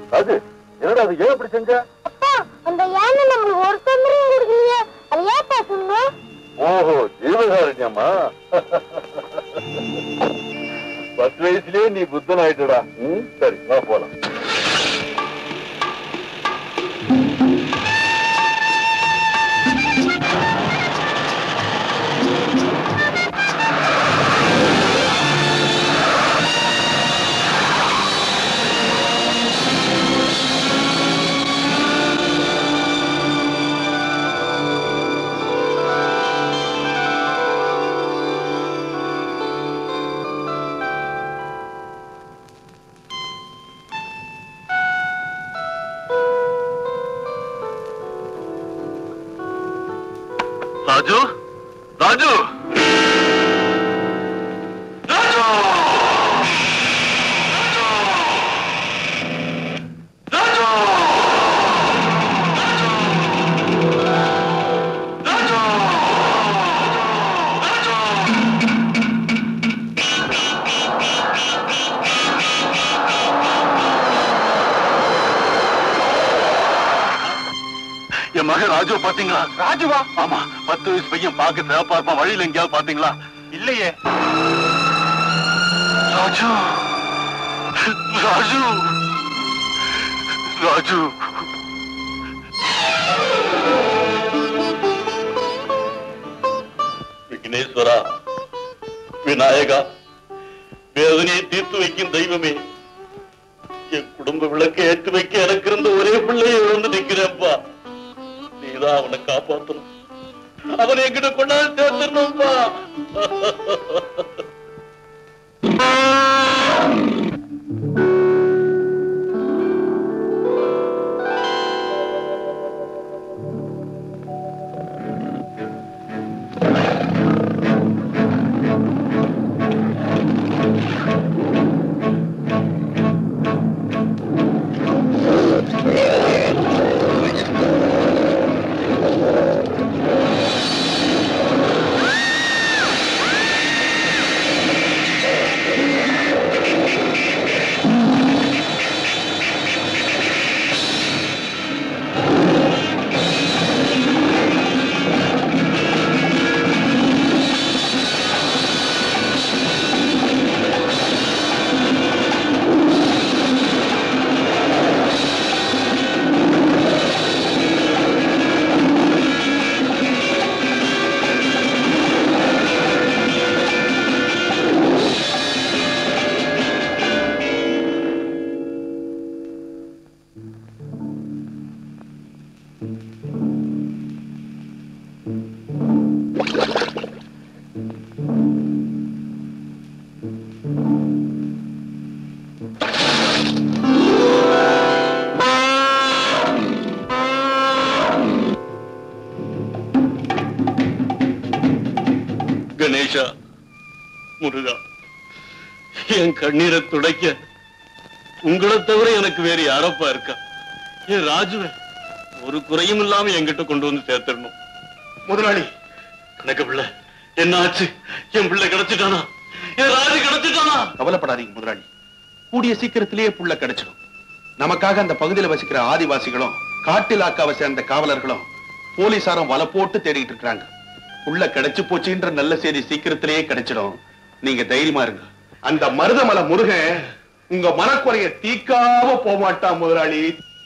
அது என்னடா அது ஏன் இப்படி செஞ்ச அப்பா அந்த யானை நம்மளுக்கு ஒரு தொந்தரவும் கொடுக்கலையே அது ஏன் பேசணும் ஓஹோ ஜீவகாரண்யமா பத்து வயசுலயே நீ புத்தன் ஆயிட்டடா ம், சரி வா போலாம் ராஜு ராஜு ராஜு ராஜு ராஜு என் மகன் ராஜு பாத்தீங்களா ராஜுவா ஆமா பத்து வயசு பையன் பார்க்க சிறப்பா இருப்பான் வழியில எங்கேயாவது பாத்தீங்களா இல்லையே ராஜு ராஜு ராஜு விக்னேஸ்வரா விநாயகா வேதனையை தீர்த்து வைக்கும் தெய்வமே என் குடும்ப விளக்கை ஏற்றி வைக்க எனக்கு இருந்த ஒரே பிள்ளையை இழந்து நிக்கிறேன்ப்பா நீதான் அவனை காப்பாத்தணும் அவனை என்கிட்ட கொண்டாந்து சேர்த்துடணும்ப்பா கணேஷா முருகா என் கண்ணீரை துடைக்க உங்களை தவிர எனக்கு வேற யாரப்பா இருக்கா என் ராஜுவ ஒரு குறையும் இல்லாம என்கிட்ட கொண்டு வந்து சேர்த்துடணும் முதலாளி கணக்கு பிள்ளை என்ன ஆச்சு என் பிள்ளை கிடைச்சிட்டானா என் ராஜு கிடைச்சிட்டானா கவலைப்படாதீங்க முதலாளி கூடிய சீக்கிரத்திலேயே புள்ள கிடைச்சிடும் நமக்காக அந்த பகுதியில வசிக்கிற ஆதிவாசிகளும் காட்டிலாக்காவை சேர்ந்த காவலர்களும் போலீசாரும் வலை போட்டு தேடிட்டு இருக்காங்க புள்ள கிடைச்சு போச்சுன்ற நல்ல செய்தி சீக்கிரத்திலேயே கிடைச்சிடும் நீங்க தைரியமா இருங்க அந்த மருதமலை முருகன் உங்க மனக்குறைய தீக்காம போக மாட்டான் முதலாளி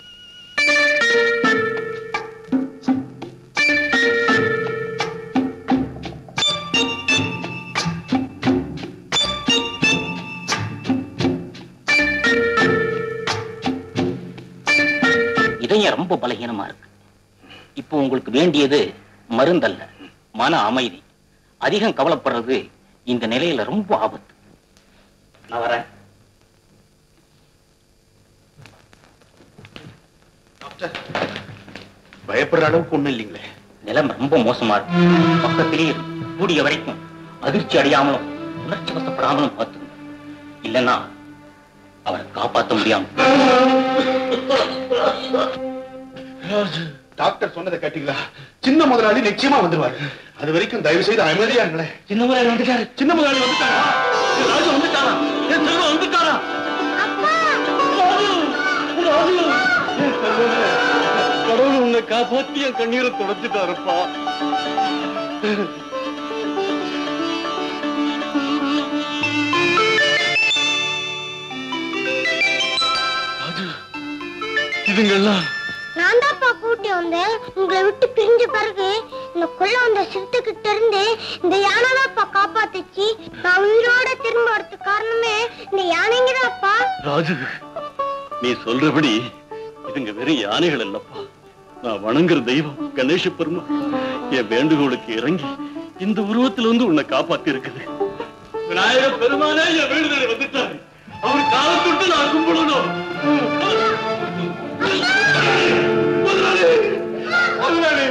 இதயம் ரொம்ப பலகீனமா இருக்கு இப்போ உங்களுக்கு வேண்டியது மருந்தல்ல மன அமைதி அதிகம் கவலைப்படுறது இந்த நிலையில ரொம்ப ஆபத்து நான் வரேன் பயப்படுற அளவுக்கு ஒண்ணும் இல்லைங்களே நிலம் ரொம்ப மோசமா இருக்கு பக்கத்திலேயே இருக்கு. கூடிய வரைக்கும் அதிர்ச்சி அடையாமலும் உணர்ச்சி வசப்படாமலும் பார்த்துக்கணும் இல்லைன்னா அவரை காப்பாற்ற முடியாம டாக்டர் சொன்னதை கேட்டீங்களா சின்ன முதலாளி நிச்சயமா வந்துருவாரு அது வரைக்கும் தயவு செய்து அமைதியா இருங்களேன் சின்ன முதலாளி வந்துட்டாரு சின்ன முதலாளி வந்துட்டாரா ராஜு வந்துட்டாரா என் செல்வம் வந்துட்டாரா ராஜு ராஜு காப்பாத்தி என் கண்ணீரை தொடச்சிட்டாருப்பா ராஜு இதுங்கெல்லாம் நான் தான்ப்பா கூட்டி வந்தேன் உங்களை விட்டு பிரிஞ்ச பிறகு இந்த கொள்ள வந்த சிறுத்தைகிட்ட இருந்து இந்த யானை தான்ப்பா காப்பாத்துச்சு நான் உயிரோட திரும்ப வரதுக்கு காரணமே இந்த யானைங்க தான்ப்பா ராஜு நீ சொல்றபடி இதுங்க வெறும் யானைகள் அல்லப்பா நான் வணங்குற தெய்வம் கணேச பெருமா என் வேண்டுகோளுக்கு இறங்கி இந்த உருவத்துல வந்து உன்னை காப்பாத்தி இருக்குது விநாயக பெருமானே என் வேண்டுதலை வந்துட்டாரு அவர் காலத்தொட்டு நான் கும்பிடணும் முதலாளி! முதலாளி!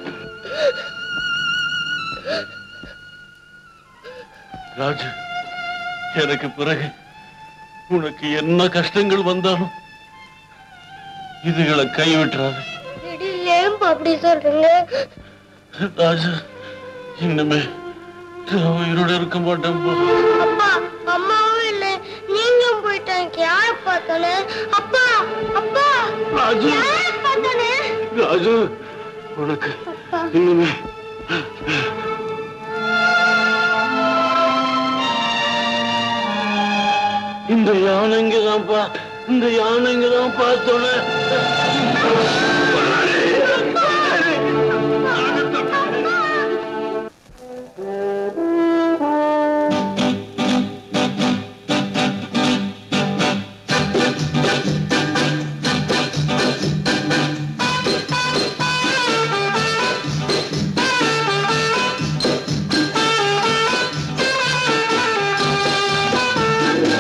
ராஜு எனக்கு பிறகு உனக்கு என்ன கஷ்டங்கள் வந்தாலும் இதுகளை கைவிட்டுறாது ஏன்பா அப்படி சொல்றீங்க ராஜு இன்னுமே நான் உயிரோட இருக்க மாட்டேன்ப்பா அப்பா அம்மாவும் இல்ல நீங்களும் போயிட்டாங்க யார பார்த்தானே அப்பா அப்பா ராஜு யார பார்த்தானே ராஜு உனக்கு அப்பா இன்னுமே இந்த யானைங்க தான்ப்பா இந்த யானைங்க தான் பார்த்தோன்னே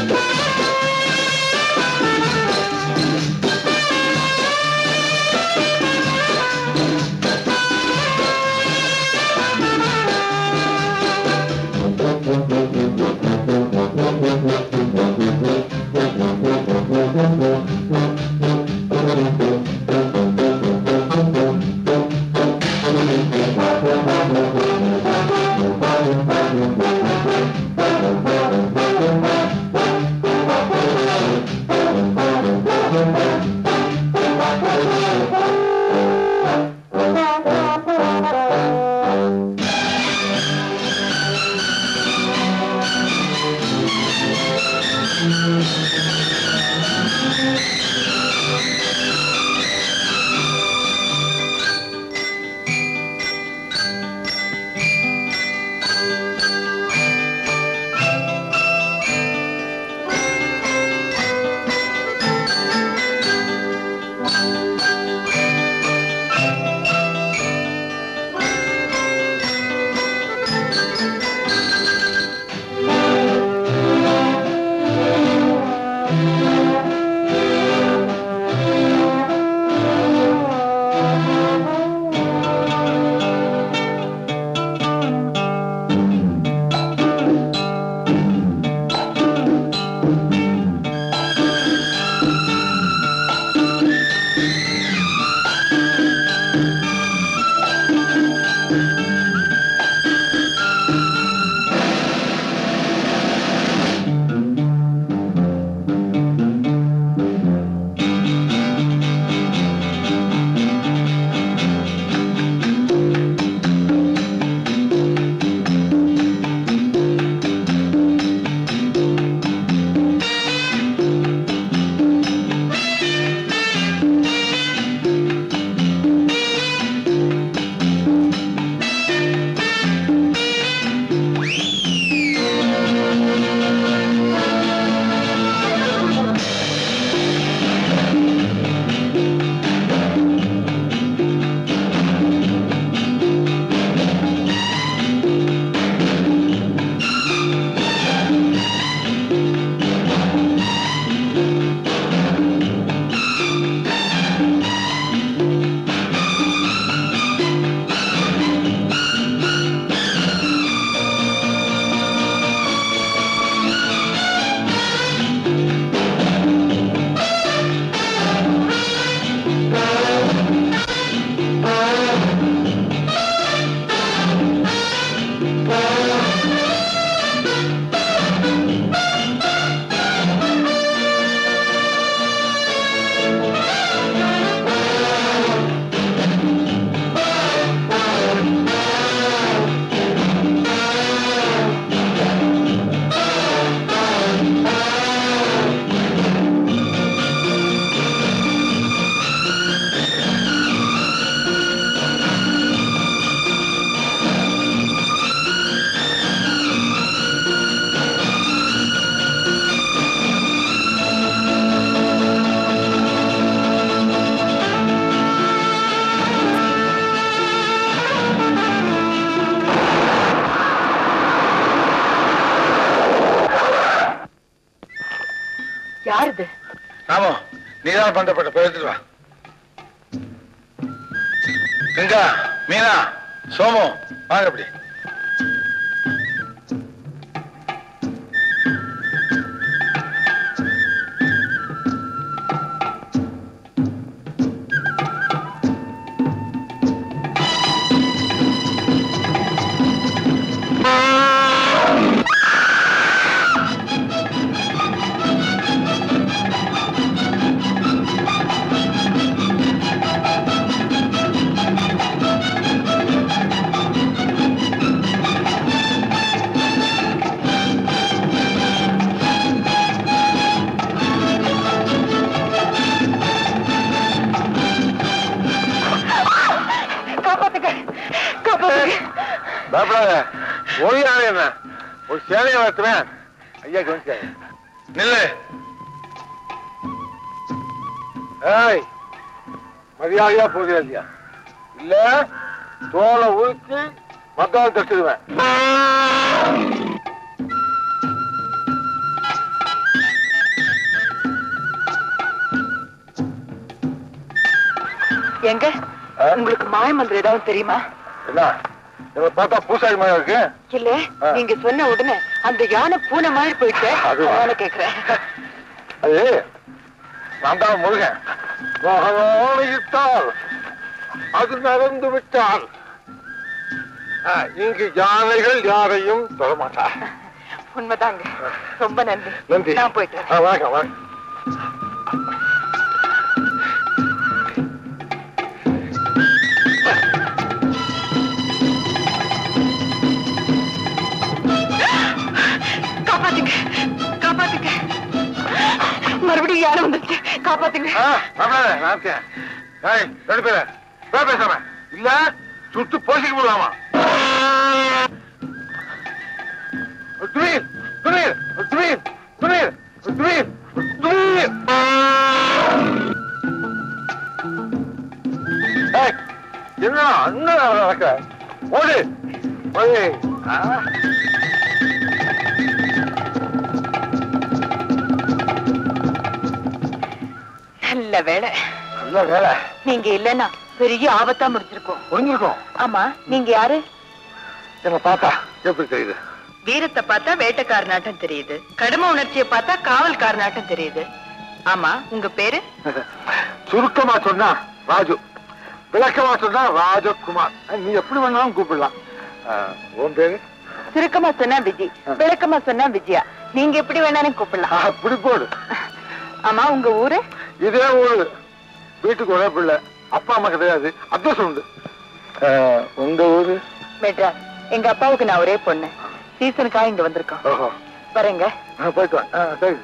அப்பா யாருது ஆமா நீதான் பந்தப்பட்ட போய் எடுத்துட்டு வா கங்கா மீனா சோமு வாங்க அப்படி காப்பாத்துங்க காப்பாத்துங்க பயப்படாத ஒரு யானை என்ன ஒரு சேனையை வளர்த்துவேன் ஐயா கவனிச்சாரு நில்லு ஏய் மரியாதையா போதியா இல்லையா இல்ல தோலை உரிச்சு மத்தால் தட்டுடுவேன் எங்க உங்களுக்கு மாய மந்திரம் ஏதாவது தெரியுமா என்ன இவரை பார்த்தா பூசாரி மாதிரி இருக்கு இல்ல ஆ. நீங்க சொன்ன உடனே அந்த யானை பூனை மாதிரி போயிட்டு அதுவா? அதனால கேக்குறேன் அது நான் தான் முருகன் மகனோனிட்டால் அது நடந்து விட்டால் ஆ, இங்கு யானைகள் யாரையும் தொடமாட்டா உண்மைதாங்க ரொம்ப நன்றி நன்றி நான் போயிட்டு வரேன். ஆ, வணக்கம் வணக்கம் காப்பாத்துங்க காப்பாத்துங்க மறுபடியும் யானை வந்துருச்சு காப்பாத்துங்க ஆ, மாப்பிள்ளை, நான் இருக்கேன். ஏய், ரெண்டு பேரு, பேர் பேசாம. இல்ல, சுட்டு போசிக்க முடியாமா துணீர் துணீர் துணீர் துணீர் துணீர் துணீர் ஏய், என்ன அண்ணன் நடக்க ஓடு ஓடு ஆ. நல்ல வேலை நல்ல வேலை நீங்க இல்லன்னா பெரிய ஆபத்தா முடிச்சிருக்கோம் புரிஞ்சிருக்கோம் ஆமா நீங்க யாரு என்ன பார்த்தா எப்படி தெரியுது வீரத்தை பார்த்தா வேட்டைக்காரனாட்டம் தெரியுது கடமை உணர்ச்சியை பார்த்தா காவல்காரனாட்டம் தெரியுது ஆமா உங்க பேரு சுருக்கமா சொன்னா ராஜு விளக்கமா சொன்னா ராஜகுமார் நீ எப்படி வேணாலும் கூப்பிடலாம் ஆஹ், உன் பேரு சுருக்கமா சொன்னா விஜய் விளக்கமா சொன்னா விஜயா நீங்க எப்படி வேணாலும் கூப்பிடலாம் அப்படி போடு ஆமா உங்க ஊரு இதே ஊரு வீட்டுக்கு ஒரே பிள்ளை அப்பா அம்மா கிடையாது அட்ரஸ் உண்டு ஆஹ், உங்க ஊரு மெட்ராஸ் எங்க அப்பாவுக்கு நான் ஒரே பொண்ணு சீசனுக்காக இங்க வந்திருக்கோம் ஓஹோ வரேங்க ஆ, போயிட்டு வா ஆ, சரி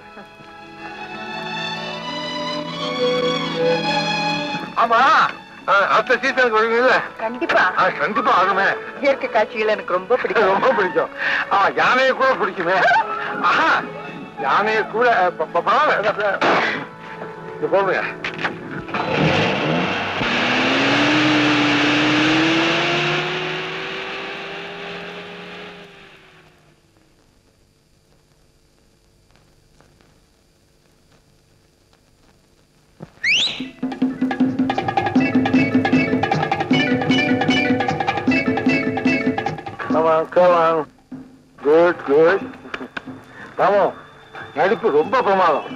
ஆமா ஆ, அடுத்த சீசனுக்கு வருவீங்கல்ல கண்டிப்பா ஆ, கண்டிப்பா ஆகுமே இயற்கை காட்சிகள் எனக்கு ரொம்ப பிடிக்கும் ரொம்ப பிடிக்கும் ஆ யானையை கூட பிடிக்குமே ஆஹா யானையை கூட அஹ், ப- ப- பரவாயில்ல. இது போடுங்க Come on, come on. Good, good. Ramu நடிப்பு ரொம்ப பிரமாதம்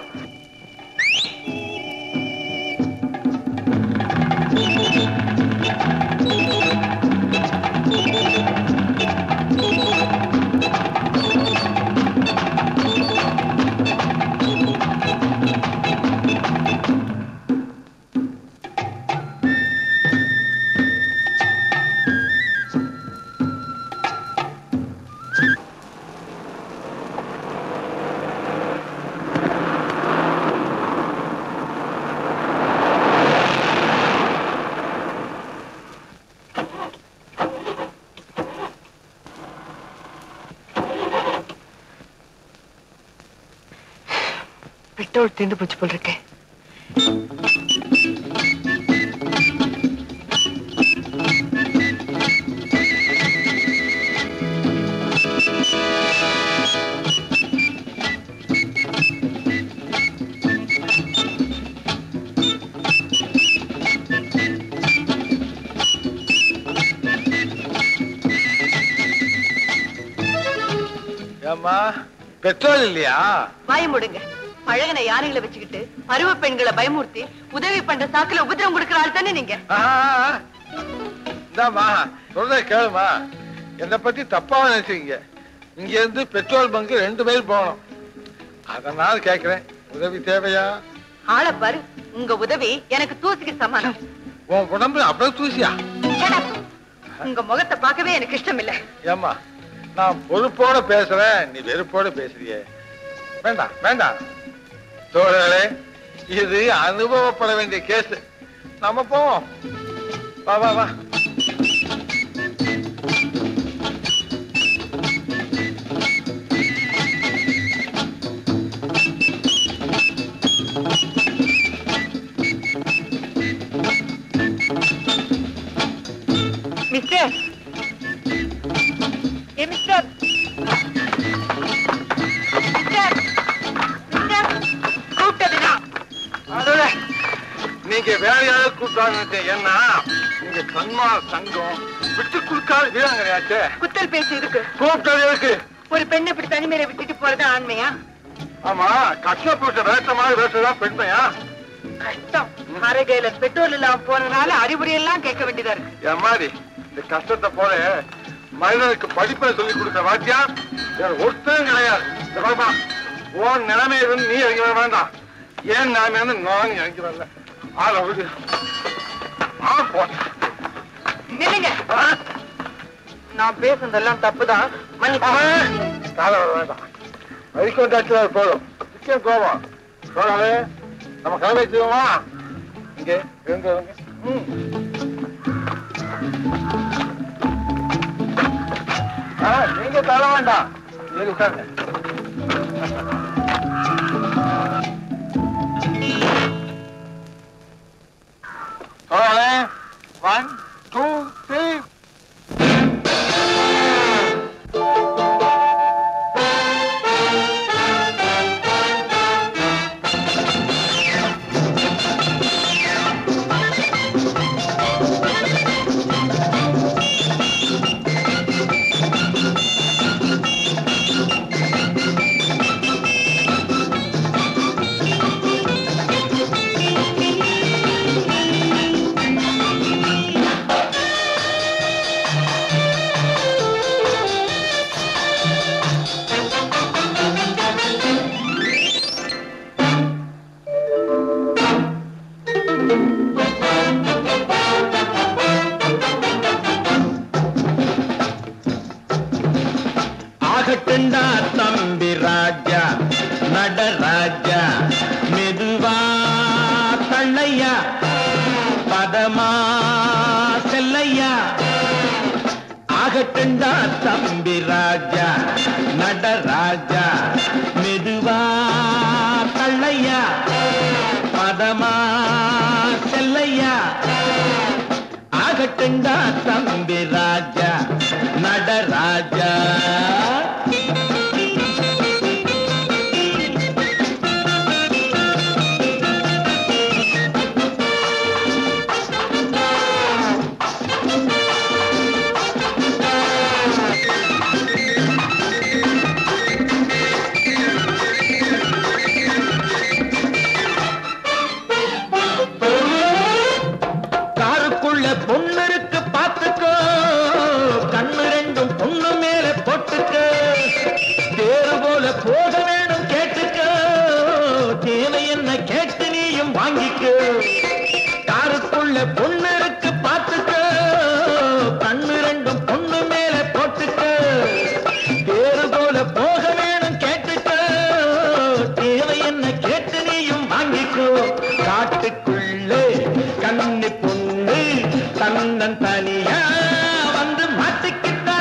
பெட்ரோல் தீர்ந்து போச்சு போல் இருக்கேன் ஏம்மா பெட்ரோல் இல்லையா வாய முடுங்க பழகின யானைகளை வச்சுக்கிட்டு பருவ பெண்களை பயமுறுத்தி உதவி பண்ற சாக்குல உபதிரம் கொடுக்கிற ஆள் தானே நீங்க இந்தாம்மா சொல்றத கேளுமா என்னை பத்தி தப்பா நினைச்சீங்க இங்க இருந்து பெட்ரோல் பங்க் ரெண்டு மைல் போகணும் அதனால கேக்குறேன் உதவி தேவையா ஆளை பாரு உங்க உதவி எனக்கு தூசிக்கு சமானம் உன் உடம்பு அவ்வளவு தூசியா Shut up. உங்க முகத்தை பார்க்கவே எனக்கு இஷ்டம் இல்ல ஏம்மா நான் பொறுப்போட பேசுறேன் நீ வெறுப்போட பேசுறியே வேண்டாம் வேண்டாம் தோழர்களே இது அனுபவப்பட வேண்டிய கேஸ் நம்ம போவோம் வா வா வா மிஸ்டர் ஏ மிஸ்டர் மிஸ்டர் மிஸ்டர் கூப்பிட்டதுனா அடடே, நீங்க வேற யாராவது கூப்பிட்டாங்க ஏன்னா நீங்க சன்மார சங்கம் விட்டு கொடுக்காத வீராங்கனையாச்சே குத்தல் பேசி இருக்கு கூப்பிட்டது இருக்கு ஒரு பெண்ணை இப்படி தனிமையில விட்டுட்டு போறது ஆண்மையா ஆமா கஷ்டப்பட்ட வேட்ட மாதிரி வேட்டதான் பெண்மையா கஷ்டம் அரைகையில பெட்ரோல் இல்லாம போனதுனால அறிவுரை எல்லாம் கேட்க வேண்டியதா இருக்கு என் மாதிரி இந்த கஷ்டத்தை போல மனிதனுக்கு படிப்பை சொல்லி கொடுத்த வாத்தியா வேற ஒருத்தரும் கிடையாது இந்த பாருமா, உன் நிலைமை இருந்து நீ இறங்கி வர வேண்டாம் ஏன் நிலைமை இருந்து நான் இறங்கி வரல ஆள விடு ஆ போட்டேன் நில்லுங்க நான் பேசுனதெல்லாம் தப்புதான் மன்னிப்பு கால வர வேண்டாம் வரைக்கும் வந்தாச்சு போதும் நிச்சயம் கோவம் சோழாவே நம்ம கிளம்பி வச்சுக்கோமா இங்கே இருந்து இறங்கு. ம். ஆ, நீங்க தர வேண்டாம் நீங்க உட்காருங்க சோழாவே ஒன் டூ த்ரீ ஆகட்டுண்டா தம்பி ராஜா நடராஜா மெதுவா தள்ளையா பதமா செல்லையா ஆகட்டுண்டா தம்பி ராஜா நடராஜா மெதுவா தள்ளையா பதமா செல்லையா ஆகட்டுண்டா தம்பி ராஜா நடராஜா காருக்குள்ள பொண்ணு இருக்கு பாத்துக்கோ கண்ணு ரெண்டும் பொண்ணு மேல போட்டுக்கோ தேரு போல போக வேணும் கேட்டுக்கோ தேவை என்ன கேட்டு நீயும் வாங்கிக்கோ காருக்குள்ள பொண்ணு இருக்கு பாத்துக்கோ கண்ணு ரெண்டும் பொண்ணு மேல போட்டுக்கோ தேரு போல போக வேணும் கேட்டுக்கோ தேவை என்ன கேட்டு நீயும் வாங்கிக்கோ காட்டுக்குள்ளே கண்ணி பொண்ணு தன்னன் தனியா வந்து மாட்டிக்கிட்டா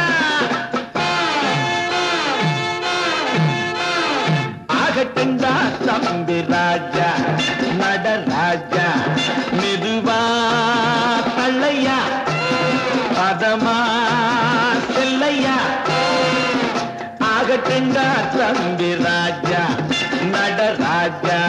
ஆகட்டுண்டா தம்பி ராஜா நடராஜா மெதுவா தள்ளையா பதமா செல்லையா ஆகட்டுண்டா தம்பி ராஜா நடராஜா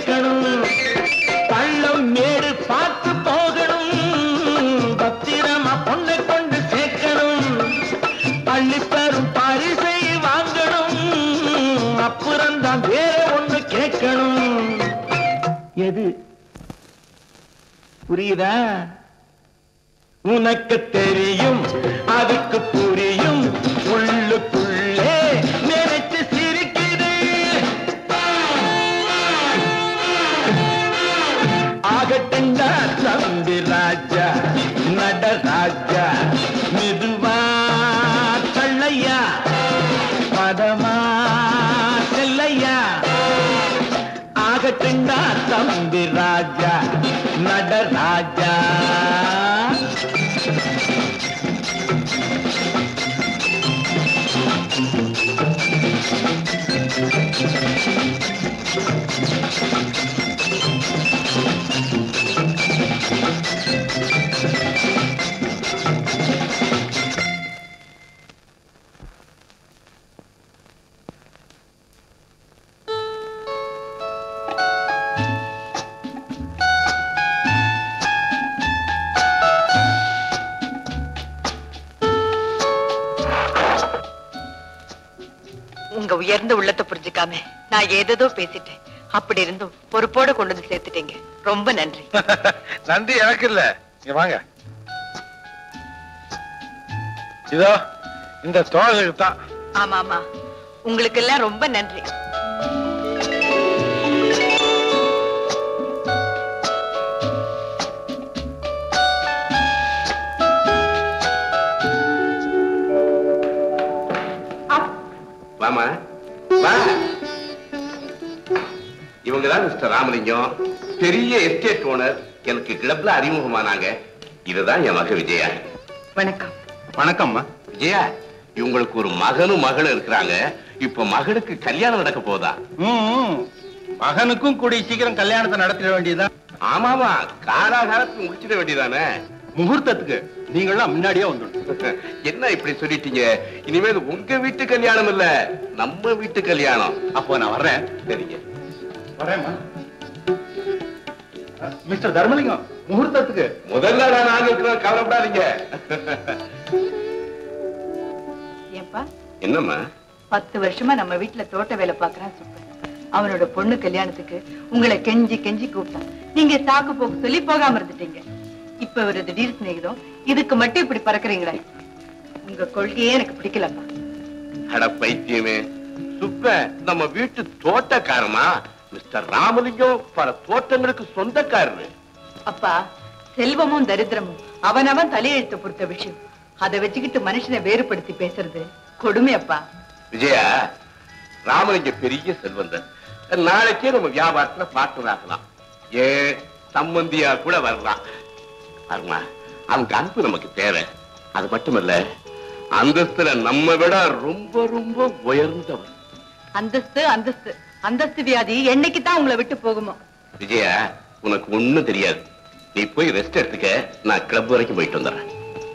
கேட்கணும் பள்ளம் மேடு பார்த்து போகணும் பத்திரமா பொண்ணை கொண்டு சேர்க்கணும் பள்ளி பெறும் பரிசை வாங்கணும் அப்புறம் தான் வேற ஒண்ணு கேட்கணும் எது புரியுதா உனக்கு தெரியும் அதுக்கு புரியும் உள்ளுக்குள்ளே நினைச்சு சிரிக்குது ஆகட்டுண்டா தம்பி ராஜா நடராஜா மெதுவா தள்ளையா பதமா செல்லையா ஆகட்டுண்டா தம்பி ராஜா நடராஜா உங்க உயர்ந்த உள்ளத்தை புரிஞ்சுக்காம நான் ஏதேதோ பேசிட்டேன் அப்படி இருந்தும் பொறுப்போட கொண்டு வந்து சேர்த்துட்டீங்க ரொம்ப நன்றி நன்றி எனக்கு இல்ல இங்க வாங்க இதோ இந்த தோழர்களுக்கு தான் ஆமா ஆமா உங்களுக்கு எல்லாம் ரொம்ப நன்றி வாமா வா இவங்க தான் மிஸ்டர் ராமலிங்கம் பெரிய எஸ்டேட் ஓனர் எனக்கு கிளப்ல அறிமுகமானாங்க இதுதான் என் மக விஜயா வணக்கம் வணக்கம்மா விஜயா இவங்களுக்கு ஒரு மகனும் மகளும் இருக்கிறாங்க இப்ப மகளுக்கு கல்யாணம் நடக்க போதா மகனுக்கும் கூடிய சீக்கிரம் கல்யாணத்தை நடத்திட வேண்டியதுதான் ஆமாமா காலாகாலத்துக்கு முடிச்சிட வேண்டியதானே முகூர்த்தத்துக்கு நீங்களாம் முன்னாடியே வந்துடும் என்ன இப்படி சொல்லிட்டீங்க இனிமேல் உங்க வீட்டு கல்யாணம் இல்ல நம்ம வீட்டு கல்யாணம் அப்போ நான் வர்றேன் சரிங்க வரேம்மா மிஸ்டர் தர்மலிங்கம் முகூர்த்தத்துக்கு முதல்ல நான் நாங்க இருக்கிறோம் கவலைப்படாதீங்க ஏப்பா என்னம்மா பத்து வருஷமா நம்ம வீட்டுல தோட்ட வேலை பாக்குறான் சுப்பன் அவனோட பொண்ணு கல்யாணத்துக்கு உங்களை கெஞ்சி கெஞ்சி கூப்பிட்டான் நீங்க சாக்கு போக்கு சொல்லி போகாம இருந்துட்டீங்க இப்ப ஒரு திடீர் சிநேகிதம் இதுக்கு மட்டும் இப்படி பறக்குறீங்களே உங்க கொள்கையே எனக்கு பிடிக்கலப்பா அட பைத்தியமே சுப்ப நம்ம வீட்டு தோட்டக்காரமா மிஸ்டர் ராமலிங்கம் பல தோட்டங்களுக்கு சொந்தக்காரரு அப்பா செல்வமும் தரித்திரமும் அவனவன் தலையெழுத்து பொறுத்த விஷயம் அதை வச்சுக்கிட்டு மனுஷனை வேறுபடுத்தி பேசுறது கொடுமை அப்பா விஜயா ராமலிங்க பெரிய செல்வந்தர் நாளைக்கே நம்ம வியாபாரத்துல பார்ட்னர் ஆகலாம் ஏ சம்பந்தியா கூட வரலாம் அருமா அவங்க அன்பு நமக்கு தேவை அது மட்டுமல்ல அந்தஸ்துல நம்ம விட ரொம்ப ரொம்ப உயர்ந்தவர் அந்தஸ்து அந்தஸ்து அந்தஸ்து வியாதி என்னைக்கு தான் உங்களை விட்டு போகுமோ விஜயா உனக்கு ஒண்ணும் தெரியாது நீ போய் ரெஸ்ட் எடுத்துக்க நான் கிளப் வரைக்கும் போயிட்டு வந்துடுறேன்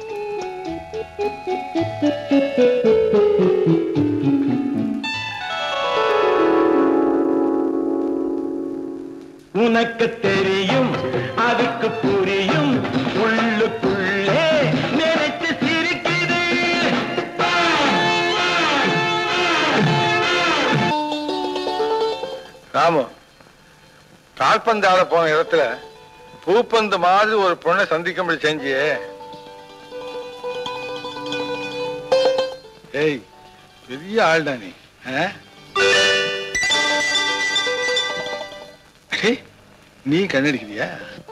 உனக்கு தெரியும் அதுக்கு புரியும் உள்ளுக்குள்ளே நினைச்சு சிரிக்குது ராமு கால்பந்து ஆட போன இடத்துல பூப்பந்து மாதிரி ஒரு பொண்ணை சந்திக்கும்படி செஞ்சியே ஏய் பெரிய ஆள்டா நீ ஆ? அடே, நீ கண்ணடிக்கிறியா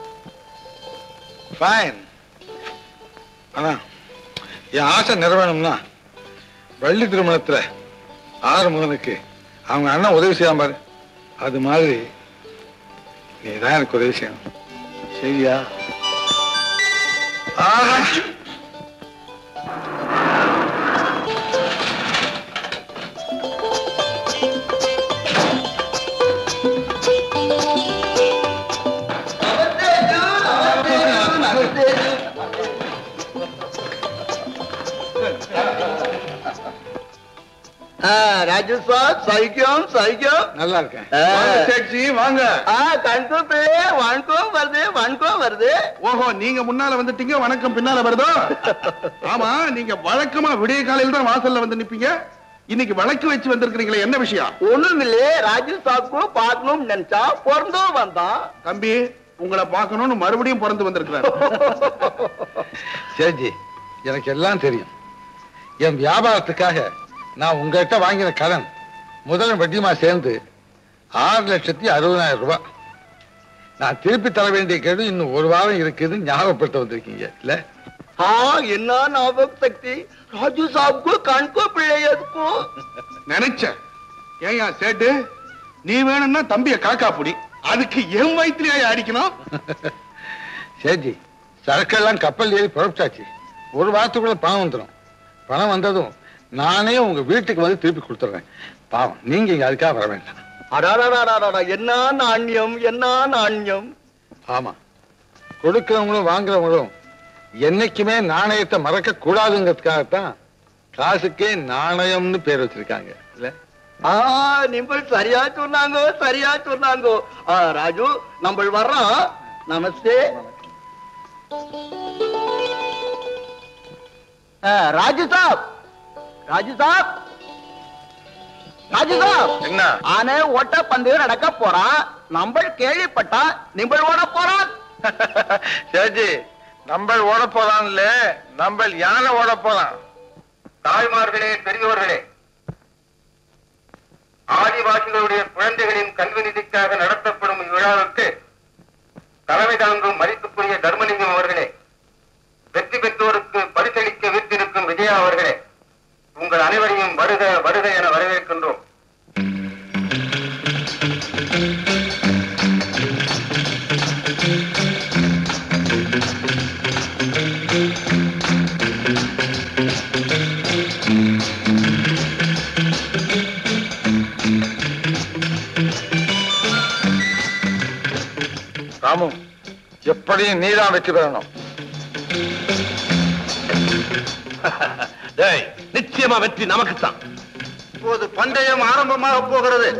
ஃபைன் ஆனா என் ஆசை நிறைவேணும்னா வள்ளி திருமணத்துல ஆறுமுகனுக்கு அவங்க அண்ணன் உதவி செய்யாம பாரு அது மாதிரி நீ தான் எனக்கு உதவி செய்யணும் சரியா ஆஹா ராஜு சார் சைக்கியம் சைக்கியம் நல்லா இருக்கேன் ஆ. வாங்க சேட்ஜி வாங்க ஆ கண்கோ பிள்ளை வணக்கம் வருது வணக்கம் வருது ஓஹோ நீங்க முன்னால வந்துட்டீங்க வணக்கம் பின்னால வருதோ ஆமா நீங்க வழக்கமா விடிய காலையில தான் வாசல்ல வந்து நிப்பீங்க இன்னைக்கு வழக்கு வச்சு வந்திருக்கிறீங்களே என்ன விஷயம் ஒண்ணும் இல்லையே ராஜு சாப்க்கு பார்க்கணும்னு நினைச்சா பிறந்தும் வந்தான் தம்பி உங்களை பார்க்கணும்னு மறுபடியும் பிறந்து வந்திருக்கிறார் சேஜி எனக்கு எல்லாம் தெரியும் என் வியாபாரத்துக்காக நான் உங்ககிட்ட வாங்கின கடன் முதலும் வட்டியுமா சேர்ந்து ஆறு லட்சத்தி அறுபதாயிரம் ரூபாய் நான் திருப்பி தர வேண்டிய கெடு இன்னும் ஒரு வாரம் இருக்குதுன்னு ஞாபகப்படுத்த வந்திருக்கீங்க இல்ல ஆ என்ன ஞாபக சக்தி ராஜு சாப்க்கு கண்கோ பிள்ளை எதுக்கும் நினைச்சேன் ஏயா சேட்டு நீ வேணும்னா தம்பிய காக்கா புடி அதுக்கு என் வயிற்றுலயா அடிக்கணும் சேஜி சரக்கெல்லாம் கப்பல் ஏறி புறப்பட்டாச்சு ஒரு வாரத்துக்குள்ள பணம் வந்துடும் பணம் வந்ததும் நானே உங்க வீட்டுக்கு வந்து திருப்பி கொடுத்துட்றேன் பாவம் நீங்க இங்க அதுக்காக வர வேண்டாம் அடாடாடாடாடா என்ன நாண்யம் என்ன நாண்யம் ஆமா கொடுக்கிறவங்களும் வாங்குறவங்களும் என்னைக்குமே நாணயத்தை மறக்க கூடாதுங்கிறதுக்காகத்தான் காசுக்கே நாணயம்னு பேர் வச்சிருக்காங்க இல்ல ஆ நிம்பள் சரியா சொன்னாங்க சரியா சொன்னாங்க ஆ ராஜு நம்ம வர்றோம் நமஸ்தே ஆ, ராஜு சாப் ராஜு சாப் ராஜு சாப் என்ன ஆனே ஓட்ட பந்தயம் நடக்க போறான் நம்ம கேள்விப்பட்டா நிம்பள் ஓட போறான் சேஜி நம்ம ஓட போலாம்ல நம்ம யானை ஓட போலாம் தாய்மார்களே பெரியோர்களே ஆதிவாசிகளுடைய குழந்தைகளின் கல்வி நிதிக்காக நடத்தப்படும் இவ்விழாவுக்கு தலைமை தாங்கும் மதிப்புக்குரிய தர்மலிங்கம் அவர்களே வெற்றி பெற்றோருக்கு பரிசளிக்க விட்டிருக்கும் விஜயா அவர்களே உங்கள் அனைவரையும் வருக வருக என வரவேற்கின்றோம் ராமு எப்படியும் நீதான் வெற்றி பெறணும் டேய் நிச்சயமா வெற்றி நமக்குத்தான் இப்போது பந்தயம் ஆரம்பமாக போகிறது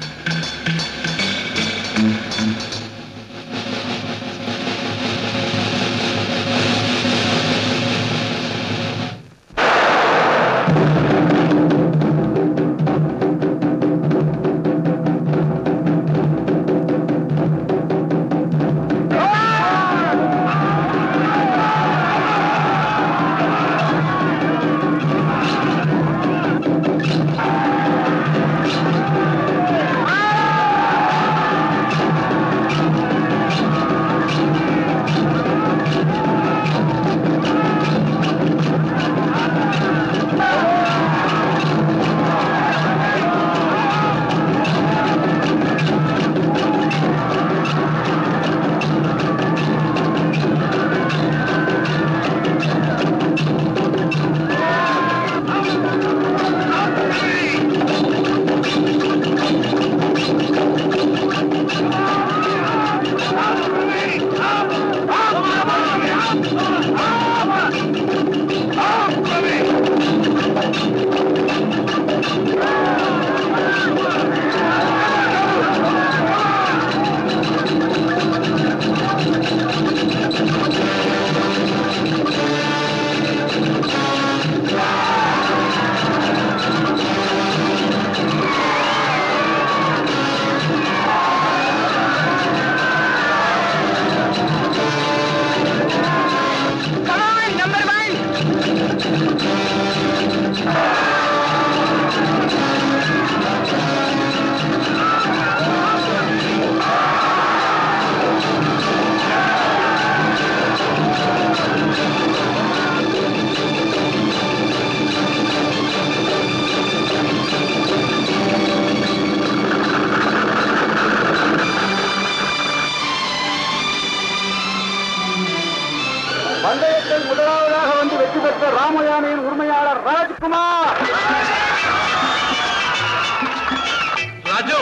பந்தயத்தில் முதலாவதாக வந்து வெற்றி பெற்ற ராமயானையின் உரிமையாளர் ராஜ்குமார் ராஜு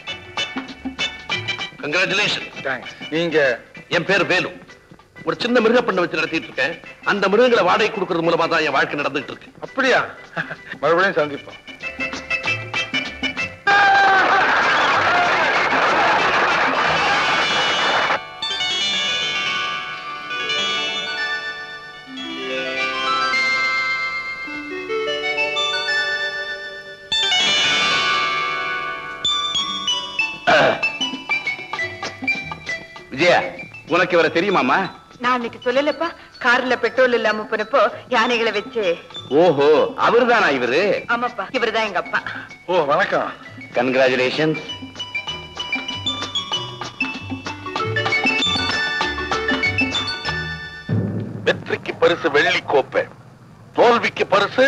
கங்க்ராச்சுலேஷன் தேங்க்ஸ் நீங்க என் பேர் வேலு ஒரு சின்ன மிருக பண்ண வச்சு நடத்திட்டு இருக்கேன் அந்த மிருகங்களை வாடகை கொடுக்கறது மூலமா தான் என் வாழ்க்கை நடந்துட்டு இருக்கு அப்படியா மறுபடியும் சந்திப்போம் விஜயா உனக்கு இவரை தெரியுமாமா நான் அன்னைக்கு சொல்லலப்பா கார்ல பெட்ரோல் இல்லாம போனப்போ யானைகளை வச்சு ஓஹோ அவர்தானா இவரு ஆமாப்பா இவர்தான் எங்க அப்பா ஓ வணக்கம் கங்க்ராச்சுலேஷன்ஸ் வெற்றிக்கு பரிசு வெள்ளி கோப்பை தோல்விக்கு பரிசு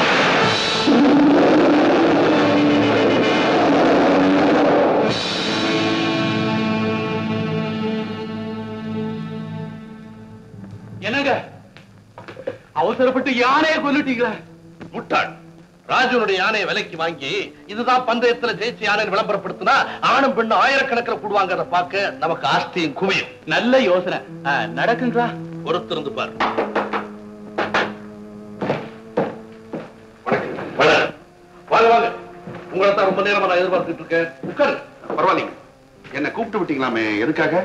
என்னங்க அவசரப்பட்டு யானையை கொல்லிட்டீங்களா முட்டாள் ராஜுனுடைய யானையை விலைக்கு வாங்கி இதுதான் பந்தயத்துல ஜெயிச்ச யானை விளம்பரப்படுத்தினா ஆணும் பெண்ணும் ஆயிரக்கணக்கில் கூடுவாங்கிறத பார்க்க நமக்கு ஆஸ்தியும் குவியும் நல்ல யோசனை ஆ, நடக்குங்களா பொறுத்திருந்து பாரு வணக்கம். வாங்க வாங்க உங்களை தான் ரொம்ப நேரமா நான் எதிர்பார்த்துட்டு இருக்கேன் உட்காரு பரவாயில்லைங்க என்ன கூப்பிட்டு விட்டீங்களாமே எதுக்காக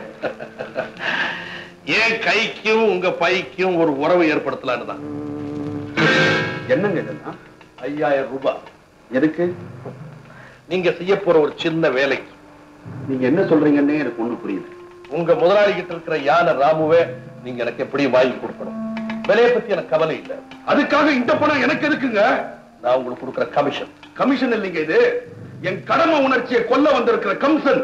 என் கைக்கும் உங்க பைக்கும் ஒரு உறவு ஏற்படுத்தலான்னு தான் என்னங்க இதெல்லாம் ஐயாயிரம் ரூபாய் எதுக்கு நீங்க செய்ய போற ஒரு சின்ன வேலைக்கு நீங்க என்ன சொல்றீங்கன்னே எனக்கு ஒண்ணு புரியுது உங்க முதலாளி கிட்ட இருக்கிற யானை ராமுவே நீங்க எனக்கு எப்படியும் வாங்கி கொடுக்கணும் விலையை பத்தி எனக்கு கவலை இல்லை அதுக்காக இந்த பணம் எனக்கு எதுக்குங்க நான் உங்களுக்கு கொடுக்கிற கமிஷன் கமிஷன் இல்லைங்க இது என் கடமை உணர்ச்சியை கொல்ல வந்திருக்கிற கம்சன்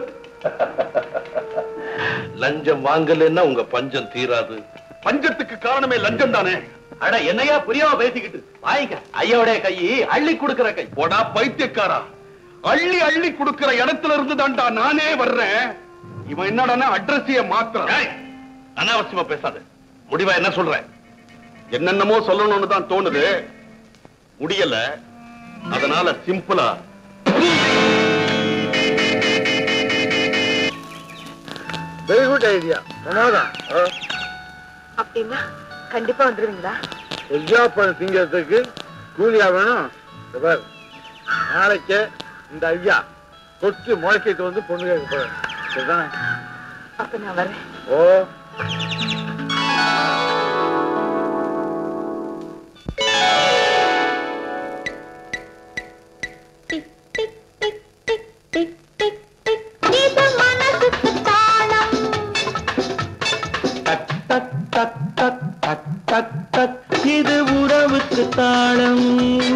லஞ்சம் வாங்கலைன்னா உங்க பஞ்சம் தீராது பஞ்சத்துக்கு காரணமே லஞ்சம் தானே அட என்னையா புரியாம பேசிக்கிட்டு வாங்கிக்க ஐயோடைய கை அள்ளி கொடுக்கிற கை போடா பைத்தியக்காரா அள்ளி அள்ளி கொடுக்கிற இடத்துல இருந்து தான்டா நானே வர்றேன் இவன் என்னடான்னா அட்ரஸைய மாத்திரம் ஏய், அனாவசியமா பேசாத முடிவா என்ன சொல்றேன் என்னென்னமோ சொல்லணும்னு தான் தோணுது முடியல அதனால சிம்பிளா வெரி குட் ஐடியா சொன்னாதான் அப்படின்னா கண்டிப்பா வந்துருவீங்களா எஜா பழம் திங்கிறதுக்கு கூலியா வேணும் இந்த பாரு, நாளைக்கு இந்த ஐயா கொத்து முளைக்கிட்டு வந்து பொண்ணு கேட்க போறேன் சரிதானே அப்ப நான் வரேன் ஓ tick tick tick tick tick tick tick இது மனசுக்கு தாளம் டக் டக் டக் டக் டக் டக் டக் இது உறவுக்கு தாளம்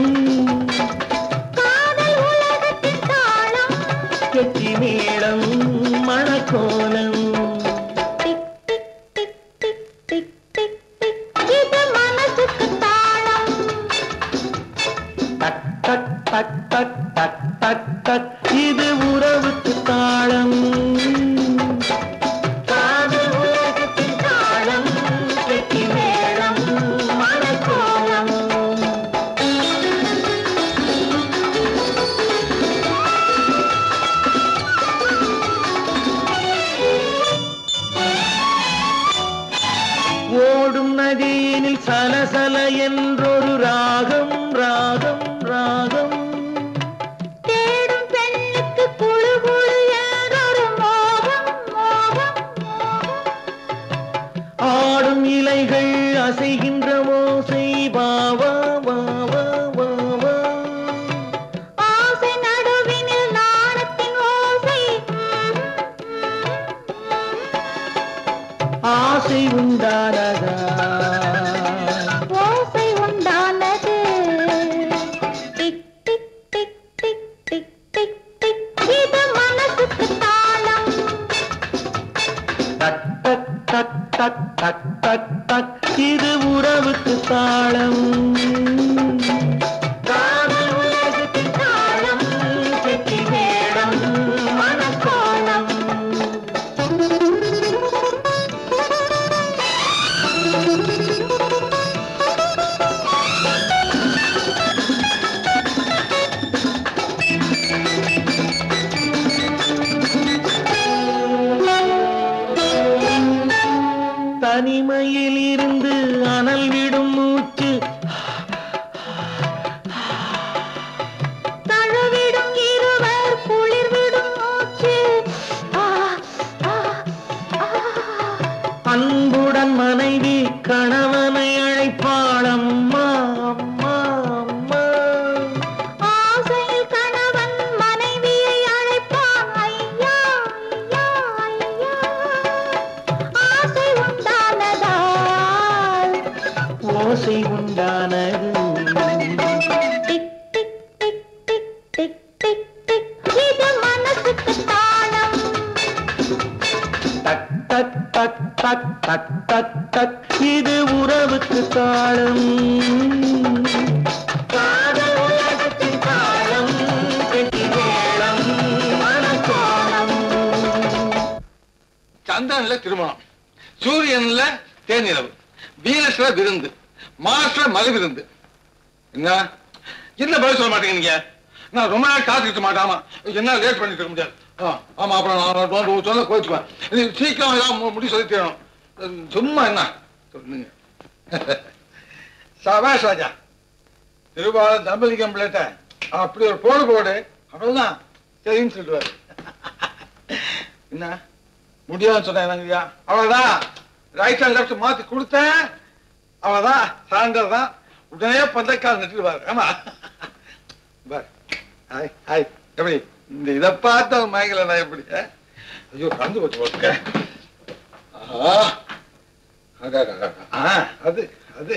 காதல் உலகத்தின் தாளம் கெட்டி மேளம் மணக்கோலம் tick tick tick tick tick tick tick இது மனசுக்கு தாளம் டக் டக் டக் டக் டக் டக் டக் இது உறவுக்கு தாளம் காதல் உலகத்தின் தாளம் கெட்டி மேளம் மணக்கோலம் ஓடும் நதியினில் சலசல என்றொரு ராகம் ராகம் ராகம் தேடும் பெண்ணுக்கு குழு குழு என்றொரு டிக் டிக் டிக் இது மனசுக்கு தாளம் டக் டக் டக் டக் டக் டக் டக் இது உறவுக்கு தாளம் காதல் உலகத்தின் தாளம் கெட்டி மேளம் மனக்கோலம் சந்திரன்ல திருமணம் சூரியன்ல தேனிரவு வீனஸ்ல விருந்து மாஸ்ல மது விருந்து என்ன என்ன பதில் சொல்ல மாட்டேங்க நீங்க நான் ரொம்ப நாள் காத்துக்கிட்டு மாட்டாமா என்ன லேட் பண்ணிட்டு இருக்க முடியாது ஆ, ஆமா அப்புறம் நான் நான் வந்து சொல்ல கோச்சுக்குவேன் நீ சீக்கிரம் ஏதாவது மு- முடி சொல்லி தரணும் உம், சும்மா என்ன சொல்லுங்க சபாஷ் ராஜா திருவாரூர் தம்பலிங்கம் பிள்ளைட்ட அப்படி ஒரு போடு போடு அவ்வளவுதான் சரின்னு சொல்லுவாரு என்ன முடியாதுன்னு சொன்னாங்கய்யா அவ்வளவுதான் ரைட் அண்ட் லெஃப்ட் மாத்தி கொடுத்தேன் அவ்வளவுதான் சாயந்தரம் தான் உடனே பந்தக்கால் நட்டுடுவாரு ஆமா பார் ஹாய் ஹாய் எப்படி இந்த இதை பார்த்த மயங்கல நான் எப்படி ஆ? ஐயோ கலந்து போச்சு போட்டுக்க ஆஹா. அடா, அடா, அடா. ஆ, அது அது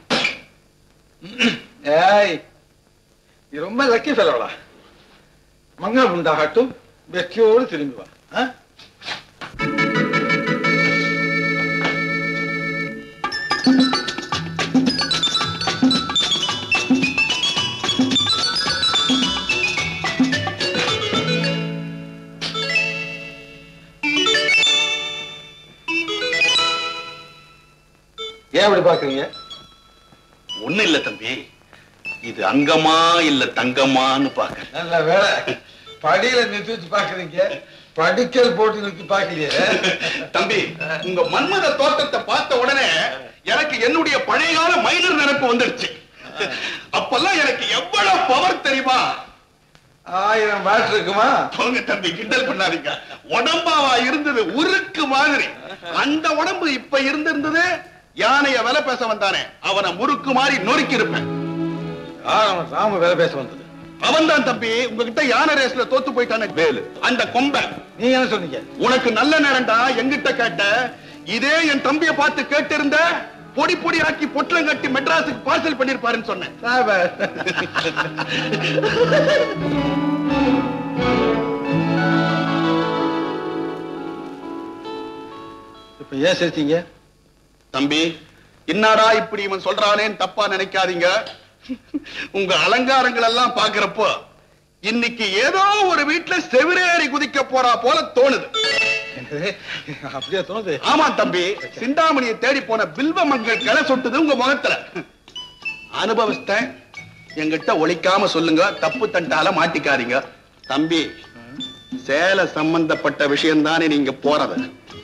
ஏய் நீ ரொம்ப லக்கி ஃபெலோடா மங்களம் உண்டாகட்டும் வெற்றியோடு திரும்பி வா ஆ? ஏன் அப்படி பாக்குறீங்க ஒண்ணு இல்ல தம்பி இது அங்கமா இல்ல தங்கமான்னு பாக்க நல்ல வேலை படியில நிறுத்தி வச்சு பாக்குறீங்க படிக்கல் போட்டு நிறுத்தி பாக்கலையே தம்பி உங்க மன்மத தோட்டத்தை பார்த்த உடனே எனக்கு என்னுடைய பழைய கால மைனர் நினைப்பு வந்துடுச்சு அப்பெல்லாம் எனக்கு எவ்வளவு பவர் தெரியுமா ஆயிரம் பேட் இருக்குமா போங்க தம்பி கிண்டல் பண்ணாதீங்க உடம்பாவா இருந்தது உருக்கு மாதிரி அந்த உடம்பு இப்ப இருந்திருந்தது யானைய விலை பேச வந்தானே அவனை முறுக்கு மாதிரி நொறுக்கி இருப்பேன் ஆ, ராம வேலை பேச வந்தது அவன் தான் தம்பி உங்ககிட்ட யானை ரேஸ்ல தோத்து போயிட்டானே வேலு அந்த கொம்பை நீங்க என்ன சொன்னீங்க உனக்கு நல்ல நேரம்டா எங்கிட்ட கேட்ட இதே என் தம்பியை பார்த்து கேட்டிருந்த பொடி பொடி ஆக்கி பொட்டலம் கட்டி மெட்ராஸுக்கு பார்சல் பண்ணிருப்பாருன்னு சொன்னேன் சாபாஷ். இப்ப ஏன் சிரிச்சீங்க தம்பி என்னடா இப்படி இவன் சொல்றானேன்னு தப்பா நினைக்காதீங்க உங்க அலங்காரங்கள் எல்லாம் பாக்குறப்போ இன்னைக்கு ஏதோ ஒரு வீட்டுல செவிரேறி குதிக்க போறா போல தோணுது என்னது? அப்படியே தோணுது ஆமா தம்பி சிந்தாமணியை தேடி போன பில்வ மங்கள் கிளை சொட்டுது உங்க முகத்துல அனுபவஸ்தேன் எங்கிட்ட ஒழிக்காம சொல்லுங்க தப்பு தண்டால மாட்டிக்காதீங்க தம்பி சேலை சம்பந்தப்பட்ட விஷயம் தானே நீங்க போறது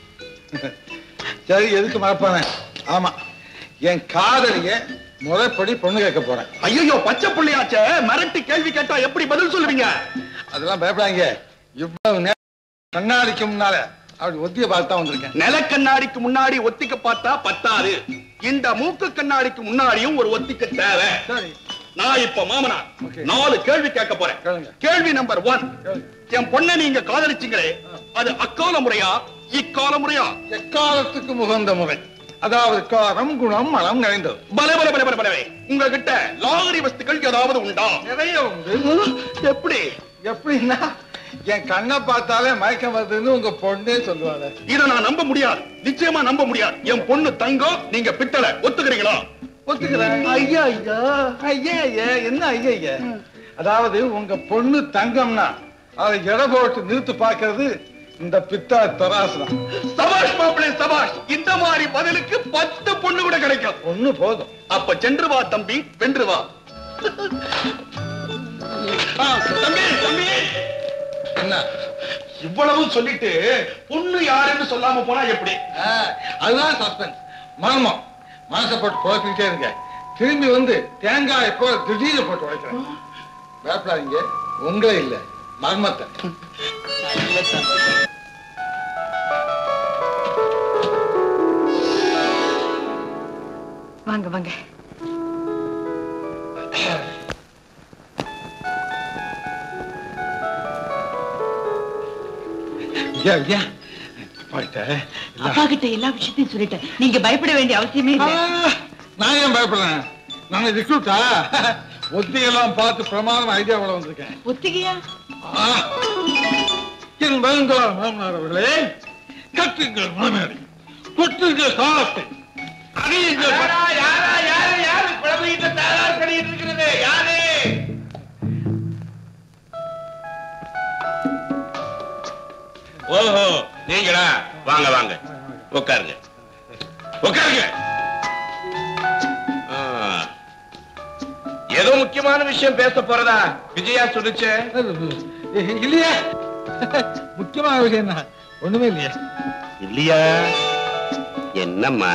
சரி எதுக்கு மறப்பானே ஆமா என் காதலிய முறைப்படி பொண்ணு கேட்க போறேன் ஐயோ பச்சை புள்ளியாச்சே மிரட்டி கேள்வி கேட்டா எப்படி பதில் சொல்லுவீங்க அதெல்லாம் பயப்படாங்க இவ்வளவு நேரம் கண்ணாடிக்கு முன்னால அப்படி ஒத்திய பார்த்து தான் வந்திருக்கேன் நிலக்கண்ணாடிக்கு முன்னாடி ஒத்திக்க பார்த்தா பத்தாது இந்த மூக்கு கண்ணாடிக்கு முன்னாடியும் ஒரு ஒத்திக்க தேவை சரி நான் இப்ப மாமனார் Okay. நாலு கேள்வி கேட்க போறேன் கேளுங்க. கேள்வி நம்பர் ஒன் கேளுங்க. என் பொண்ணை நீங்க காதலிச்சீங்களே அது அக்கால முறையா இக்கால முறையா எக்காலத்துக்கு முகந்த முறை அதாவது காரம் குணம் மனம் நிறைந்தது பல பல பல பல பலவே உங்ககிட்ட லாகரி வஸ்துக்கள் ஏதாவது உண்டா நிறைய உண்டு எப்படி எப்படின்னா என் கண்ணை பார்த்தாலே மயக்கம் வருதுன்னு உங்க பொண்ணே சொல்லுவாங்க இத நான் நம்ப முடியாது நிச்சயமா நம்ப முடியாது என் பொண்ணு தங்கம் நீங்க பித்தளை ஒத்துக்கிறீங்களா ஒத்துக்கிறேன் ஐயா ஐயா ஐயா ஐயா என்ன ஐயா ஐயா அதாவது உங்க பொண்ணு தங்கம்னா அதை எடை போட்டு நிறுத்து பார்க்கிறது இந்த பித்தா தராசுதான் சபாஷ் மாப்பிளை சபாஷ் இந்த மாதிரி பதிலுக்கு பத்து பொண்ணு கூட கிடைக்கும் ஒண்ணு போதும் அப்ப சென்று வா தம்பி வென்று வா ஆ, தம்பி தம்பி என்ன இவ்வளவு சொல்லிட்டு பொண்ணு யாருன்னு சொல்லாம போனா எப்படி ஆ, அதுதான் சஸ்பென்ஸ் மர்மம் மனசை போட்டு குழப்பிக்கிட்டே இருங்க திரும்பி வந்து தேங்காய் போல திடீர்னு போட்டு உடைக்கிறேன் பயப்படாதீங்க உங்களே இல்ல மர்மத்தை வாங்க வாங்க ஐயா ஐயா போயிட்ட அப்பா கிட்ட எல்லா விஷயத்தையும் சொல்லிட்டேன் நீங்க பயப்பட வேண்டிய அவசியமே இல்லை நான் ஏன் பயப்படுறேன் நான் ரிக்ரூட்டா ஒத்திகையெல்லாம் பார்த்து பிரமாதம் ஐடியாவோட வந்திருக்கேன் ஒத்திகையா ஆ! என் வருங்கால மாமனார் அவர்களே கட்டுங்கள் மாமனாரை கொட்டுங்கள் காலத்தை அணியுங்கள் ஓஹோ நீங்களா வாங்க வாங்க உட்காருங்க உட்காருங்க ஆ. ஏதோ முக்கியமான விஷயம் பேச போறதா விஜயா சொல்லுச்சே இல்லையா முக்கியமான விஷயம் தான் ஒண்ணுமே இல்லையா இல்லையா என்னம்மா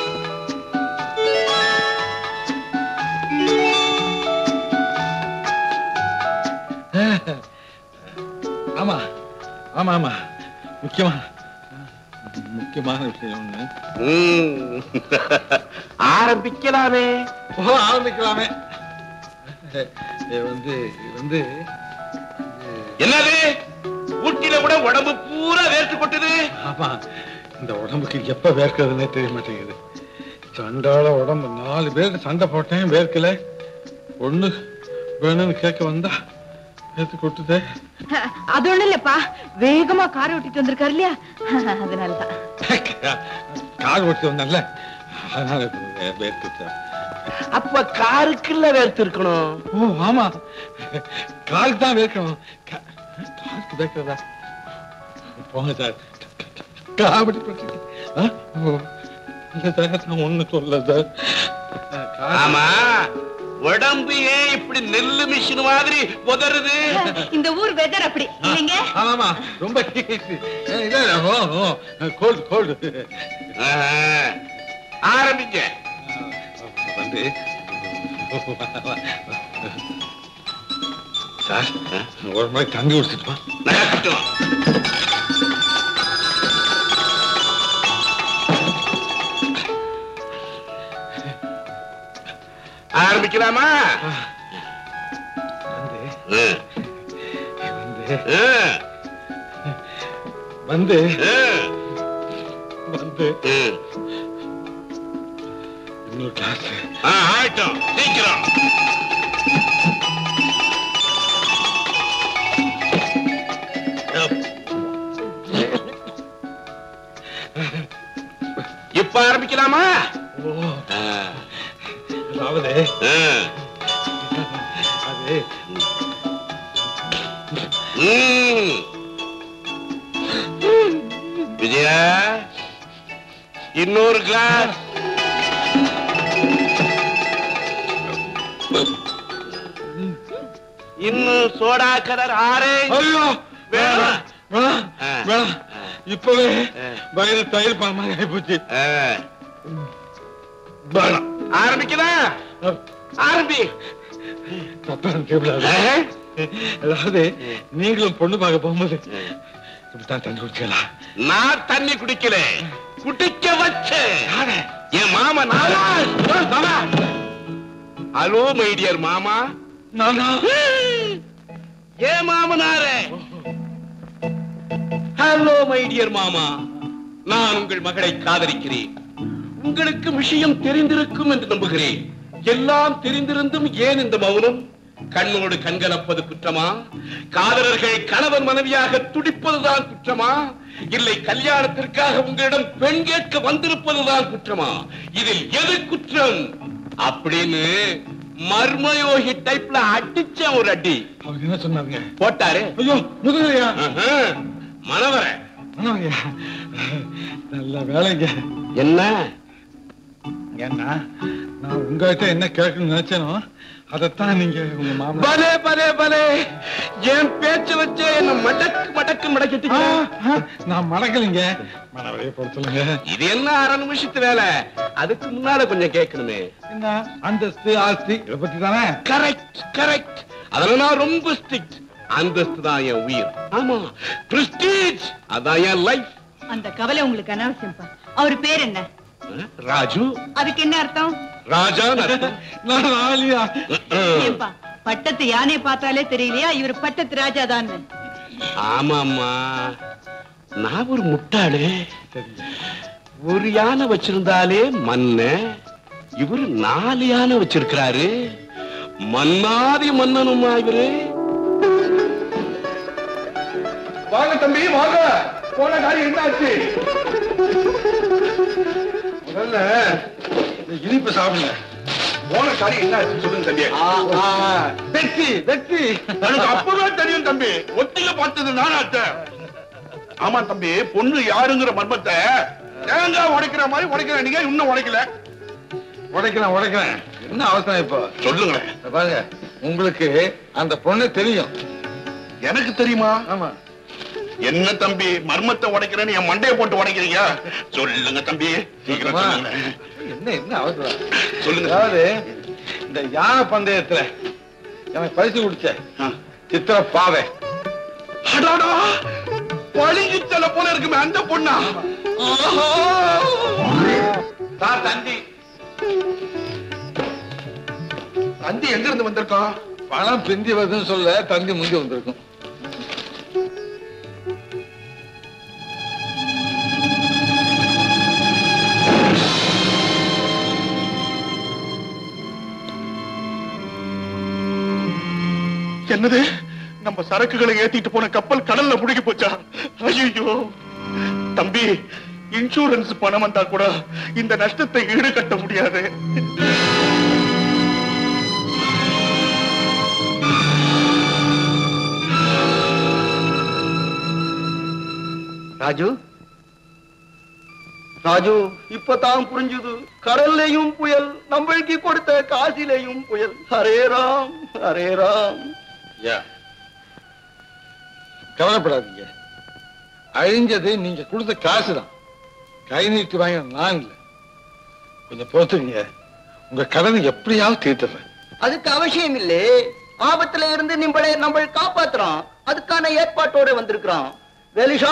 ஆமா ஆமா ஆமா முக்கியமான முக்கியமான விஷயம் ஒண்ணு ம். ஆரம்பிக்கலாமே ஓ ஆரம்பிக்கலாமே இது வந்து இது வந்து என்னது ஊட்டியில கூட உடம்பு பூரா வேர்த்து கொட்டுது ஆமா இந்த உடம்புக்கு எப்ப வேர்க்கிறதுனே தெரிய மாட்டேங்குது சண்டால உடம்பு நாலு பேருக்கு சண்டை போட்டேன் வேர்க்கல ஒண்ணு வேணும்னு கேட்க வந்தா வேர்த்து கொட்டுதே அது ஒண்ணு இல்லப்பா வேகமா கார் ஓட்டிட்டு வந்திருக்காரு இல்லையா அதனாலதான் கால் ஓட்டி வந்தேன்ல அதனால இப்ப வே- வேர்க்குது அப்ப காருக்குள்ள வேர்த்து இருக்கணும் ஓ ஆமா கால் தான் வேர்க்கணும் கா- காலுக்கு வேர்க்கிறதா போங்க சார் காமெடி பண்ணிட்டு ஆ? ஓ. இல்ல சார் நான் ஒண்ணு சொல்ல சார் கால் ஆமா உடம்பு ஏன் இப்படி நெல்லு மிஷின் மாதிரி உதறுது இந்த ஊர் வெதர் அப்படி இல்லைங்க ஆமாமா ரொம்ப கோல்டு கோல்டு ஆஹா. ஆரம்பிங்க வந்து சார் ஒரு மாதிரி தண்ணி குடிச்சிட்டுமா நடக்கட்டும் ஆரம்பிக்கலாமா வந்து ம், வந்து ம், வந்து ம், வந்து ம். இன்னொரு கிளாஸ் ஆ, ஆயிட்டோம் சீக்கிரம் இப்ப ஆரம்பிக்கலாமா ஓ ஆ, அதாவது ஆ. அது ம். விஜயா இன்னொரு கிளாஸ் இன்னும் சோடா கலர் ஆரேஞ்ச் ஐயோ வேணாம் வேணாம் ஆ. வேணாம் இப்பவே ஆ. வயிறு தயிர் பால் மாதிரி ஆயிப்போச்சு ஆ. வேணாம் ஆரம்பிக்கலாம் ஆரம்பி தப்பா நினைக்கக்கூடாது. ஆ. அதாவது நீங்களும் பொண்ணு பார்க்க போகும்போது இப்படித்தான் தண்ணி குடிச்சீங்களா நான் தண்ணி குடிக்கல குடிக்க வச்சேன் என் மாமா நானா மாமா ஹலோ மை டியர் மாமா நானா ஏன் மாமனாரே ஹலோ மை டியர் மாமா நான் உங்கள் மகளை காதலிக்கிறேன் உங்களுக்கு விஷயம் தெரிந்திருக்கும் என்று நம்புகிறேன் எல்லாம் தெரிந்திருந்தும் ஏன் இந்த மௌனம் கண்ணோடு கண்கலப்பது குற்றமா காதலர்கள் கணவன் மனைவியாக துடிப்பதுதான் குற்றமா இல்லை கல்யாணத்திற்காக உங்களிடம் பெண் கேட்க வந்திருப்பதுதான் குற்றமா இதில் எது குற்றம் அப்படின்னு மர்மயோகி டைப்ல அடிச்ச ஒரு அடி அவங்க என்ன சொன்னாங்க போட்டாரு ஐயோ முதுகலையா ஆஹா, மணவர ஆமாங்கய்யா. நல்ல வேலைங்க என்ன ஏன்னா நான் உங்ககிட்ட என்ன கேட்கணும்னு நினைச்சேனோ அதைத்தான் நீங்க உங்க மாமா பலே பலே பலே என் பேச்ச வச்சு என்ன மடக்கு மடக்கு மடக்கிட்டீங்க நான் மடக்கலைங்க மனவரைய போட சொல்லுங்க இது என்ன அரை நிமிஷத்து வேலை அதுக்கு முன்னால கொஞ்சம் கேட்கணுமே என்ன அந்தஸ்து ஆஸ்தி இதை பத்தி தானே கரெக்ட் கரெக்ட் அதெல்லாம் நான் ரொம்ப ஸ்ட்ரிக்ட் அந்தஸ்து தான் என் உயிர் ஆமா பிரஸ்டீஜ் அதான் என் லைஃப் அந்த கவலை உங்களுக்கு அனாவசியம்ப்பா அவர் பேர் என்ன ராஜு அதுக்கு என்ன அர்த்தம் ராஜா நான் ஆலியா ஏன்பா பட்டத்து யானையை பார்த்தாலே தெரியலையா இவர் பட்டத்து ராஜா தான் ஆமாம்மா நான் ஒரு முட்டாளு ஒரு யானை வச்சிருந்தாலே மன்ன இவரு நாலு யானை வச்சிருக்கிறாரு மன்னாதி மன்னனும் ஆகிறே வாங்க தம்பி வாங்க போன காரியம் என்ன ஆச்சு முதல்ல இந்த இனிப்பு சாப்பிடுங்க போன காரியம் என்ன ஆச்சு சொல்லுங்க தம்பி வெற்றி வெற்றி எனக்கு அப்பதான் தெரியும் தம்பி ஒத்திக பார்த்தது நானாத்த ஆமா தம்பி பொண்ணு யாருங்கிற மர்மத்தை தேங்காய் உடைக்கிற மாதிரி உடைக்கிற நீங்க இன்னும் உடைக்கல உடைக்கிறேன் உடைக்கிறேன் என்ன அவசரம் இப்போ சொல்லுங்க இத பாருங்க உங்களுக்கு அந்த பொண்ணு தெரியும் எனக்கு தெரியுமா ஆமா என்ன தம்பி மர்மத்தை உடைக்கிறேன்னு என் மண்டையை போட்டு உடைக்கிறீங்க சொல்லுங்க தம்பி சீக்கிரம் அம்மா, சொல்லுங்க என்ன என்ன அவசரம் சொல்லுங்க அதாவது இந்த யானை பந்தயத்துல எனக்கு பரிசு குடிச்ச ஆ. சித்திர பாவை அடாடா பழிஞ்சு செல்ல போல இருக்குமே அந்த பொண்ணா ஆஹா! தான் தந்தி தந்தி எங்க இருந்து வந்திருக்கான் பணம் பிந்தி வருதுன்னு சொல்ல தந்தி முந்தி வந்திருக்கும் என்னது நம்ம சரக்குகளை ஏத்திட்டு போன கப்பல் கடல்ல முழுகி போச்சா ஐயோ தம்பி இன்சூரன்ஸ் பணம் வந்தா கூட இந்த நஷ்டத்தை ஈடுகட்ட முடியாது ராஜு ராஜு இப்பதான் புரிஞ்சுது கடல்லையும் புயல் நம்மளுக்கு கொடுத்த காசிலையும் புயல் ஹரே ராம் ஹரே ராம் ஐயா கவலைப்படாதீங்க அழிஞ்சது நீங்க கொடுத்த காசு தான் கை நீட்டி வாங்க நான் இல்லை கொஞ்சம் பொறுத்துங்க உங்க கடனை எப்படியாவது தீர்த்துறேன் அதுக்கு அவசியம் இல்லே ஆபத்துல இருந்து நம்மளை நம்ம காப்பாத்துறோம் அதுக்கான ஏற்பாட்டோட வந்திருக்கிறோம் வேலிஷா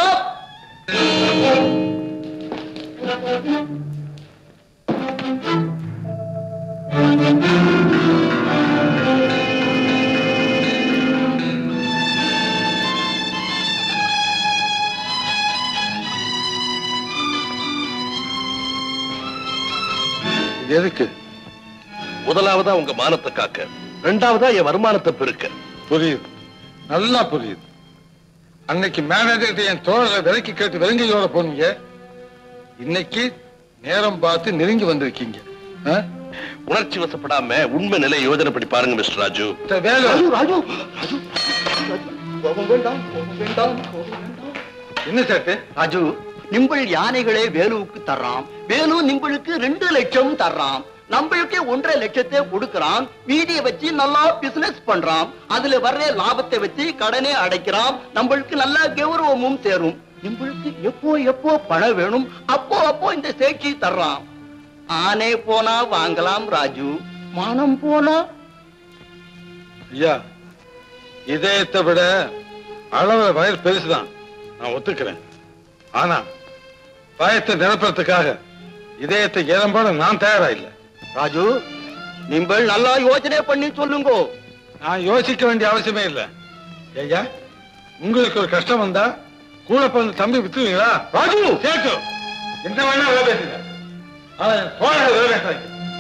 இது எதுக்கு முதலாவதா உங்க மானத்தை காக்க ரெண்டாவதா என் வருமானத்தை பெருக்க புரியுது நல்லா புரியுது அன்னைக்கு மேனேஜர்கிட்ட என் தோழரை விலைக்கு கேட்டு விலங்கையோட போனீங்க இன்னைக்கு நேரம் பார்த்து நெருங்கி வந்திருக்கீங்க ஆ? உணர்ச்சி வசப்படாம உண்மை நிலை யோஜனைப்படி பாருங்க மிஸ்டர் ராஜு இந்த வேலை ராஜு ராஜு ராஜு கோபம் வேண்டாம் கோபம் வேண்டாம் கோபம் வேண்டாம் என்ன சேர்த்து ராஜு நிம்பள் யானைகளே வேலுவுக்கு தர்றான் வேலு நிம்பளுக்கு ரெண்டு லட்சம் தர்றான் நம்மளுக்கு ஒன்றரை லட்சத்தை கொடுக்கறான் மீதியை வச்சு நல்லா பிசினஸ் பண்றான் அதுல வர்ற லாபத்தை வச்சு கடனே அடைக்கிறான் நம்மளுக்கு நல்ல கௌரவமும் சேரும் நிம்பளுக்கு எப்போ எப்போ பணம் வேணும் அப்போ அப்போ இந்த சேட்சி தர்றான் ஆனே போனா வாங்கலாம் ராஜு மானம் போனா ஐயா இதயத்தை விட அளவுல வயல் பெருசுதான் நான் ஒத்துக்கிறேன் ஆனா பயத்தை நிரப்புறதுக்காக இதயத்தை இளம்போட நான் தயாரா இல்ல ராஜு நீங்கள் நல்லா யோசனை பண்ணி சொல்லுங்கோ நான் யோசிக்க வேண்டிய அவசியமே இல்ல ஐயா உங்களுக்கு ஒரு கஷ்டம் வந்தா கூட பிறந்த தம்பி வித்துவீங்களா ராஜு சேட்டு என்ன வேணா வேலை பேசுங்க ஆனா என் தோழரை வேலை பேசாதீங்க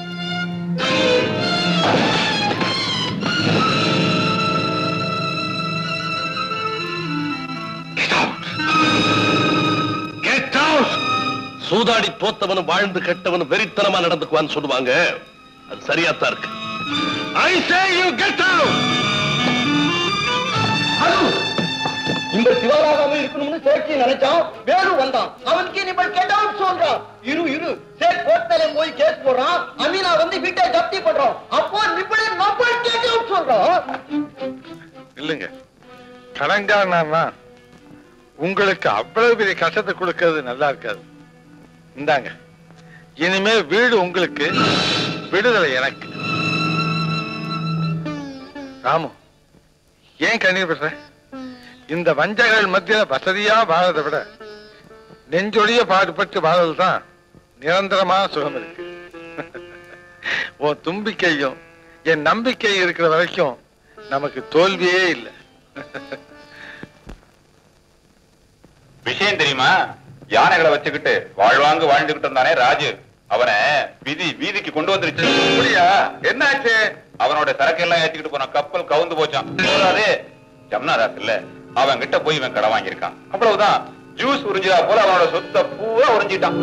Get out! சூதாடி தோத்தவனும் வாழ்ந்து கெட்டவனும் வெறித்தனமா நடந்துக்குவான்னு சொல்லுவாங்க அது சரியாத்தான் இருக்கு I say you get out இந்த சிவராகாம இருக்கணும்னு சேட்சி நினைச்சான் வேலு வந்தான் அவனுக்கு நீ கேட்டாவும் சொல்றான் இரு இரு சேட் கோர்ட்ல போய் கேஸ் போடுறான் அமீனா வந்து வீட்டை ஜப்தி பண்றோம் அப்போ நிப்பளே நம்ம கேட்டாவும் சொல்றான் இல்லைங்க கடன்காரனா உங்களுக்கு அவ்வளவு பெரிய கஷ்டத்தை கொடுக்கிறது நல்லா இருக்காது இந்தாங்க இனிமே வீடு உங்களுக்கு விடுதலை எனக்கு ராமு ஏன் கண்ணீர் பண்ற இந்த வஞ்சகர்கள் மத்தியில வசதியா வாழறதை விட நெஞ்சொழிய பாடுபட்டு வாழ்றது தான் நிரந்தரமான சுகம் இருக்கு உன் தும்பிக்கையும் என் நம்பிக்கை இருக்கிற வரைக்கும் நமக்கு தோல்வியே இல்லை விஷயம் தெரியுமா யானைகளை வச்சுக்கிட்டு வாழ்வாங்கு வாழ்ந்துகிட்டு இருந்தானே ராஜு அவனை விதி வீதிக்கு கொண்டு வந்துருச்சு அப்படியா என்னாச்சு அவனோட சரக்கு எல்லாம் ஏத்திக்கிட்டு போன கப்பல் கவுந்து போச்சான் போதாதே ஜம்னாதாஸ் இல்ல அவன் கிட்ட போய் இவன் கடன் வாங்கியிருக்கான் அவ்வளவுதான் ஜூஸ் உறிஞ்சதா போல அவனோட சொத்தை பூரா உறிஞ்சிட்டான்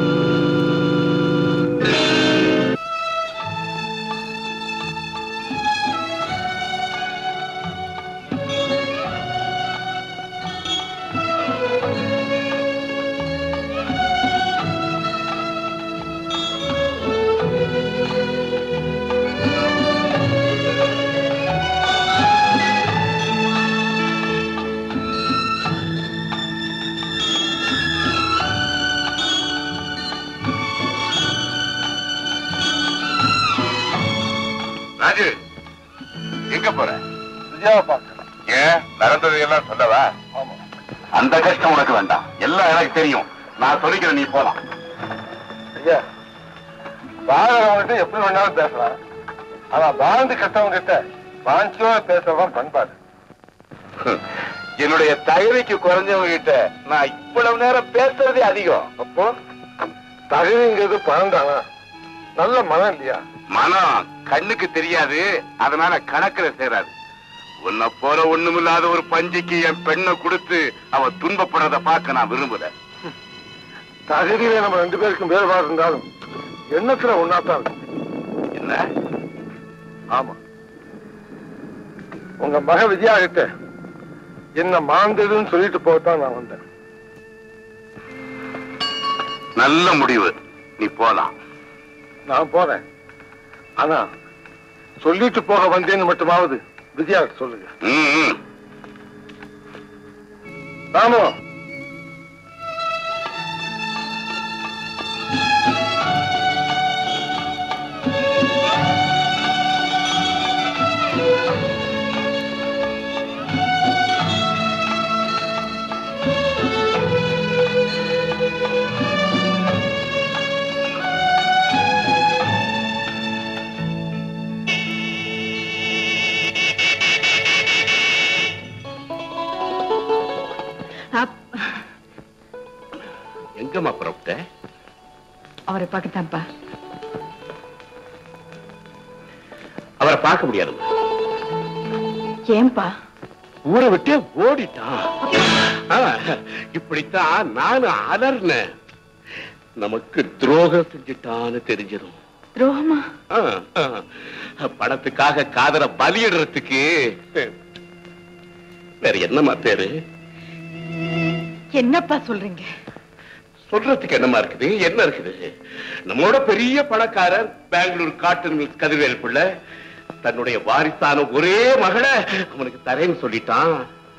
ராஜு எங்க போற விஜயாவை பார்க்க ஏன் நடந்தது எல்லாம் சொல்லவா ஆமா அந்த கஷ்டம் உனக்கு வேண்டாம் எல்லாம் எனக்கு தெரியும் நான் சொல்லிக்கிறேன் நீ போலாம் ஐயா பாழவங்கிட்ட எப்படி வேணாலும் பேசலாம் ஆனா வாழ்ந்து கட்டவங்க கிட்ட வாஞ்சியோட பேசுறதான் பண்பாடு என்னுடைய தகுதிக்கு குறைஞ்சவங்க கிட்ட நான் இவ்வளவு நேரம் பேசுறதே அதிகம் அப்போ தகுதிங்கிறது பணம் தானா நல்ல மனம் இல்லையா மனம் கண்ணுக்கு தெரியாது அதனால கணக்குல சேராது உன்னை போல ஒண்ணுமில்லாத ஒரு பஞ்சிக்கு என் பெண்ணை கொடுத்து அவ துன்பப்படுறத பார்க்க நான் விரும்புறேன் தகுதியில நம்ம ரெண்டு பேருக்கும் வேறுபாடு இருந்தாலும் எண்ணத்துல ஒன்னாத்தான் இருக்கு. என்ன ஆமா உங்க மக விஜயா கிட்ட என்ன மாந்ததுன்னு சொல்லிட்டு போகத்தான் நான் வந்தேன் நல்ல முடிவு நீ போலாம் நான் போறேன் ஆனா சொல்லிட்டு போக வந்தேன்னு மட்டுமாவது விஜயா கிட்ட சொல்லுங்க ம், ம். ராமு எங்கம்மா புறப்பட்ட அவரை பார்க்கத்தான்ப்பா அவரை பார்க்க முடியாதும்மா ஏன்பா ஊரை விட்டே ஓடிட்டான் ஆ, இப்படித்தான் நானும் அலர்னேன் நமக்கு துரோகம் செஞ்சுட்டான்னு தெரிஞ்சதும் துரோகமா ஆ, ஆ, பணத்துக்காக காதல பலியிடுறதுக்கு வேற என்னம்மா பேரு என்னப்பா சொல்றீங்க சொல்றதுக்கு என்னமா இருக்குது என்ன இருக்குது நம்மளோட பெரிய பணக்காரர் பெங்களூர் காட்டன் மில்ஸ் கதிர்வேல் பிள்ளை தன்னுடைய வாரிசான ஒரே மகளை அவனுக்கு தரேன்னு சொல்லிட்டான்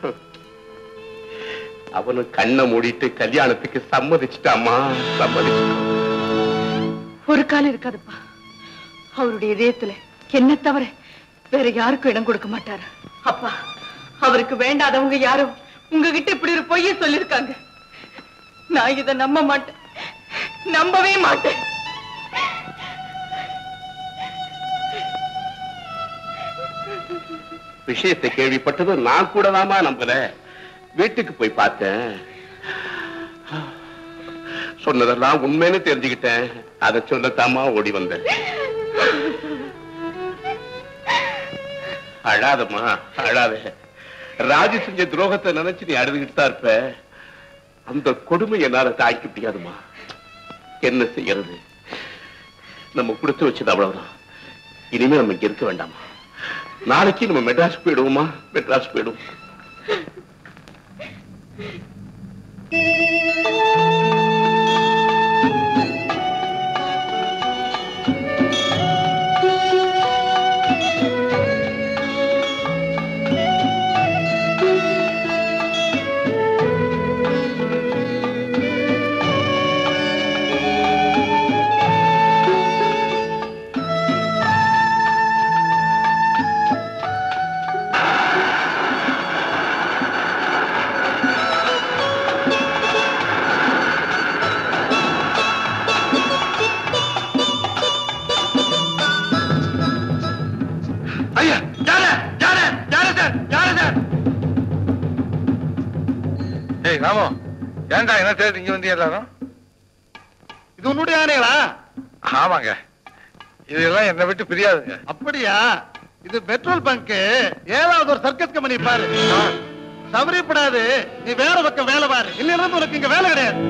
அவனு கண்ணை மூடிட்டு கல்யாணத்துக்கு சம்மதிச்சிட்டாமா சம்மதிச்சிட்டான் ஒரு காலம் இருக்காதுப்பா அவருடைய இதயத்துல என்ன தவிர வேற யாருக்கும் இடம் கொடுக்க மாட்டாரு அப்பா அவருக்கு வேண்டாதவங்க யாரும் உங்ககிட்ட இப்படி ஒரு பொய்ய சொல்லிருக்காங்க நான் இத நம்ப மாட்டேன் நம்பவே மாட்டேன் விஷயத்தை கேள்விப்பட்டதும் நான் கூட தாமா நம்பல வீட்டுக்கு போய் பார்த்தேன் சொன்னதெல்லாம் உண்மைன்னு தெரிஞ்சுக்கிட்டேன் அதை சொல்லத்தாமா ஓடி வந்தேன் அழாதம்மா அழாத ராஜு செஞ்ச துரோகத்தை நினைச்சு நீ அழுதுகிட்டு தான் இருப்ப அந்த கொடுமை என்னால தாய்க்க முடியாதுமா என்ன செய்யறது நம்ம கொடுத்து வச்சது அவ்வளவுதான் இனிமே நம்ம இங்க இருக்க வேண்டாமா நாளைக்கு நம்ம மெட்ராஸ் போயிடுவோமா மெட்ராஸ் போயிடுவோம் ஐயா யாரு யாரு யாரு சார் யாரு சார் ஏய் ராமு ஏன்டா என்ன தேடி இங்க வந்து எல்லாரும் இது உன்னுடைய ஆணைகளா ஆமாங்க இதெல்லாம் என்னை விட்டு பிரியாதுங்க அப்படியா இது பெட்ரோல் பங்க் ஏழாவது ஒரு சர்க்கஸ் கம்பெனி பாரு சவரிப்படாது நீ வேற பக்கம் வேலை பாரு இல்லைன்னா உனக்கு இங்க வேலை கிடையாது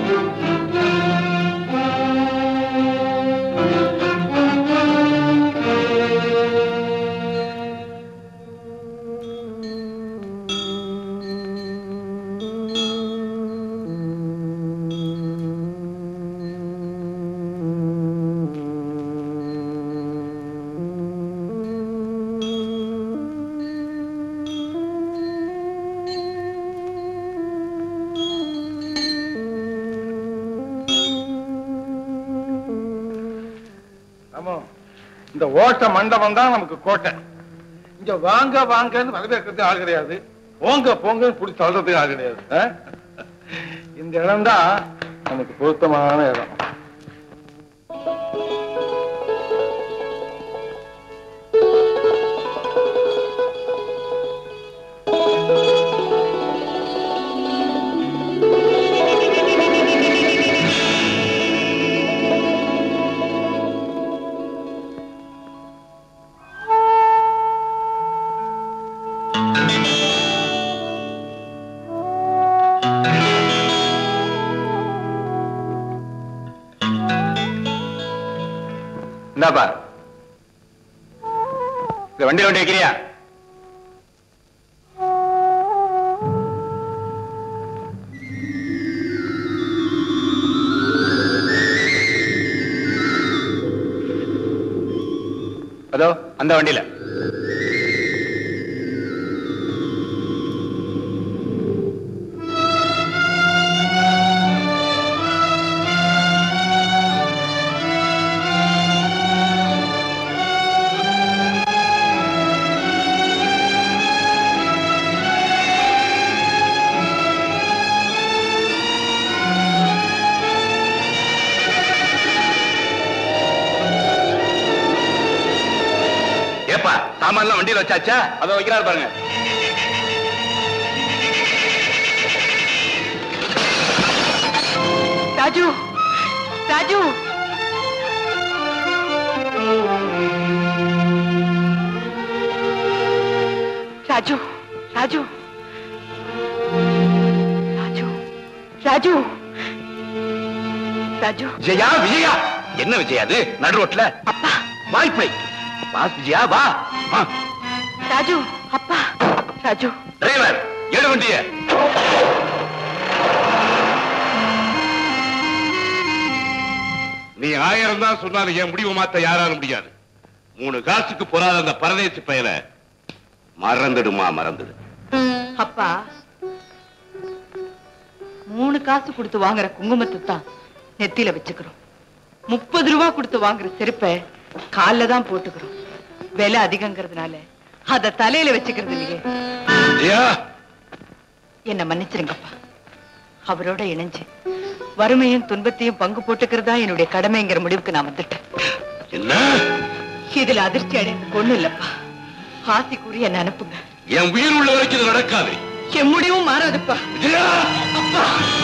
ஆமா இந்த ஓட்ட மண்டபம் தான் நமக்கு கோட்டை இங்க வாங்க வாங்கன்னு வரவேற்கிறது ஆள் கிடையாது போங்க போங்கன்னு பிடிச்சி தள்ளுறதுக்கு ஆள் கிடையாது ஆ? இந்த இடம் தான் நமக்கு பொருத்தமான இடம் இந்தாப்பா இந்த வண்டியில வண்டி வைக்கிறியா அதோ அந்த வண்டியில ஏப்பா சாமான்லாம் வண்டியில வச்சாச்சா அதை வைக்கிறாரு பாருங்க ராஜு ராஜு ராஜு ராஜு ராஜு ராஜு ராஜு விஜயா விஜயா என்ன விஜயா அது நடு ரோட்ல அப்பா வாய்ப்பை பாஸ் விஜயா வா ஆ, ராஜு அப்பா ராஜு டிரைவர் எடு வண்டிய நீ ஆயிரம் தான் சொன்னாலும் என் முடிவை மாத்த யாராலும் முடியாது மூணு காசுக்கு பொறாத அந்த பரதேசி பயல மறந்துடுமா மறந்துடு அப்பா மூணு காசு கொடுத்து வாங்குற குங்குமத்தை தான் நெத்தியில வச்சுக்கிறோம் முப்பது ரூபா கொடுத்து வாங்குற செருப்பை கால்ல தான் போட்டுக்கிறோம் விலை அதிகங்கிறதுனால அத தலையில வச்சுக்கிறது இல்லையே விஜயா என்ன மன்னிச்சிருங்கப்பா அவரோட இணைஞ்சு வறுமையும் துன்பத்தையும் பங்கு போட்டுக்கிறதா என்னுடைய கடமைங்கிற முடிவுக்கு நான் வந்துட்டேன் என்ன இதுல அதிர்ச்சி அடைந்து பொண்ணு இல்லப்பா ஆசி கூறி என்ன அனுப்புங்க என் உயிர் உள்ள வரைக்கும் இது நடக்காது என் முடிவும் மாறாதுப்பா விஜயா அப்பா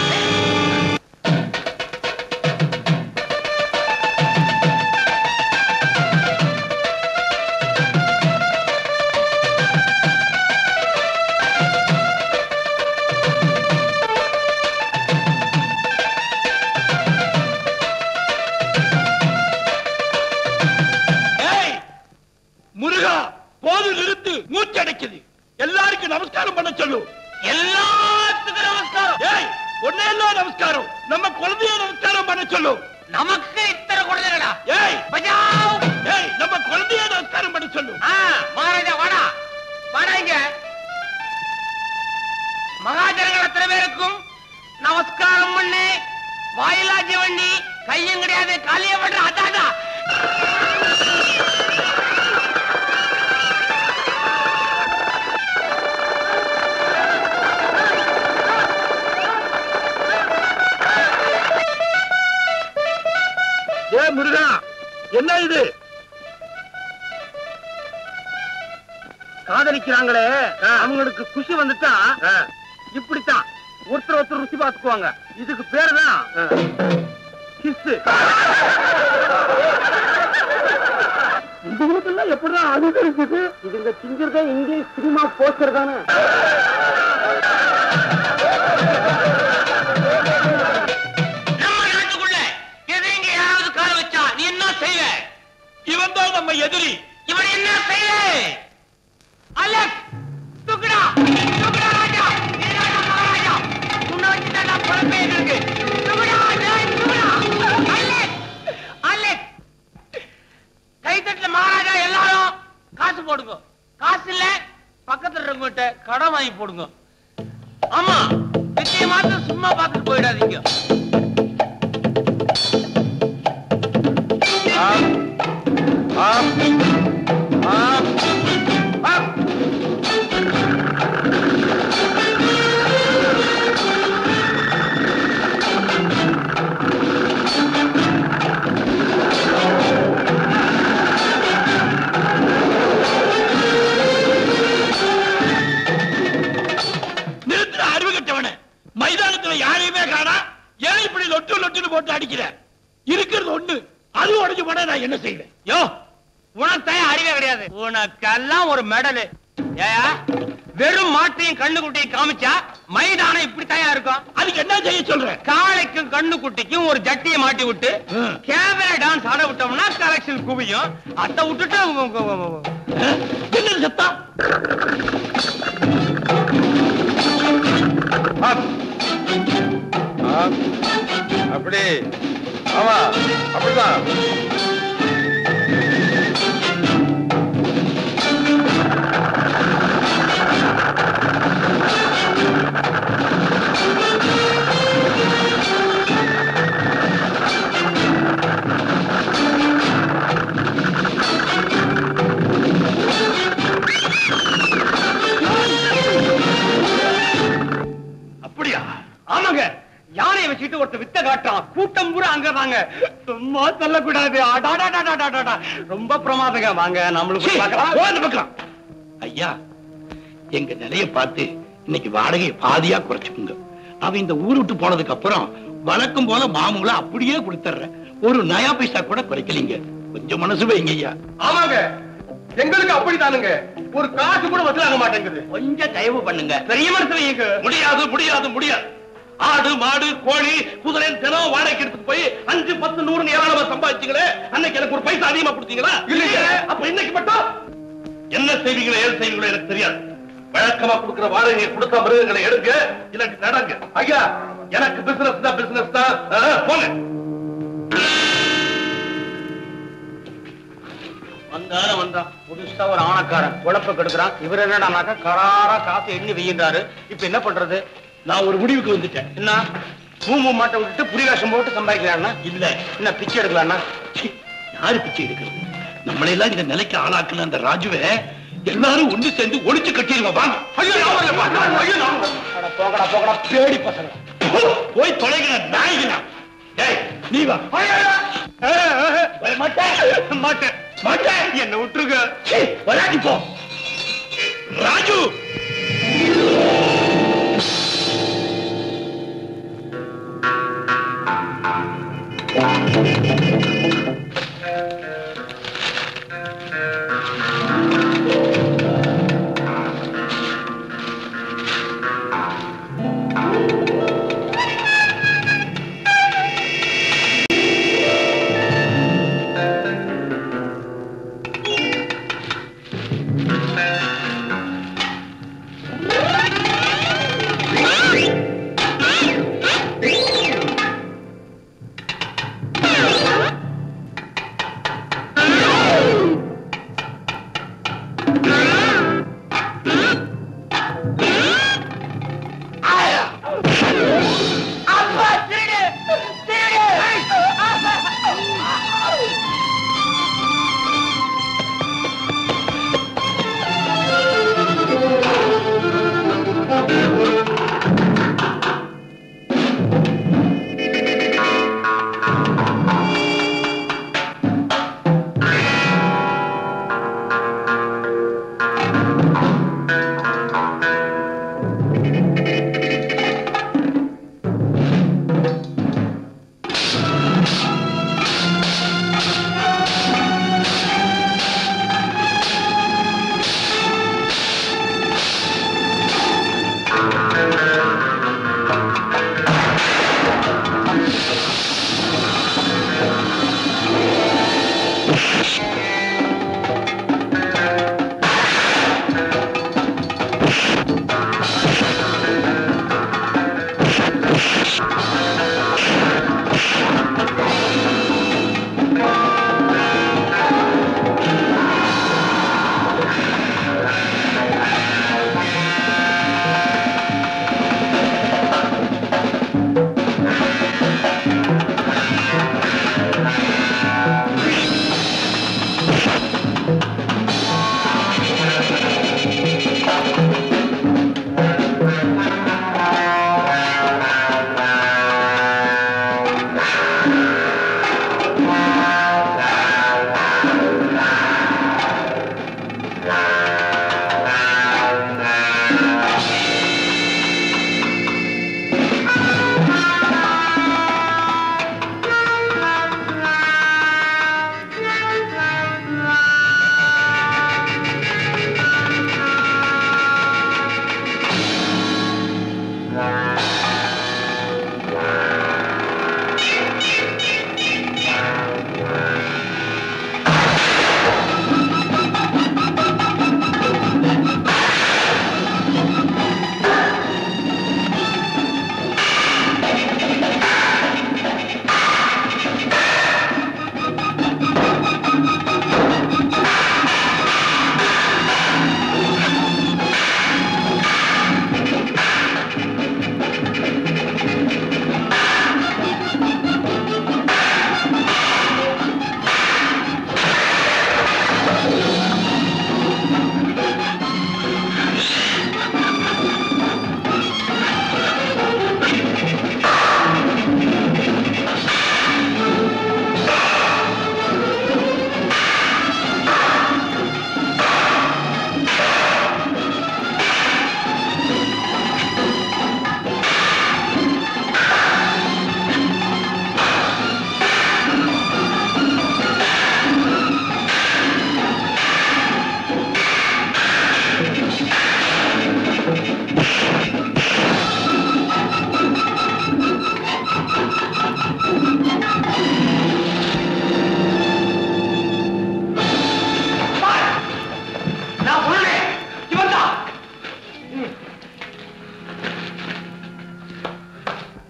ஏய் முருகா போது நிறுத்து மூச்சு அடைக்குது எல்லாருக்கும் நமஸ்காரம் பண்ண சொல்லு எல்லாத்துக்கும் நமஸ்காரம் ஏய் ஒன்னே எல்லாம் நமஸ்காரம் நம்ம குழந்தைய நமஸ்காரம் பண்ண சொல்லு நமக்கு இத்தனை குழந்தைகளா ஏய் பஜாவ் ஏய் நம்ம குழந்தைய நமஸ்காரம் பண்ண சொல்லு ஆ, மகாராஜா வாடா வாடா இங்க மகாஜனங்கள் அத்தனை பேருக்கும் நமஸ்காரம் பண்ணு வாயிலாஜி வண்டி கையும் கிடையாது காலிய பண்ற அதாடா ஏ முருகா என்ன இது காதலிக்கிறாங்களே அவங்களுக்கு குஷி வந்துட்டா இப்படித்தான் ஒருத்தர் ஒருத்தர் ருசி பார்த்துக்குவாங்க இதுக்கு பேரு தான் கிஸ் இதுகளுக்கெல்லாம் எப்படிதான் அறிவு இருக்குது இதுங்க திங்கிறதே இங்கிலீஷ் சினிமா போஸ்டர் தானே நம்ம நாட்டுக்குள்ள எதிரிங்க யாராவது கால வச்சா நீ என்ன செய்வ இவன் தான் நம்ம எதிரி இவன் என்ன செய்வ அலெக்ஸ் தூக்குடா தூக்குடா ராஜா நீ ராஜா மகாராஜா உன்னை வச்சு தான் நான் பொறுப்பே இருக்கு தூக்குடா டேய், தூக்குடா அலெக்ஸ் அலெக்ஸ் கைத்தட்டுல மகாராஜா எல்லாரும் காசு போடுங்க காசு இல்ல பக்கத்துல இருக்கவங்கிட்ட கடன் வாங்கி போடுங்க ஆமா வித்தியை மாத்திரம் சும்மா பார்த்துட்டு போயிடாதீங்க நிறுத்துற அறிவு கட்டவன மைதானத்துல யாரையுமே காணா ஏன் இப்படி லொட்டு லொட்டுன்னு போட்டு அடிக்கிற இருக்கிறது ஒண்ணு அது உடைஞ்சு போனா நான் என்ன செய்வேன் யோ உனக்கு அறிவே கிடையாது உனக்கெல்லாம் ஒரு மெடலு ஏயா வெறும் மாட்டையும் கண்ணு குட்டியும் காமிச்சா மைதானம் இப்படி தயா இருக்கும் அதுக்கு என்ன செய்ய சொல்ற காளைக்கும் கண்ணு குட்டிக்கும் ஒரு ஜட்டியை மாட்டி விட்டு கேமரா டான்ஸ் ஆட விட்டோம்னா கலெக்ஷன் குவியும் அதை விட்டுட்டு என்ன சத்தம் அப்படி ஆமா அப்படிதான் அப்படியா ஆமாங்க யானையை வச்சுட்டு ஒருத்தர் வித்த காட்டுறான் கூட்டம் பூரா அங்க வாங்க சும்மா சொல்லக்கூடாது அடாடாடாடாடாடா. ரொம்ப பிரமாதங்க வாங்க நம்மளுக்கு போய் பார்க்கலாம். போ அந்த பக்கம். ஐயா எங்க நிலைய பார்த்து இன்னைக்கு வாடகையை பாதியா குறைச்சுக்குங்க அவன் இந்த ஊர் விட்டு போனதுக்கு அப்புறம் வழக்கம் போல மாமூல அப்படியே கொடுத்துறேன் ஒரு நயா பைசா கூட குறைக்கலீங்க கொஞ்சம் மனசு வைங்க ஐயா ஆமாங்க எங்களுக்கு அப்படித்தானுங்க ஒரு காசு கூட வசூலாக மாட்டேங்குது கொஞ்சம் தயவு பண்ணுங்க பெரிய மனசு வைங்க முடியாது முடியாது முடியாது ஆடு மாடு கோழி குதிரை தினம் வாடகைக்கு எடுத்துட்டு போய் அஞ்சு பத்து நூறு ஏராளமா சம்பாதிச்சீங்களே அன்னைக்கு எனக்கு ஒரு பைசா அதிகமா கொடுத்தீங்களா இல்லைங்க. அப்ப இன்னைக்கு மட்டும் என்ன செய்வீங்களோ ஏது செய்வீங்களோ எனக்கு தெரியாது வழக்கமா கொடுக்கிற வாடகையை கொடுத்த மிருகங்களை எடுங்க இல்லாட்டி நடங்க ஐயா எனக்கு பிசினஸ் தான் பிசினஸ் தான் ஆ, போங்க வந்தாலும் வந்தான் புதுசா ஒரு ஆணக்காரன் குழப்ப கெடுக்கிறான் இவர் என்னடானாக்கா கராரா காசு எண்ணி வெய்யின்றாரு இப்ப என்ன பண்றது நான் ஒரு முடிவுக்கு வந்துட்டேன் என்ன மூமு மாட்டை விட்டுட்டு புலி வேஷம் போட்டு சம்பாதிக்கலாம்னா இல்ல என்ன பிச்சை எடுக்கலாம்னா சீ, யாரு பிச்சை எடுக்கிறது நம்மளை எல்லாம் இந்த நிலைக்கு ஆளாக்குன அந்த ராஜுவை எல்லாரும் ஒண்ணு சேர்ந்து ஒளிச்சு கட்டிடுவோம் வாங்க ஐயோ நான் வரலப்பா. ஐயோ நான் வரல. அட போகடா போகடா பேடி பசங்க போ, போய் தொலைகிற நாய்களா டேய் நீ வா மாட்டேன் மாட்டேன் மாட்டேன் என்ன விட்டுருங்க சீ, விளையாடி போ ராஜு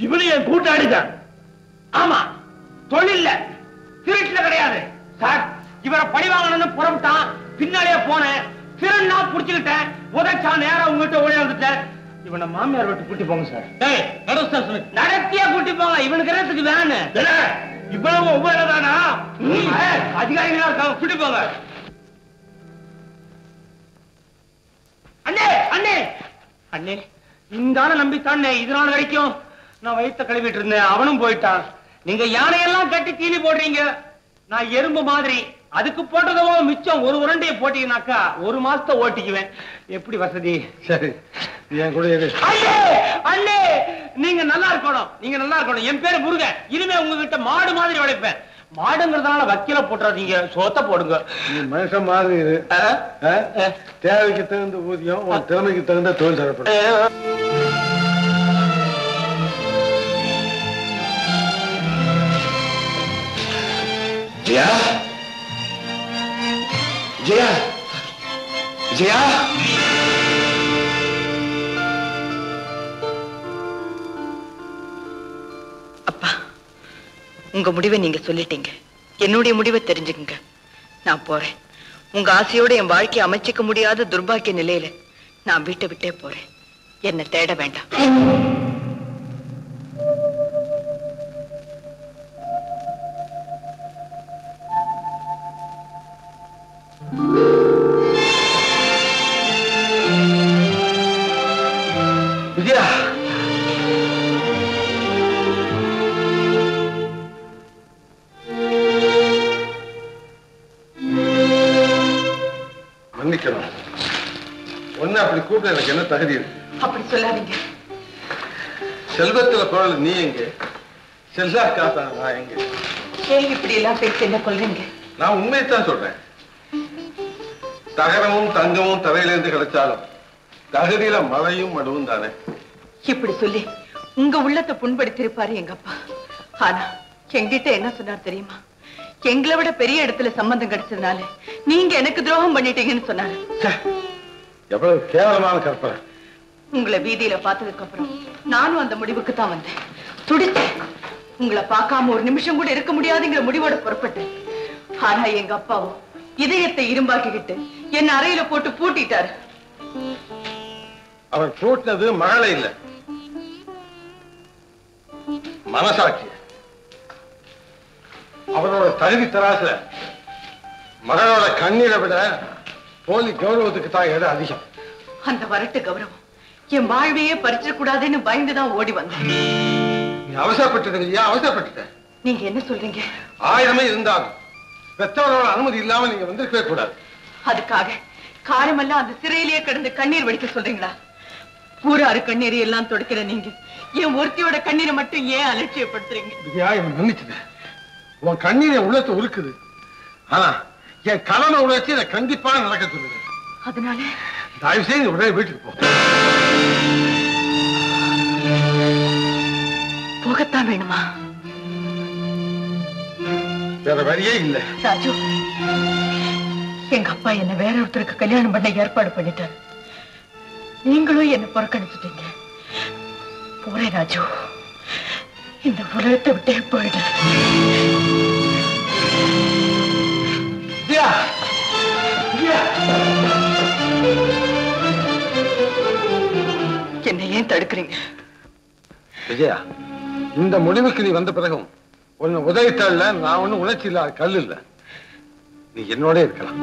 இவனு என் கூட்டாளி தான் ஆமா தொழில்ல திருட்டுல கிடையாது சார் இவரை பழி வாங்கணும்னு புறப்பட்டான் பின்னாலே போனேன் திருநா புடிச்சுக்கிட்டேன் உதச்சா நேரா உங்ககிட்ட ஓடி வந்துட்டேன் இவனை மாமியார் விட்டு கூட்டி போங்க சார் டேய் நடு சார் சொல்லு நடத்தியா கூட்டி போங்க இவனுக்கு என்னத்துக்கு வேணு இவ்வளவு ஒவ்வொரு தானா அதிகாரிகளா இருக்காங்க கூட்டி போங்க அண்ணே அண்ணே அண்ணே இந்த நம்பித்தானே இது நாள் வரைக்கும் நான் வயித்த கழுவிட்டு இருந்தேன் அவனும் போயிட்டான் நீங்க யானையெல்லாம் கட்டி தீனி போடுறீங்க நான் எறும்பு மாதிரி அதுக்கு போட்டதோ மிச்சம் ஒரு உருண்டையை போட்டீங்கன்னாக்கா ஒரு மாசத்தை ஓட்டிக்குவேன் எப்படி வசதி சரி என் கூட இரு அண்ணே அண்ணே நீங்க நல்லா இருக்கணும் நீங்க நல்லா இருக்கணும் என் பேரு முருகன் இனிமே உங்ககிட்ட மாடு மாதிரி உழைப்பேன் மாடுங்கிறதுனால வக்கீல போட்டுறாதீங்க சோத்த போடுங்க நீ மனுஷன் மாதிரி இரு ஆ? தேவைக்கு தகுந்த ஊதியம் உன் திறமைக்கு தகுந்த தொழில் தரப்படும் ஜெயா ஜெயா ஜெயா உங்க முடிவை நீங்க சொல்லிட்டீங்க என்னுடைய முடிவை தெரிஞ்சுக்குங்க நான் போறேன் உங்க ஆசையோட என் வாழ்க்கையை அமைச்சிக்க முடியாத துர்பாக்கிய நிலையில நான் வீட்டை விட்டே போறேன் என்னை தேட வேண்டாம் விஜயா மன்னிக்கணும் ஒண்ணு அப்படி கூப்பிட எனக்கு என்ன தகுதி இருக்கு அப்படி சொல்லாதீங்க செல்வத்துல குரல் நீ எங்க செல்லா காத்தா நான் எங்க ஏன் இப்படி எல்லாம் பேசி என்ன கொள்றீங்க நான் உண்மையைத்தான் சொல்றேன் தகரமும் தங்கமும் தரையிலிருந்து கிடைச்சாலும் தகுதியில மழையும் மடுவும் தானே இப்படி சொல்லி உங்க உள்ளத்தை புண்படுத்திருப்பாரு எங்க அப்பா ஆனா என்கிட்ட என்ன சொன்னார் தெரியுமா எங்களை விட பெரிய இடத்துல சம்பந்தம் கிடைச்சதுனால நீங்க எனக்கு துரோகம் பண்ணிட்டீங்கன்னு சொன்னாரு எவ்வளவு கேவலமான கற்பனை உங்களை வீதியில பார்த்ததுக்கு அப்புறம் நானும் அந்த முடிவுக்கு தான் வந்தேன் துடிச்சேன் உங்களை பார்க்காம ஒரு நிமிஷம் கூட இருக்க முடியாதுங்கிற முடிவோட புறப்பட்டேன் ஆனா எங்க அப்பாவும் இதயத்தை இரும்பாக்கிக்கிட்டு என்ன அறையில போட்டு பூட்டிட்டாரு அவர் பூட்டினது மகளை இல்ல மனசாட்சி அவரோட தகுதி தராசுல மகளோட கண்ணீரை விட போலி கௌரவத்துக்கு தான் இடம் அதிகம் அந்த வரட்டு கௌரவம் என் வாழ்வையே பறிச்சிடக் கூடாதுன்னு பயந்துதான் ஓடி வந்தேன் நீ அவசரப்பட்டது இல்லையா அவசரப்பட்டுட்ட நீங்க என்ன சொல்றீங்க ஆயிரமே இருந்தாலும் பெற்றவரோட அனுமதி இல்லாம நீங்க வந்திருக்கவே கூடாது அதுக்காக காலமெல்லாம் அந்த சிறையிலேயே கிடந்து கண்ணீர் வடிக்க சொல்றீங்களா ஊராறு கண்ணீரை எல்லாம் துடைக்கிற நீங்க என் ஒருத்தியோட கண்ணீரை மட்டும் ஏன் அலட்சியப்படுத்துறீங்க விஜயா இவன் மன்னிச்சுட்டேன் உன் கண்ணீர் என் உள்ளத்தை உருக்குது ஆனா என் கடனை உழைச்சி இதை கண்டிப்பா நடக்க சொல்லுது அதனால தயவு செய்து உடனே வீட்டுக்கு போ போகத்தான் வேணுமா வேற வழியே இல்லை ராஜு எங்க அப்பா என்ன வேற ஒருத்தருக்கு கல்யாணம் பண்ண ஏற்பாடு பண்ணிட்டாரு நீங்களும் என்ன புறக்கணிச்சிட்டீங்க போறேன் ராஜு இந்த உலகத்தை விட்டே போயிடுறேன் விஜயா விஜயா என்னை ஏன் தடுக்கிறீங்க விஜயா இந்த முடிவுக்கு நீ வந்த பிறகும் உன்னை உதவித்தாள்ல நான் ஒண்ணும் உணர்ச்சி இல்லாத கல் இல்ல நீ என்னோட இருக்கலாம்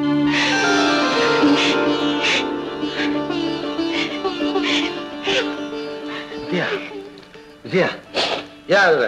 விஜயா விஜயா ஏன் அழுற?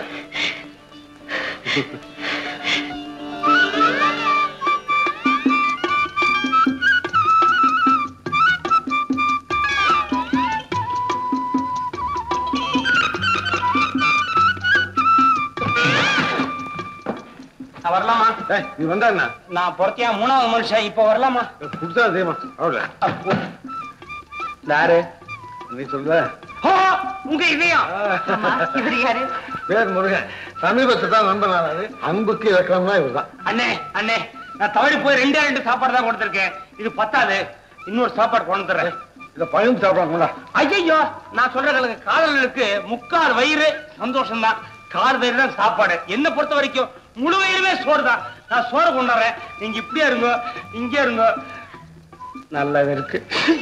நான் வரலாமா ஏய், நீ வந்தா என்ன நான் பொறுத்தியா மூணாவது மனுஷன் இப்ப வரலாமா புதுசா தெரியுமா அவ்வளவு யாரு நீ சொல்ற உங்க இதயம் இவர் யாரு பேர் முருகன் சமீபத்தில் தான் நண்பனாரு அன்புக்கு இலக்கணம்னா இவர்தான் அண்ணே அண்ணே நான் தவறி போய் ரெண்டே ரெண்டு சாப்பாடு தான் கொடுத்துருக்கேன் இது பத்தாது இன்னொரு சாப்பாடு கொண்டு தர்றேன் இத பகிர்ந்து சாப்பிடலாங்களா ஐயோ நான் சொல்றதுக்கு காதலர்களுக்கு முக்கால் வயிறு சந்தோஷம் தான் கால் வயிறு தான் சாப்பாடு என்ன பொறுத்த வரைக்கும் முழு வயிறுமே சோறு தான் நான் சோறு கொண்டாடுறேன் நீங்க இப்படியே இருங்க இங்கே இருங்க நல்லது இருக்கு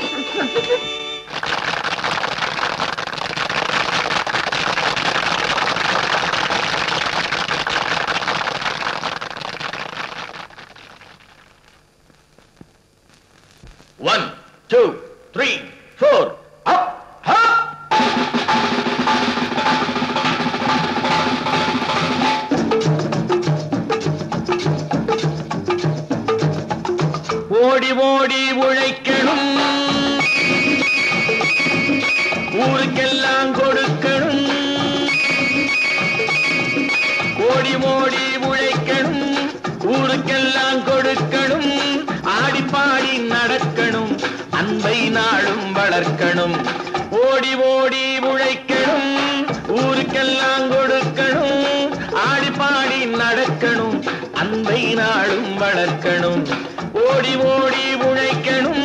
One, two, three, four, up, up. ஓடி ஓடி உழைக்கணும் ஊருக்கெல்லாம் கொடுக்கணும் ஓடி ஓடி உழைக்கணும் ஊருக்கெல்லாம் கொடுக்கணும் ஆடி பாடி நடக்கணும் அன்பை நாளும் வளர்க்கணும் ஓடி ஓடி உழைக்கணும் ஊருக்கெல்லாம் கொடுக்கணும் ஆடி பாடி நடக்கணும் அன்பை நாளும் வளர்க்கணும் ஓடி ஓடி உழைக்கணும்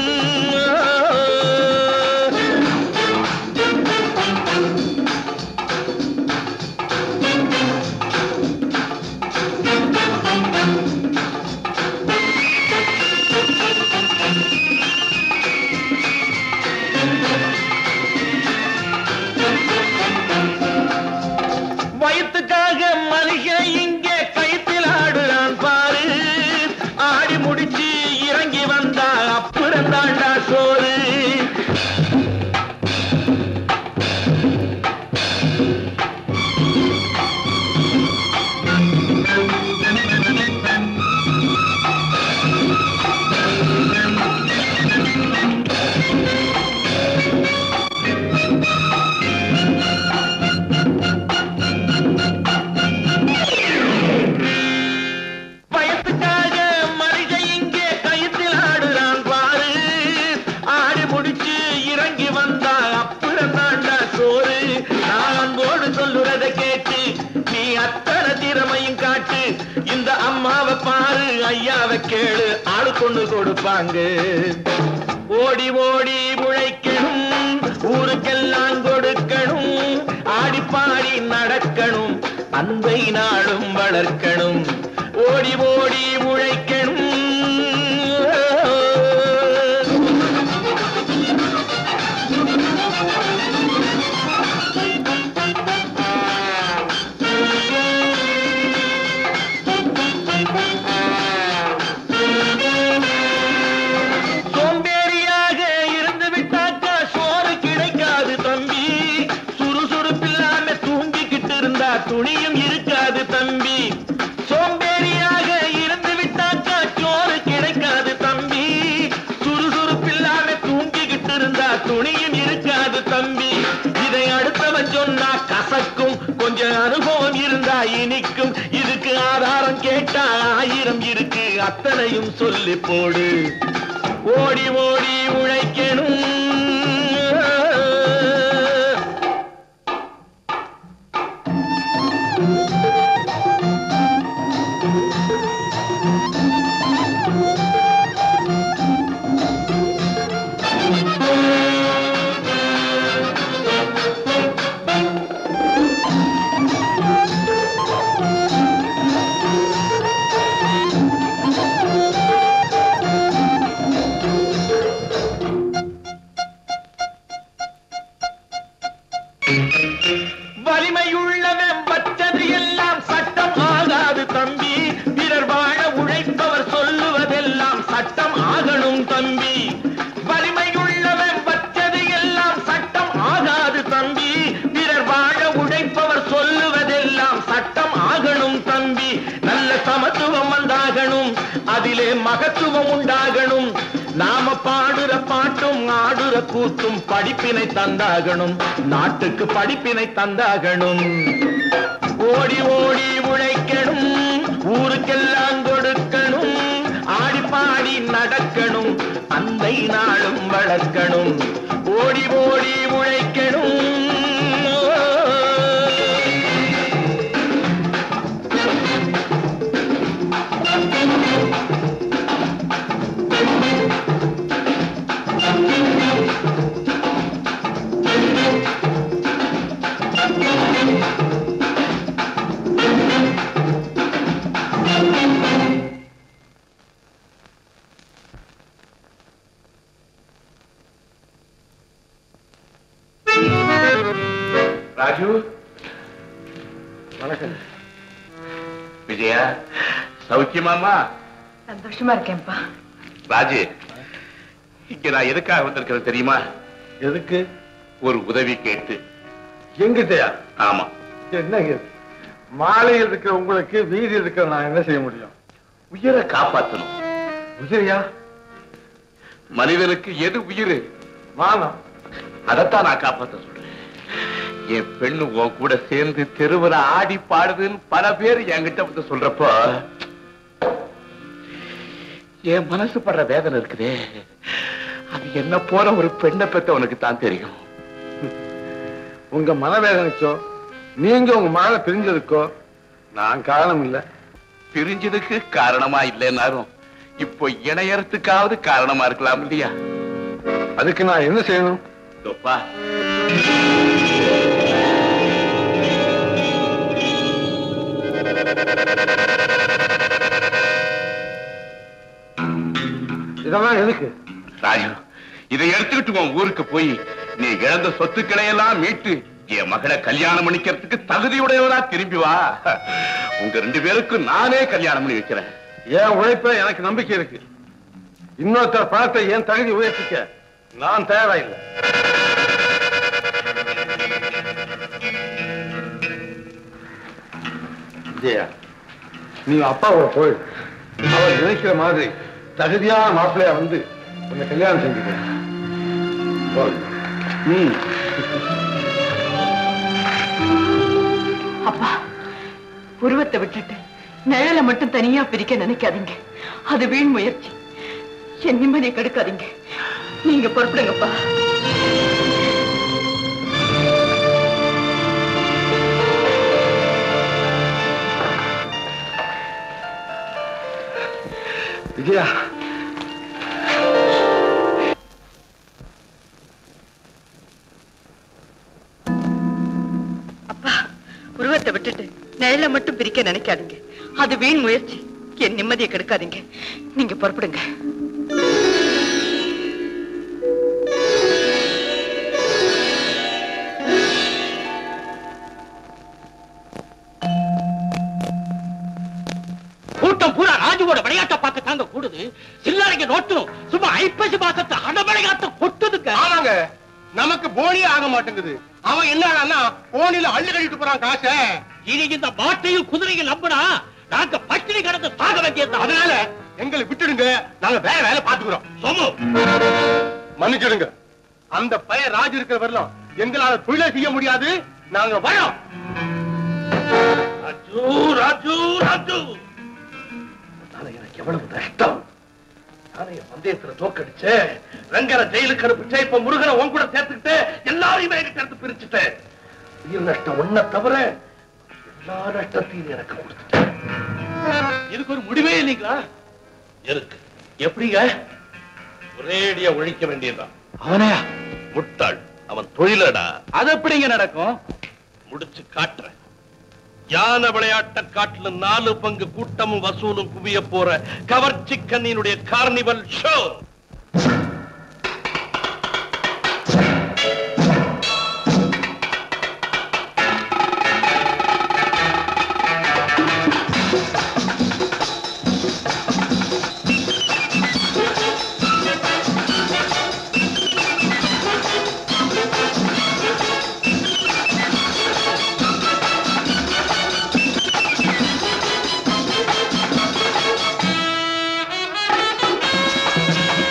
வயிற்றுக்காக மனுஷன் இங்கே கைத்தில் ஆடுறான் பாரு ஆடி முடிச்சு இறங்கி வந்தா அப்புறம் தாண்டா சோறு வயசுக்காக மனித இங்கே கயிற்றில் ஆடுறான் பாரு ஆடி முடிச்சு இறங்கி வந்தா அப்புறம் தாண்டா சோறு நான் அன்போடு சொல்லுறத கேட்டு நீ அத்தனை திறமையும் காட்டு இந்த அம்மாவை பாரு ஐயாவை கேளு ஆளு கொண்டு கொடுப்பாங்க ஓடி ஓடி உழைக்கணும் ஊருக்கெல்லாம் கொடுக்கணும் ஆடி பாடி நடக்கணும் அன்பை நாளும் வளர்க்கணும் ஓடி ஓடி உழைக்கணும் சோம்பேறியாக இருந்து விட்டாக்கா சோறு கிடைக்காது தம்பி சுறுசுறுப்பில்லாம தூங்கிக்கிட்டு இருந்தா துணியும் இருக்காது தம்பி சோம்பேறியாக இருந்து விட்டாக்கா சோறு கிடைக்காது தம்பி சுறுசுறுப்பில்லாம தூங்கிக்கிட்டு இருந்தா துணியும் இருக்காது தம்பி இதை அடுத்தவன் சொன்னா கசக்கும் கொஞ்சம் அனுபவம் இருந்தா இனிக்கும் இதுக்கு ஆதாரம் கேட்டா ஆயிரம் இருக்கு அத்தனையும் சொல்லி போடு ஓடி ஓடி உழைக்கணும் வலிமையுள்ளவன் வச்சது எல்லாம் சட்டம் ஆகாது தம்பி பிறர் வாழ உழைப்பவர் சொல்லுவதெல்லாம் சட்டம் ஆகணும் தம்பி வலிமையுள்ளவன் வச்சது எல்லாம் சட்டம் ஆகாது தம்பி பிறர் வாழ உழைப்பவர் சொல்லுவதெல்லாம் சட்டம் ஆகணும் தம்பி நல்ல சமத்துவம் வந்தாகணும் அதிலே மகத்துவம் உண்டாகணும் நாம பாடுற பாட்டும் ஆடுற கூத்தும் படிப்பினை தந்தாகணும் நாட்டுக்கு படிப்பினை தந்தாகணும் ஓடி ஓடி உழைக்கணும் ஊருக்கெல்லாம் கொடுக்கணும் ஆடி பாடி நடக்கணும் அந்தை நாளும் வளர்க்கணும் ஓடி ஓடி உழைக்கணும் ராஜு வணக்கம் விஜயா சௌக்கியமாமா சந்தோஷமா இருக்கேன்ப்பா ராஜு இங்க நான் எதுக்காக வந்திருக்கிறேன் தெரியுமா எதுக்கு ஒரு உதவி கேட்டு எங்கிட்டயா ஆமா என்னங்க இது? மாலையில் இருக்கிற உங்களுக்கு வீதி இருக்கிற நான் என்ன செய்ய முடியும் உயிரை காப்பாத்தணும் உயிரியா மனிதனுக்கு எது உயிர் மானம் அதைத்தான் நான் காப்பாத்த சொல்றேன் என் பெண்ணு உன் கூட சேர்ந்து தெருவுல ஆடி பாடுதுன்னு பல பேர் என்கிட்ட வந்து சொல்றப்போ என் மனசு படுற வேதனை இருக்குதே அது என்ன போல ஒரு பெண்ணை பெத்தவனுக்கு தான் தெரியும் உங்க மனவேதனைக்கோ நீங்க உங்க மகளை பிரிஞ்சதுக்கோ நான் காரணம் இல்ல பிரிஞ்சதுக்கு காரணமா இல்லைன்னாலும் இப்போ இணையறதுக்காவது காரணமா இருக்கலாம் இல்லையா அதுக்கு நான் என்ன செய்யணும் தோப்பா இதெல்லாம் எதுக்கு ராஜு இதை எடுத்துக்கிட்டு உன் ஊருக்கு போய் நீ இழந்த சொத்துக்களை எல்லாம் மீட்டு என் மகளை கல்யாணம் பண்ணிக்கிறதுக்கு தகுதியுடையவரா திரும்பி வா உங்க ரெண்டு பேருக்கும் நானே கல்யாணம் பண்ணி வைக்கிறேன் என் உழைப்ப எனக்கு நம்பிக்கை இருக்கு இன்னொருத்தர் பணத்தை என் தகுதி உயர்த்திக்க நான் தயாரா இல்லை விஜயா நீ அப்பாவோட போயிடு அவர் நினைக்கிற மாதிரி தகுதியான மாப்பிள்ளையா வந்து உன்னை கல்யாணம் செஞ்சுக்க போய். ம் அப்பா உருவத்தை விட்டுட்டு நிழலை மட்டும் தனியா பிரிக்க நினைக்காதீங்க அது வீண் முயற்சி என் நிம்மதியை கெடுக்காதீங்க நீங்க பொறுப்பிடுங்கப்பா விஜயா அப்பா உருவத்தை விட்டுட்டு நிழலை மட்டும் பிரிக்க நினைக்காதீங்க அது வீண் முயற்சி என் நிம்மதியை கெடுக்காதீங்க நீங்க புறப்படுங்க கூட்டம் பூரா ராஜுவோட விளையாட்ட பார்க்க தாங்க கூடுது சில்லறைக்கு நோட்டும் சும்மா ஐப்பசி மாசத்து அடமழையாட்டம் கொட்டுதுங்க ஆமாங்க நமக்கு போனியே ஆக மாட்டேங்குது அவன் என்னன்னா போனில அள்ளி கழிட்டு போறான் காசை இனி இந்த மாட்டையும் குதிரையும் நம்பினா நாங்க பட்டினி கிடந்து சாக வேண்டியது அதனால எங்களை விட்டுடுங்க நாங்க வேற வேலை பாத்துக்கிறோம் சொமு மன்னிச்சிடுங்க அந்த பையன் ராஜு இருக்கிற வரலாம் எங்களால தொழிலை செய்ய முடியாது நாங்க வரோம் ராஜு ராஜு ராஜு எனக்கு எவ்வளவு நஷ்டம் நானே என் பந்தயத்துல தோக்கடிச்சு ரங்கர ஜெயிலுக்கு அனுப்பிச்சு இப்ப முருகனை உன் கூட சேர்த்துக்கிட்டு எல்லாரையுமே என்கிட்ட இருந்து பிரிச்சுட்டேன் உயிர் நஷ்டம் ஒன்ன தவிர எல்லா நஷ்டத்தையும் எனக்கு கொடுத்துட்டேன் இதுக்கு ஒரு முடிவே இல்லைங்களா இருக்கு எப்படிங்க ஒரேடியா ஒழிக்க வேண்டியதுதான் அவனே முட்டாள் அவன் தொழிலடா அது எப்படிங்க நடக்கும் முடிச்சு காட்டுறேன் யானை விளையாட்ட காட்டுல நாலு பங்கு கூட்டமும் வசூலும் குவிய போற கவர்ச்சி கண்ணியினுடைய கார்னிவல் ஷோ ராஜு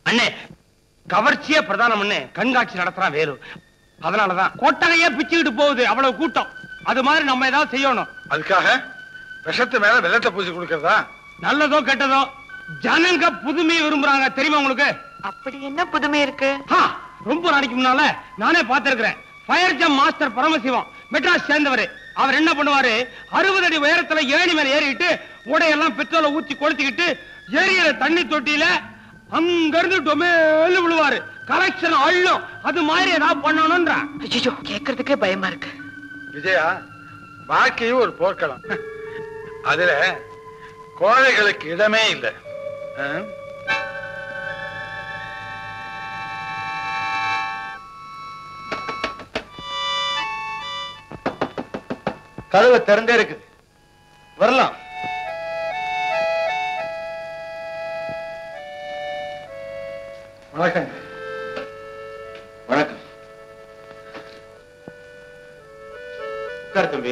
அண்ணே கவர்ச்சியே பிரதானம் அண்ணே கண்காட்சி நடத்துறான் வேலு அதனாலதான் கொட்டகையே பிச்சுக்கிட்டு போகுது அவ்வளவு கூட்டம் அது மாதிரி நம்ம ஏதாவது செய்யணும் அதுக்காக விஷத்து மேல வெள்ளத்தை பூசி கொடுக்கறதா நல்லதோ கெட்டதோ ஜனங்க புதுமையை விரும்புறாங்க தெரியுமா உங்களுக்கு அப்படி என்ன புதுமை இருக்கு ஹா, ரொம்ப நாளைக்கு முன்னால நானே பார்த்திருக்கிறேன் ஃபயர் ஜம் மாஸ்டர் பரமசிவம் மெட்ராஸ் சேர்ந்தவர் அவர் என்ன பண்ணுவாரு அறுபது அடி உயரத்துல ஏணி மேல ஏறிட்டு உடையெல்லாம் பெட்ரோலை ஊத்தி கொளுத்திக்கிட்டு ஏரியில தண்ணி தொட்டியில அங்க இருந்து டொமேலு விழுவாரு கலெக்ஷன் அள்ளும் அது மாதிரி ஏதாவது பண்ணணும்ன்றான் ஐயோ கேக்குறதுக்கே பயமா இருக்கு விஜயா வாழ்க்கையும் ஒரு போர்க்களம் அதுல கோழைகளுக்கு இடமே இல்லை ஆ? கதவு திறந்தே இருக்குது வரலாம் வணக்கம் வணக்கம் உட்கார் தம்பி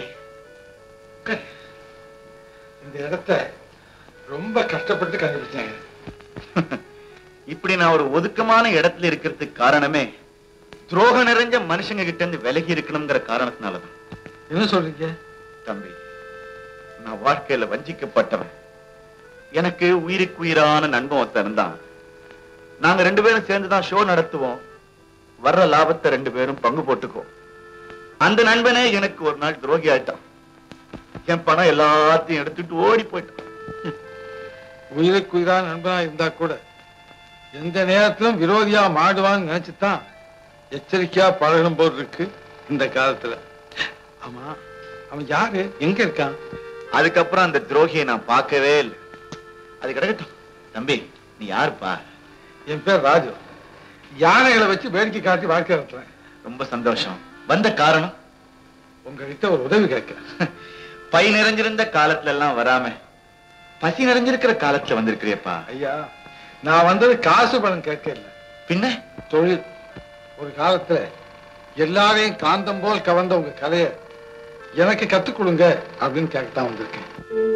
இந்த இடத்த ரொம்ப கஷ்டப்பட்டு கண்டுபிடிச்சாங்க இப்படி நான் ஒரு ஒதுக்கமான இடத்துல இருக்கிறதுக்கு காரணமே துரோகம் நிறைஞ்ச மனுஷங்க கிட்ட இருந்து விலகி இருக்கணுங்கிற காரணத்தினாலதான் என்ன சொல்றீங்க தம்பி நான் வாழ்க்கையில வஞ்சிக்கப்பட்டவன் எனக்கு உயிருக்கு உயிரான நண்பன் ஒருத்தன் இருந்தான் நாங்க ரெண்டு பேரும் சேர்ந்துதான் ஷோ நடத்துவோம் வர்ற லாபத்தை ரெண்டு பேரும் பங்கு போட்டுக்குவோம் அந்த நண்பனே எனக்கு ஒரு நாள் துரோகி ஆயிட்டான் என் பணம் எல்லாத்தையும் எடுத்துட்டு ஓடி போயிட்டான் உயிருக்கு உயிரா நண்பனா இருந்தா கூட எந்த நேரத்திலும் விரோதியா மாடுவான்னு நினைச்சுதான் எச்சரிக்கையா பழகணும் போல் இருக்கு இந்த காலத்துல ஆமா அவன் யாரு எங்க இருக்கான் அதுக்கப்புறம் அந்த துரோகியை நான் பார்க்கவே இல்லை அது கிடக்கட்டும் தம்பி நீ யாருப்பா என் பேர் ராஜு யானைகளை வச்சு வேடிக்கை காட்டி வாழ்க்கை நடத்துறேன் ரொம்ப சந்தோஷம் வந்த காரணம் உங்ககிட்ட ஒரு உதவி கேட்கிறேன் பை நிறைஞ்சிருந்த காலத்துல எல்லாம் வராம பசி நிறைஞ்சிருக்கிற காலத்துல வந்திருக்கிறியப்பா ஐயா நான் வந்தது காசு பணம் கேட்க இல்லை பின்ன தொழில் ஒரு காலத்துல எல்லாரையும் காந்தம் போல் கவர்ந்த உங்க கலைய எனக்கு கத்துக் கொடுங்க அப்படின்னு கேட்கத்தான் வந்திருக்கேன்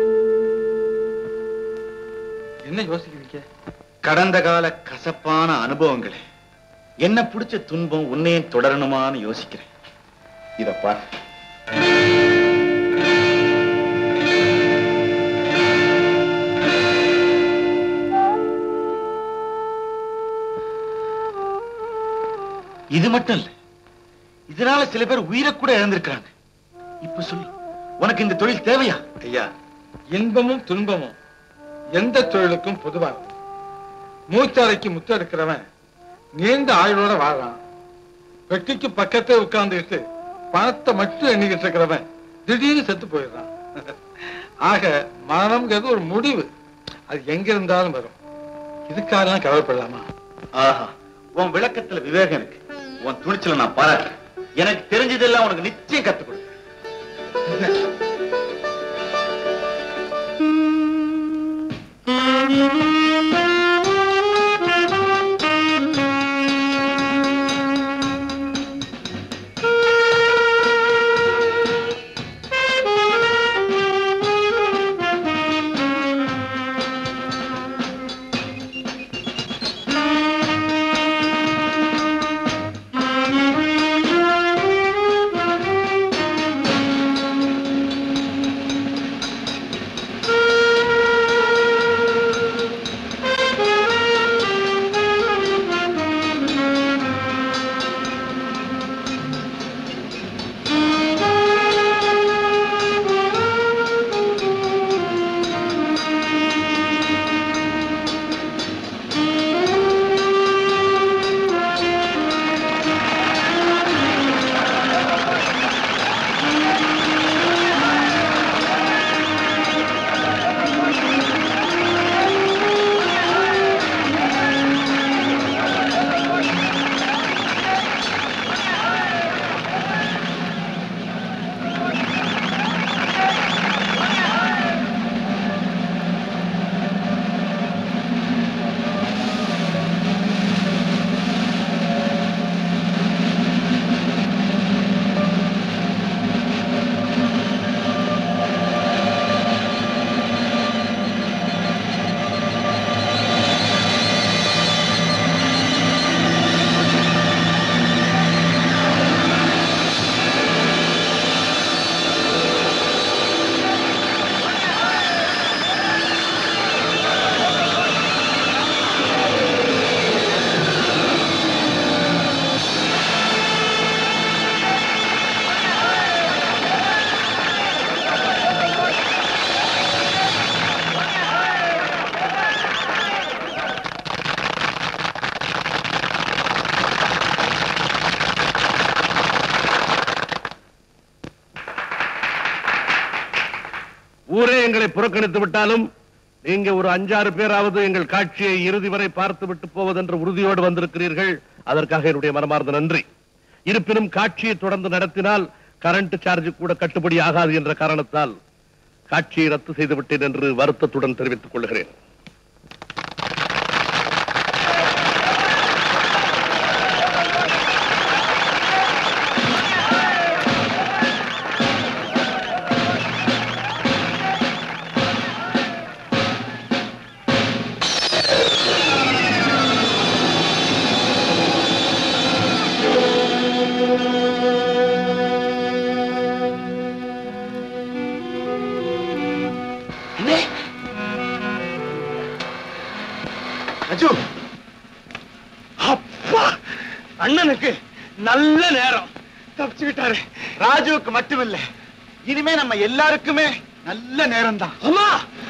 என்ன யோசிக்கிறீங்க கடந்த கால கசப்பான அனுபவங்களே என்ன பிடிச்ச துன்பம் உன்னையும் தொடரணுமான்னு யோசிக்கிறேன் இத பார் இது மட்டும் இல்ல இதனால சில பேர் உயிரை கூட இழந்திருக்கிறாங்க இப்ப சொல்லு உனக்கு இந்த தொழில் தேவையா ஐயா இன்பமும் துன்பமும் எந்த தொழிலுக்கும் பொதுவானது மூச்சாலைக்கு முத்து எடுக்கிறவன் நீண்ட ஆயுளோட வாழறான் வெட்டிக்கு பக்கத்தே உட்கார்ந்துக்கிட்டு பணத்தை மட்டும் எண்ணிக்கிட்டு இருக்கிறவன் திடீர்னு செத்து போயிடுறான் ஆக மரணம்ங்கிறது ஒரு முடிவு அது எங்க இருந்தாலும் வரும் இதுக்காகலாம் கவலைப்படலாமா ஆஹா உன் விளக்கத்துல விவேகம் இருக்கு உன் துணிச்சல நான் பாராட்டுறேன் எனக்கு தெரிஞ்சதெல்லாம் உனக்கு நிச்சயம் கத்துக் கொடு புறக்கணித்து விட்டாலும் நீங்க ஒரு அஞ்சாறு பேராவது எங்கள் காட்சியை இறுதி வரை பார்த்து விட்டு போவதென்ற உறுதியோடு வந்திருக்கிறீர்கள் அதற்காக என்னுடைய மனமார்ந்த நன்றி இருப்பினும் காட்சியை தொடர்ந்து நடத்தினால் கரண்ட் சார்ஜ் கூட கட்டுப்படி ஆகாது என்ற காரணத்தால் காட்சியை ரத்து செய்து விட்டேன் என்று வருத்தத்துடன் தெரிவித்துக் கொள்கிறேன் அஜு அப்பா அண்ணனுக்கு நல்ல நேரம் தப்பிச்சுக்கிட்டாரு ராஜுவுக்கு மட்டுமில்ல இனிமே நம்ம எல்லாருக்குமே நல்ல நேரம் தான் அம்மா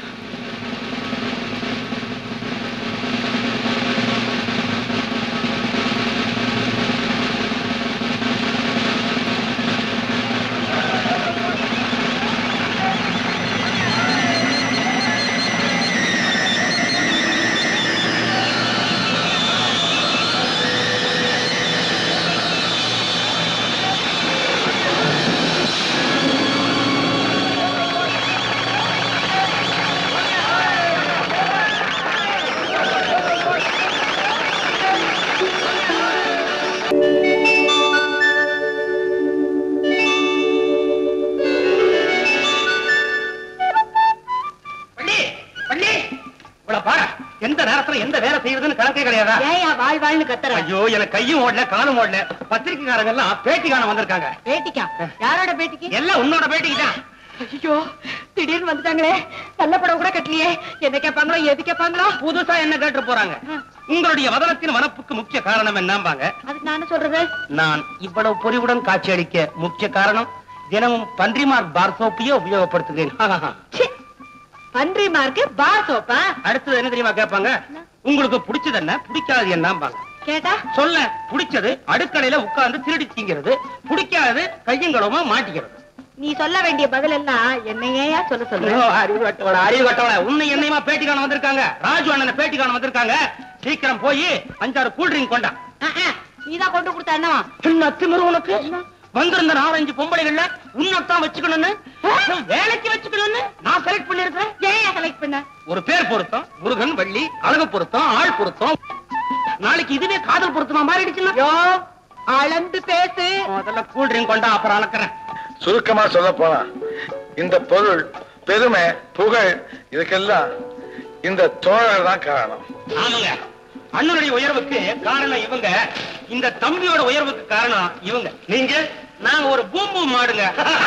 பள்ளி பள்ளி இவ்வளவு பாரு எந்த நேரத்துல எந்த வேலை செய்யறதுன்னு கணக்கே கிடையாதா ஏயா வாழ் வாழ்னு கத்துற ஐயோ எனக்கு கையும் ஓடல காலும் ஓடல பத்திரிக்கைக்காரங்க எல்லாம் பேட்டி காண வந்திருக்காங்க பேட்டிக்கா யாரோட பேட்டிக்கு எல்லாம் உன்னோட பேட்டிக்கு தான் ஐயோ திடீர்னு வந்துட்டாங்களே நல்ல படம் கூட கட்டலையே என்ன கேட்பாங்களோ எது கேட்பாங்களோ புதுசா என்ன கேட்டு போறாங்க உங்களுடைய வதனத்தின் வனப்புக்கு முக்கிய காரணம் என்னம்பாங்க அதுக்கு நான் என்ன சொல்றது நான் இவ்வளவு பொறிவுடன் காட்சியளிக்க முக்கிய காரணம் தினமும் பன்றிமார் பார் சோப்பையே உபயோகப்படுத்துகிறேன் பன்றி மார்க்கு பார் சோப்பா அடுத்தது என்ன தெரியுமா கேட்பாங்க உங்களுக்கு பிடிச்சது என்ன பிடிக்காது என்னம்பாங்க கேட்டா சொல்ல பிடிச்சது அடுக்கடையில உட்கார்ந்து திருடி திங்கிறது பிடிக்காதது கையங்களமா மாட்டிக்கிறது நீ சொல்ல வேண்டிய பதில் எல்லாம் என்னையா சொல்ல ஐயோ, சொல்ற அறிவு கட்டவள அறிவு கட்டவள உன்னை என்னையுமா பேட்டி காண வந்திருக்காங்க ராஜு அண்ணனை பேட்டி காண வந்திருக்காங்க சீக்கிரம் போய் அஞ்சாறு கூல் ட்ரிங்க் கொண்டா நீதான் கொண்டு கொடுத்த என்னவா என்ன திமிரு உனக்கு வந்திருந்த நாலஞ்சு பொம்பளைகள்ல உன்னத்தான் வச்சுக்கணும்னு வேலைக்கு வச்சுக்கணும்னு நான் செலக்ட் பண்ணிருக்கேன் ஏன் செலக்ட் பண்ண ஒரு பேர் பொருத்தம் முருகன் வள்ளி அழகு பொருத்தம் ஆள் பொருத்தம் நாளைக்கு இதுவே காதல் பொருத்தமா மாறிடுச்சுன்னா யோ அளந்து பேசு முதல்ல கூல் ட்ரிங்க் கொண்டா அப்புறம் அளக்குறேன் சுருக்கமா சொல்ல போனா இந்த பொருள் பெருமை புகழ் இதுக்கெல்லாம் இந்த தோழர் தான் காரணம் ஆமாங்க அண்ணனுடைய உயர்வுக்கு காரணம் இவங்க இந்த தம்பியோட உயர்வுக்கு காரணம் இவங்க நீங்க நாங்க ஒரு பூம் பூம் மாடுங்க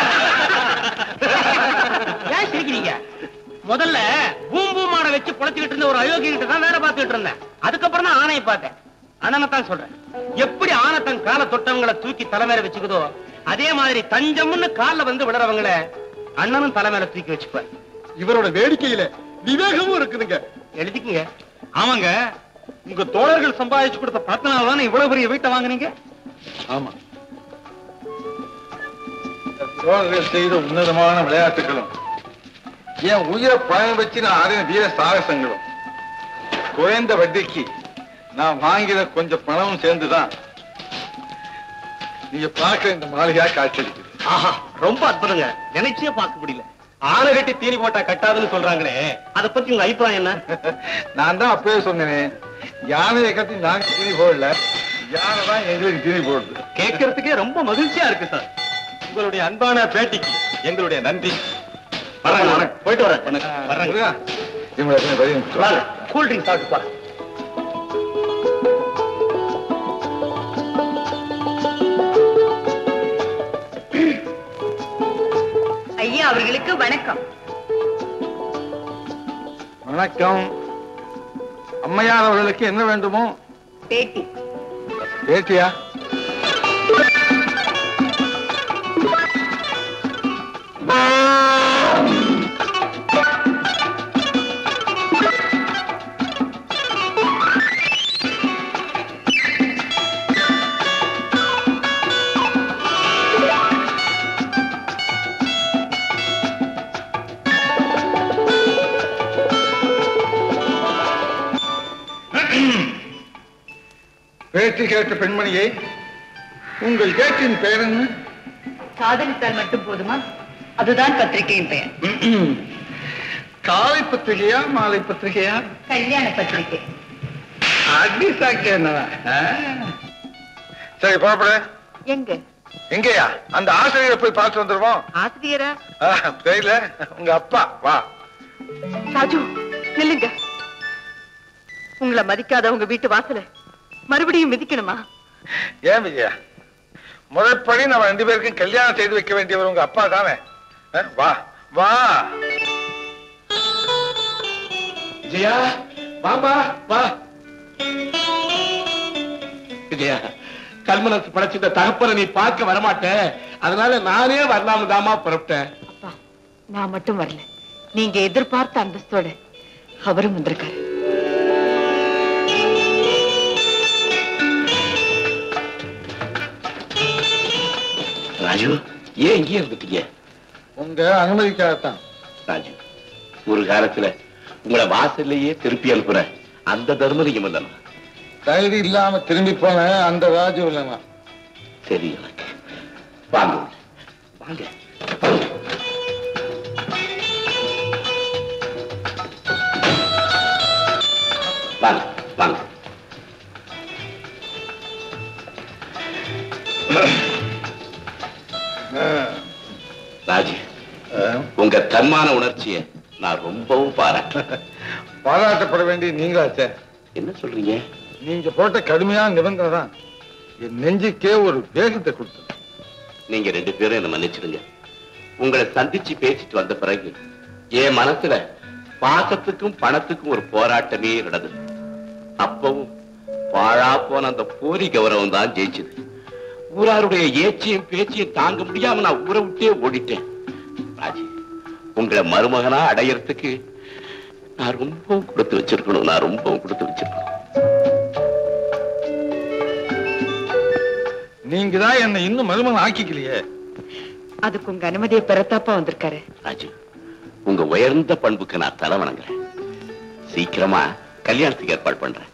ஏன் சிரிக்கிறீங்க முதல்ல பூம் பூம் மாடை வச்சு புழைச்சுக்கிட்டு இருந்த ஒரு அயோக்கிய கிட்ட தான் வேலை பார்த்துட்டு இருந்தேன் அதுக்கப்புறம் தான் ஆணையை பார்த்தேன் அண்ணனை தான் சொல்றேன் எப்படி ஆனை தன் கால தொட்டவங்களை தூக்கி தலைமையில வச்சுக்குதோ அதே மாதிரி தஞ்சம்னு கால்ல வந்து விடுறவங்கள அண்ணனும் தலைமையில தூக்கி வச்சுப்பார் இவரோட வேடிக்கையில விவேகமும் இருக்குதுங்க எழுதிக்குங்க ஆமாங்க உங்க தோழர்கள் சம்பாதிச்சு கொடுத்த பத்தினால தானே இவ்வளவு பெரிய வீட்டை வாங்குனீங்க ஆமா தோழர்கள் செய்த உன்னதமான விளையாட்டுகளும் என் உயிரை பயம் வச்சு நான் ஆடின வீர சாகசங்களும் குறைந்த வட்டிக்கு நான் வாங்கின கொஞ்சம் பணமும் சேர்ந்துதான் நீங்க பார்க்க இந்த மாளிகையா காட்சியளிக்குது ஆஹா ரொம்ப அற்புதங்க நினைச்சே பார்க்க முடியல ஆனை கட்டி தீனி போட்டா கட்டாதுன்னு சொல்றாங்களே அத பத்தி உங்க அபிப்பிராயம் என்ன நான் தான் அப்பவே சொன்னேனே யானையை கட்டி நாங்க தீனி போடல யானை தான் எங்களுக்கு தீனி போடுது கேட்கறதுக்கே ரொம்ப மகிழ்ச்சியா இருக்கு சார் உங்களுடைய அன்பான பேட்டிக்கு எங்களுடைய நன்றி வரேங்க, வரேன். போயிட்டு வரேன் வரேங்க முருகா, இவங்களை பதிவு வாங்க கூல் ட்ரிங்க் சாப்பிட்டு போறேன் ஐயா அவர்களுக்கு வணக்கம் வணக்கம் அம்மையார் அவர்களுக்கு என்ன வேண்டுமோ பேட்டி பேட்டியா பேட்டி கேட்ட பெண்மணியை உங்கள் ஏற்றின் பெயர் என்ன காதலித்தால் மட்டும் போதுமா அதுதான் பத்திரிகையின் பெயர் காலை பத்திரிகையா மாலை பத்திரிகையா கல்யாண பத்திரிகை அடி சாக்கிய சரி புறப்படு எங்க எங்கேயா அந்த ஆசிரியரை போய் பார்த்து வந்துருவோம் ஆசிரியரா ஆ, தெரியல உங்க அப்பா வா ராஜு நில்லுங்க உங்களை மதிக்காத உங்க வீட்டு வாசல மறுபடியும் மிதிக்கணுமா ஏன் விஜயா முதற்படி நம்ம ரெண்டு பேருக்கும் கல்யாணம் செய்து வைக்க வேண்டியவர் உங்க அப்பா தானே ஆ, வா வா விஜயா வாமா வா விஜயா கல்மனசு படைச்சிட்ட தகப்பனை நீ பார்க்க வரமாட்ட அதனால நானே வரலாம்னு தாமா புறப்பட்டேன் அப்பா நான் மட்டும் வரல நீங்க எதிர்பார்த்த அந்தஸ்தோட அவரும் வந்திருக்காரு ராஜு ஏன் இங்கே இருந்துட்டீங்க உங்க அனுமதிக்காகத்தான் ராஜு ஒரு காலத்துல உங்களை வாசல்லையே திருப்பி அனுப்புற அந்த தர்மலிங்கம் இல்லைனா தைரியம் இல்லாம திரும்பி போன அந்த ராஜு இல்லைனா சரி எனக்கு வாங்க வாங்க வாங்க வாங்க ராஜு உங்க தன்மான உணர்ச்சியை நான் ரொம்பவும் பாராட்டுறேன் பாராட்டப்பட வேண்டிய நீங்களாச்சே என்ன சொல்றீங்க நீங்க போட்ட கடுமையான நிபந்தனை தான் என் நெஞ்சுக்கே ஒரு வேகத்தை கொடுத்தது நீங்க ரெண்டு பேரும் என்ன மன்னிச்சிடுங்க உங்களை சந்திச்சு பேசிட்டு வந்த பிறகு என் மனசுல பாசத்துக்கும் பணத்துக்கும் ஒரு போராட்டமே நடந்தது அப்பவும் பாழா போன அந்த போரி கௌரவம் தான் ஜெயிச்சது ஊராருடைய ஏச்சியும் பேச்சியும் தாங்க முடியாம நான் ஊரை விட்டே ஓடிட்டேன் ராஜி உங்களை மருமகனா அடையறதுக்கு நான் ரொம்பவும் கொடுத்து வச்சிருக்கணும் நான் ரொம்பவும் கொடுத்து வச்சிருக்கணும் நீங்க தான் என்ன இன்னும் மருமகன் ஆக்கிக்கலையே அதுக்கு உங்க அனுமதியை பெறத்தாப்பா வந்திருக்காரு ராஜு உங்க உயர்ந்த பண்புக்கு நான் தலை வணங்குறேன் சீக்கிரமா கல்யாணத்துக்கு ஏற்பாடு பண்றேன்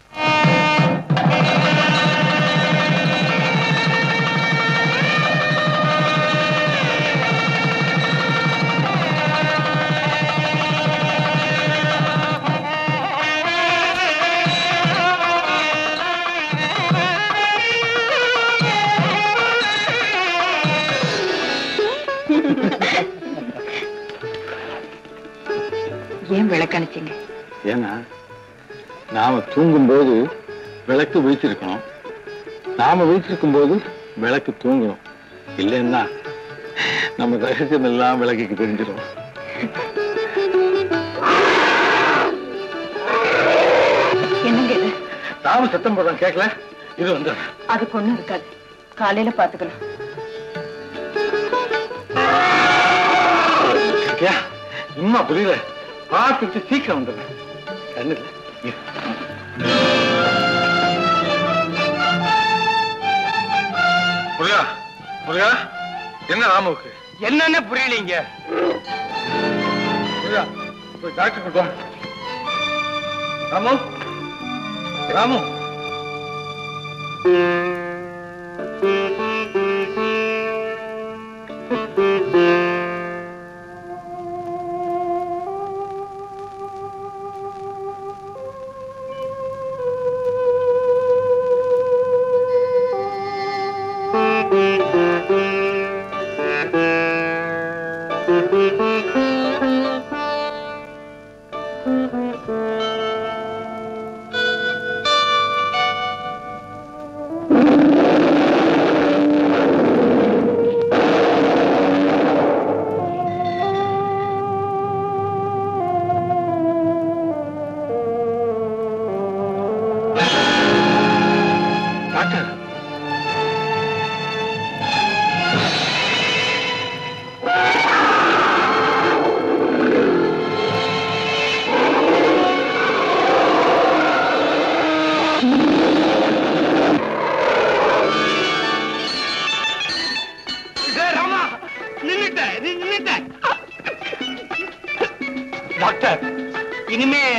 ஏன் விளக்கணிச்சீங்க ஏன்னா நாம தூங்கும் போது விளக்கு வைத்திருக்கணும் நாம வைத்திருக்கும் போது விளக்கு தூங்கணும் இல்லைன்னா நம்ம ரகசியம் எல்லாம் விளக்குக்கு தெரிஞ்சிடும் என்னங்க இது நாம சத்தம் போடுறோம் கேட்கல இது வந்து அதுக்கு ஒண்ணும் இருக்காது காலையில பாத்துக்கலாம் சும்மா புரியல பார்த்துட்டு சீக்கிரம் வந்துடுறேன் கண்ணுல முருகா முருகா என்ன ராமுவுக்கு என்னன்னு புரியலீங்க முருகா போய் டாக்டர் கொண்டு வா ராமு ராமு ஆ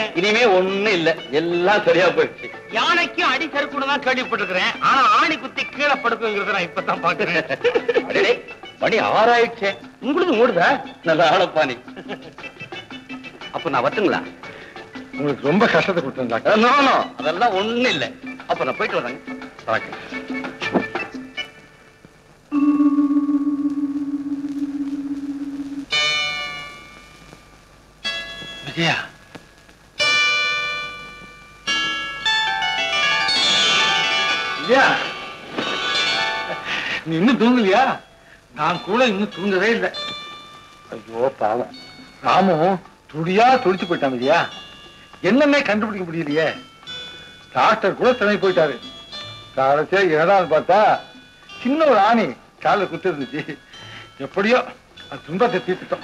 இனிமே ஒண்ணும் இல்ல எல்லாம் சரியா போயிடுச்சு யானைக்கு அடி சறுக்குன்னு தான் கேள்விப்பட்டிருக்கிறேன் ஆனா ஆணி குத்தி கீழே படுக்குங்கிறத நான் இப்பதான் பாக்குறேன் மணி ஆறாயிடுச்சே உங்களுக்கு மூடுதா நல்ல ஆளப்பா நீ அப்ப நான் வரட்டுங்களா உங்களுக்கு ரொம்ப கஷ்டத்தை கொடுத்தேன் நோ நோ அதெல்லாம் ஒண்ணும் இல்ல அப்ப நான் போயிட்டு வரேங்க வணக்கம் விஜயா விஜயா நீ இன்னும் தூங்கலையா நான் கூட இன்னும் தூங்கவே இல்லை ஐயோ பாவம் ராமும் துடியா துடிச்சு போயிட்டான் விஜயா என்னன்னே கண்டுபிடிக்க முடியலையே டாக்டர் கூட துணை போயிட்டாரு காலத்தே ஏதாவது பார்த்தா சின்ன ஒரு ஆணி காலில் குத்து இருந்துச்சு எப்படியோ அது துன்பத்தை தீர்த்துட்டோம்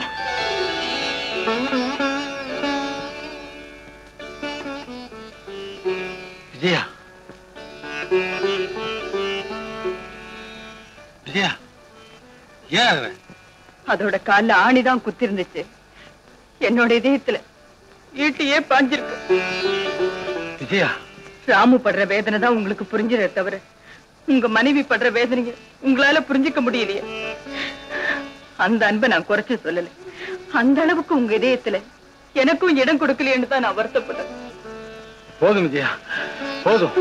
விஜயா விஜயா ஏன் அழுற? அதோட கால்ல ஆணிதான் குத்தி இருந்துச்சு என்னோட இதயத்துல ஈட்டியே பாஞ்சிருக்கு விஜயா ராமு படுற வேதனை தான் உங்களுக்கு புரிஞ்சதே தவிர உங்க மனைவி படுற வேதனைய உங்களால புரிஞ்சுக்க முடியலையே அந்த அன்பை நான் குறைச்சு சொல்லல அந்த அளவுக்கு உங்க இதயத்துல எனக்கும் இடம் கொடுக்கலையேன்னு தான் நான் வருத்தப்பட்டேன் போதும் விஜயா போதும்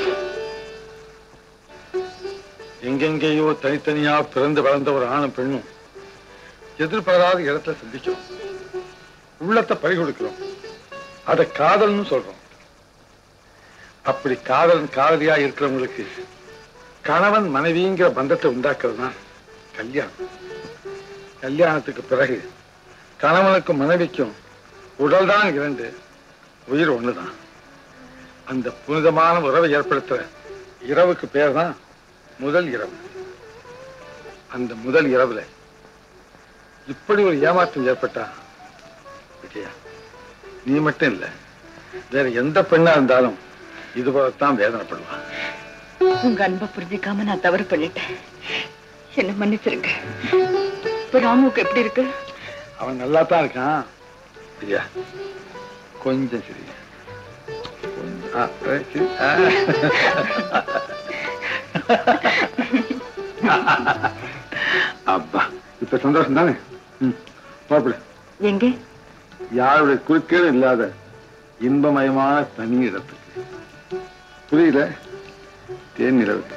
எங்கெங்கேயோ தனித்தனியா பிறந்து வளர்ந்த ஒரு ஆணும் பெண்ணும் எதிர்பாராத இடத்துல சந்திக்கிறோம் உள்ளத்தை பறி கொடுக்கிறோம் அதை காதல்னு சொல்றோம் அப்படி காதலன் காதலியா இருக்கிறவங்களுக்கு கணவன் மனைவிங்கிற பந்தத்தை உண்டாக்குறது தான் கல்யாணம் கல்யாணத்துக்கு பிறகு கணவனுக்கும் மனைவிக்கும் உடல்தான் இரண்டு உயிர் ஒண்ணுதான் அந்த புனிதமான உறவை ஏற்படுத்துற இரவுக்கு பேர் தான் முதல் இரவு அந்த முதல் இரவுல இப்படி ஒரு ஏமாற்றம் ஏற்பட்டா விஜயா நீ மட்டும் இல்ல வேற எந்த பெண்ணா இருந்தாலும் இது போலத்தான் வேதனைப்படுவா உங்க அன்பை புரிஞ்சுக்காம நான் தவறு பண்ணிட்டேன் என்ன மன்னிச்சிருங்க இப்ப ராமுக்கு எப்படி இருக்கு அவன் நல்லா தான் இருக்கான் விஜயா கொஞ்சம் சரி கொஞ்சம் ஆ, right, சரி. ஆ. அப்பா இப்ப சந்தோஷம் தானே ம், புறப்படு எங்க யாருடைய குறுக்கேடும் இல்லாத இன்பமயமான தனி இடத்துக்கு புரியல தேன் நிலவுக்கு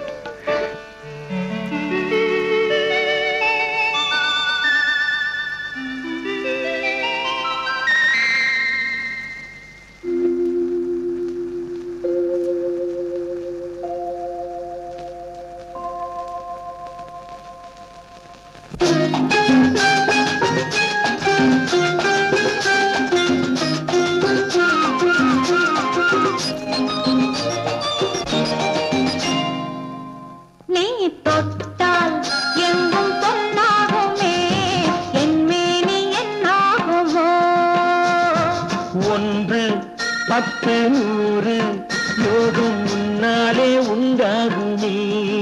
நீ தொட்டால் எங்கும் பொன்னாகுமே என் மேனி என்னாகுமோ ஒன்று பத்து நூறு யோகம் முன்னாலே உண்டாகுமே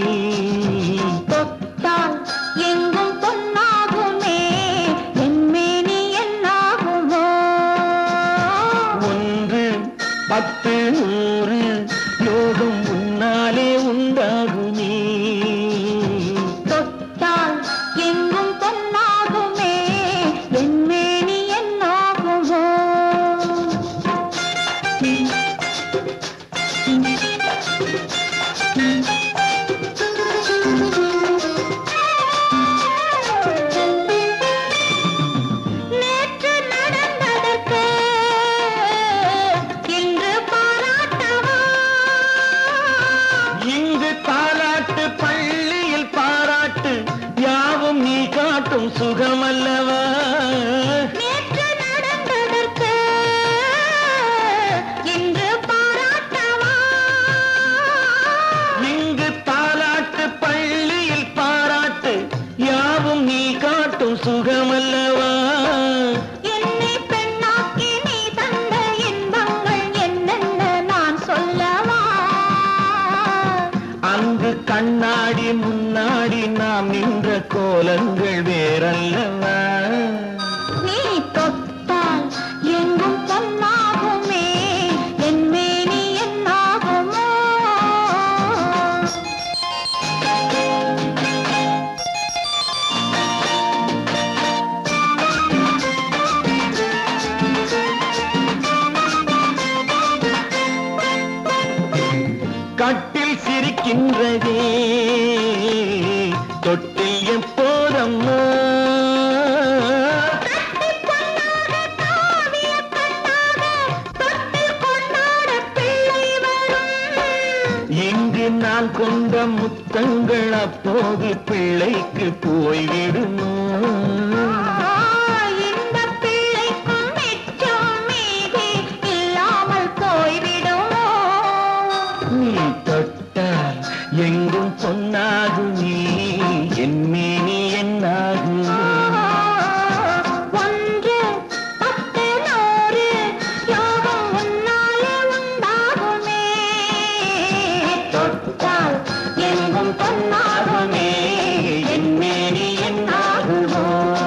தொட்டால் எங்கும் பொன்னாகுமே என் மேனி என்னாகுமோ ஒன்று பத்து நூறு யோகம் முன்னாலே உண்டாகுமே தொட்டால் எங்கும் பொன்னாகுமே என் மேனி என்னாகுமோ நேற்று நடந்ததற்கு இன்று பாராட்டவா இங்கு தாலாட்டு பள்ளியில் பாராட்டு யாவும் நீ காட்டும் சுகமல்லவா நேற்று நடந்ததற்கு இன்று பாராட்டவா இங்கு தாலாட்டு பள்ளியில் பாராட்டு யாவும் நீ காட்டும் சுகமல்லவா என்னை பெண்ணாக்கி நீ தந்த இன்பங்கள் என்னென்ன நான் சொல்லவா அங்கு கண்ணாடி முன்னாடி நாம் நின்ற கோலங்கள் வேறல்லவா நீ தொட்டால் எங்கும் பொன்னாகுமே துடிக்கின்றதே தொட்டில் எப்போதம்மா இங்கு நான் கொண்ட முத்தங்கள் அப்போது பிள்ளைக்கு போய்விடுமோ இந்த பிள்ளைக்கும் மிச்சம் மீதி இல்லாமல் போய்விடுமோ நீ தொட்டால் எங்கும் பொன்னாகுமே என் மேனி என்னாகுமே ஒன்று பத்து நூறு யோகம் உன்னாலே உண்டாகுமே தொட்டால் எங்கும் பொன்னாகுமே என் மேனி என்னாகுமோ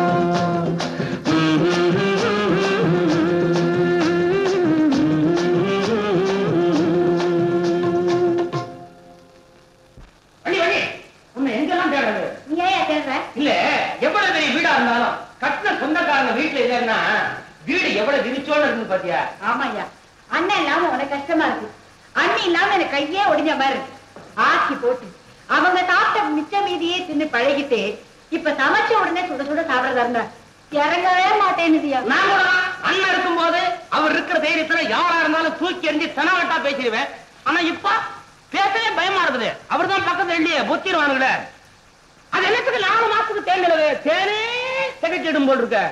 வள்ளி வள்ளி உன்னை எங்கெல்லாம் தேடுறது நீ ஏன் தேடுற இல்ல எவ்வளவு பெரிய வீடா இருந்தாலும் கட்டின சொந்தக்காரங்க வீட்டுல இல்லைன்னா வீடு எவ்வளவு விரிச்சோன்னு இருக்கு பாத்தியா ஆமாய்யா அண்ணன் இல்லாம உனக்கு கஷ்டமா இருக்கு அண்ணன் இல்லாம எனக்கு கையே ஒடிஞ்ச மாதிரி இருக்கு ஆக்கி போட்டு அவங்க சாப்பிட்ட மிச்ச மீதியே தின்னு பழகிட்டு இப்ப சமைச்ச உடனே சுட சுட சாப்பிடறதா இருந்தா இறங்கவே மாட்டேன்னுதியா நான் கூட அண்ணன் இருக்கும்போது அவர் இருக்கிற தைரியத்துல யாரா இருந்தாலும் தூக்கி எறிஞ்சு தெனவட்டா பேசிடுவேன் ஆனா இப்ப பேசவே பயமா இருக்குது அவர்தான் பக்கத்துல இல்லையே பொத்திடுவானுங்களே அது என்னத்துக்கு நாலு மாசத்துக்கு தேர்ந்தது தேனே திகச்சிடும் போல் இருக்க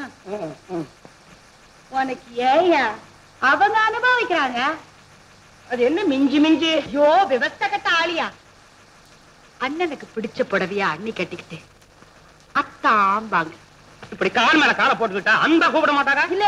உனக்கு ஏயா அவங்க அனுபவிக்கிறாங்க அது என்ன மிஞ்சி மிஞ்சி ஐயோ விவஸ்த கட்ட ஆளியா அண்ணனுக்கு பிடிச்ச புடவையா அண்ணி கட்டிக்கிட்டு அத்தாம்பாங்க இப்படி கால் மேல காலை போட்டுக்கிட்டா அந்த கூப்பிட மாட்டாரா இல்ல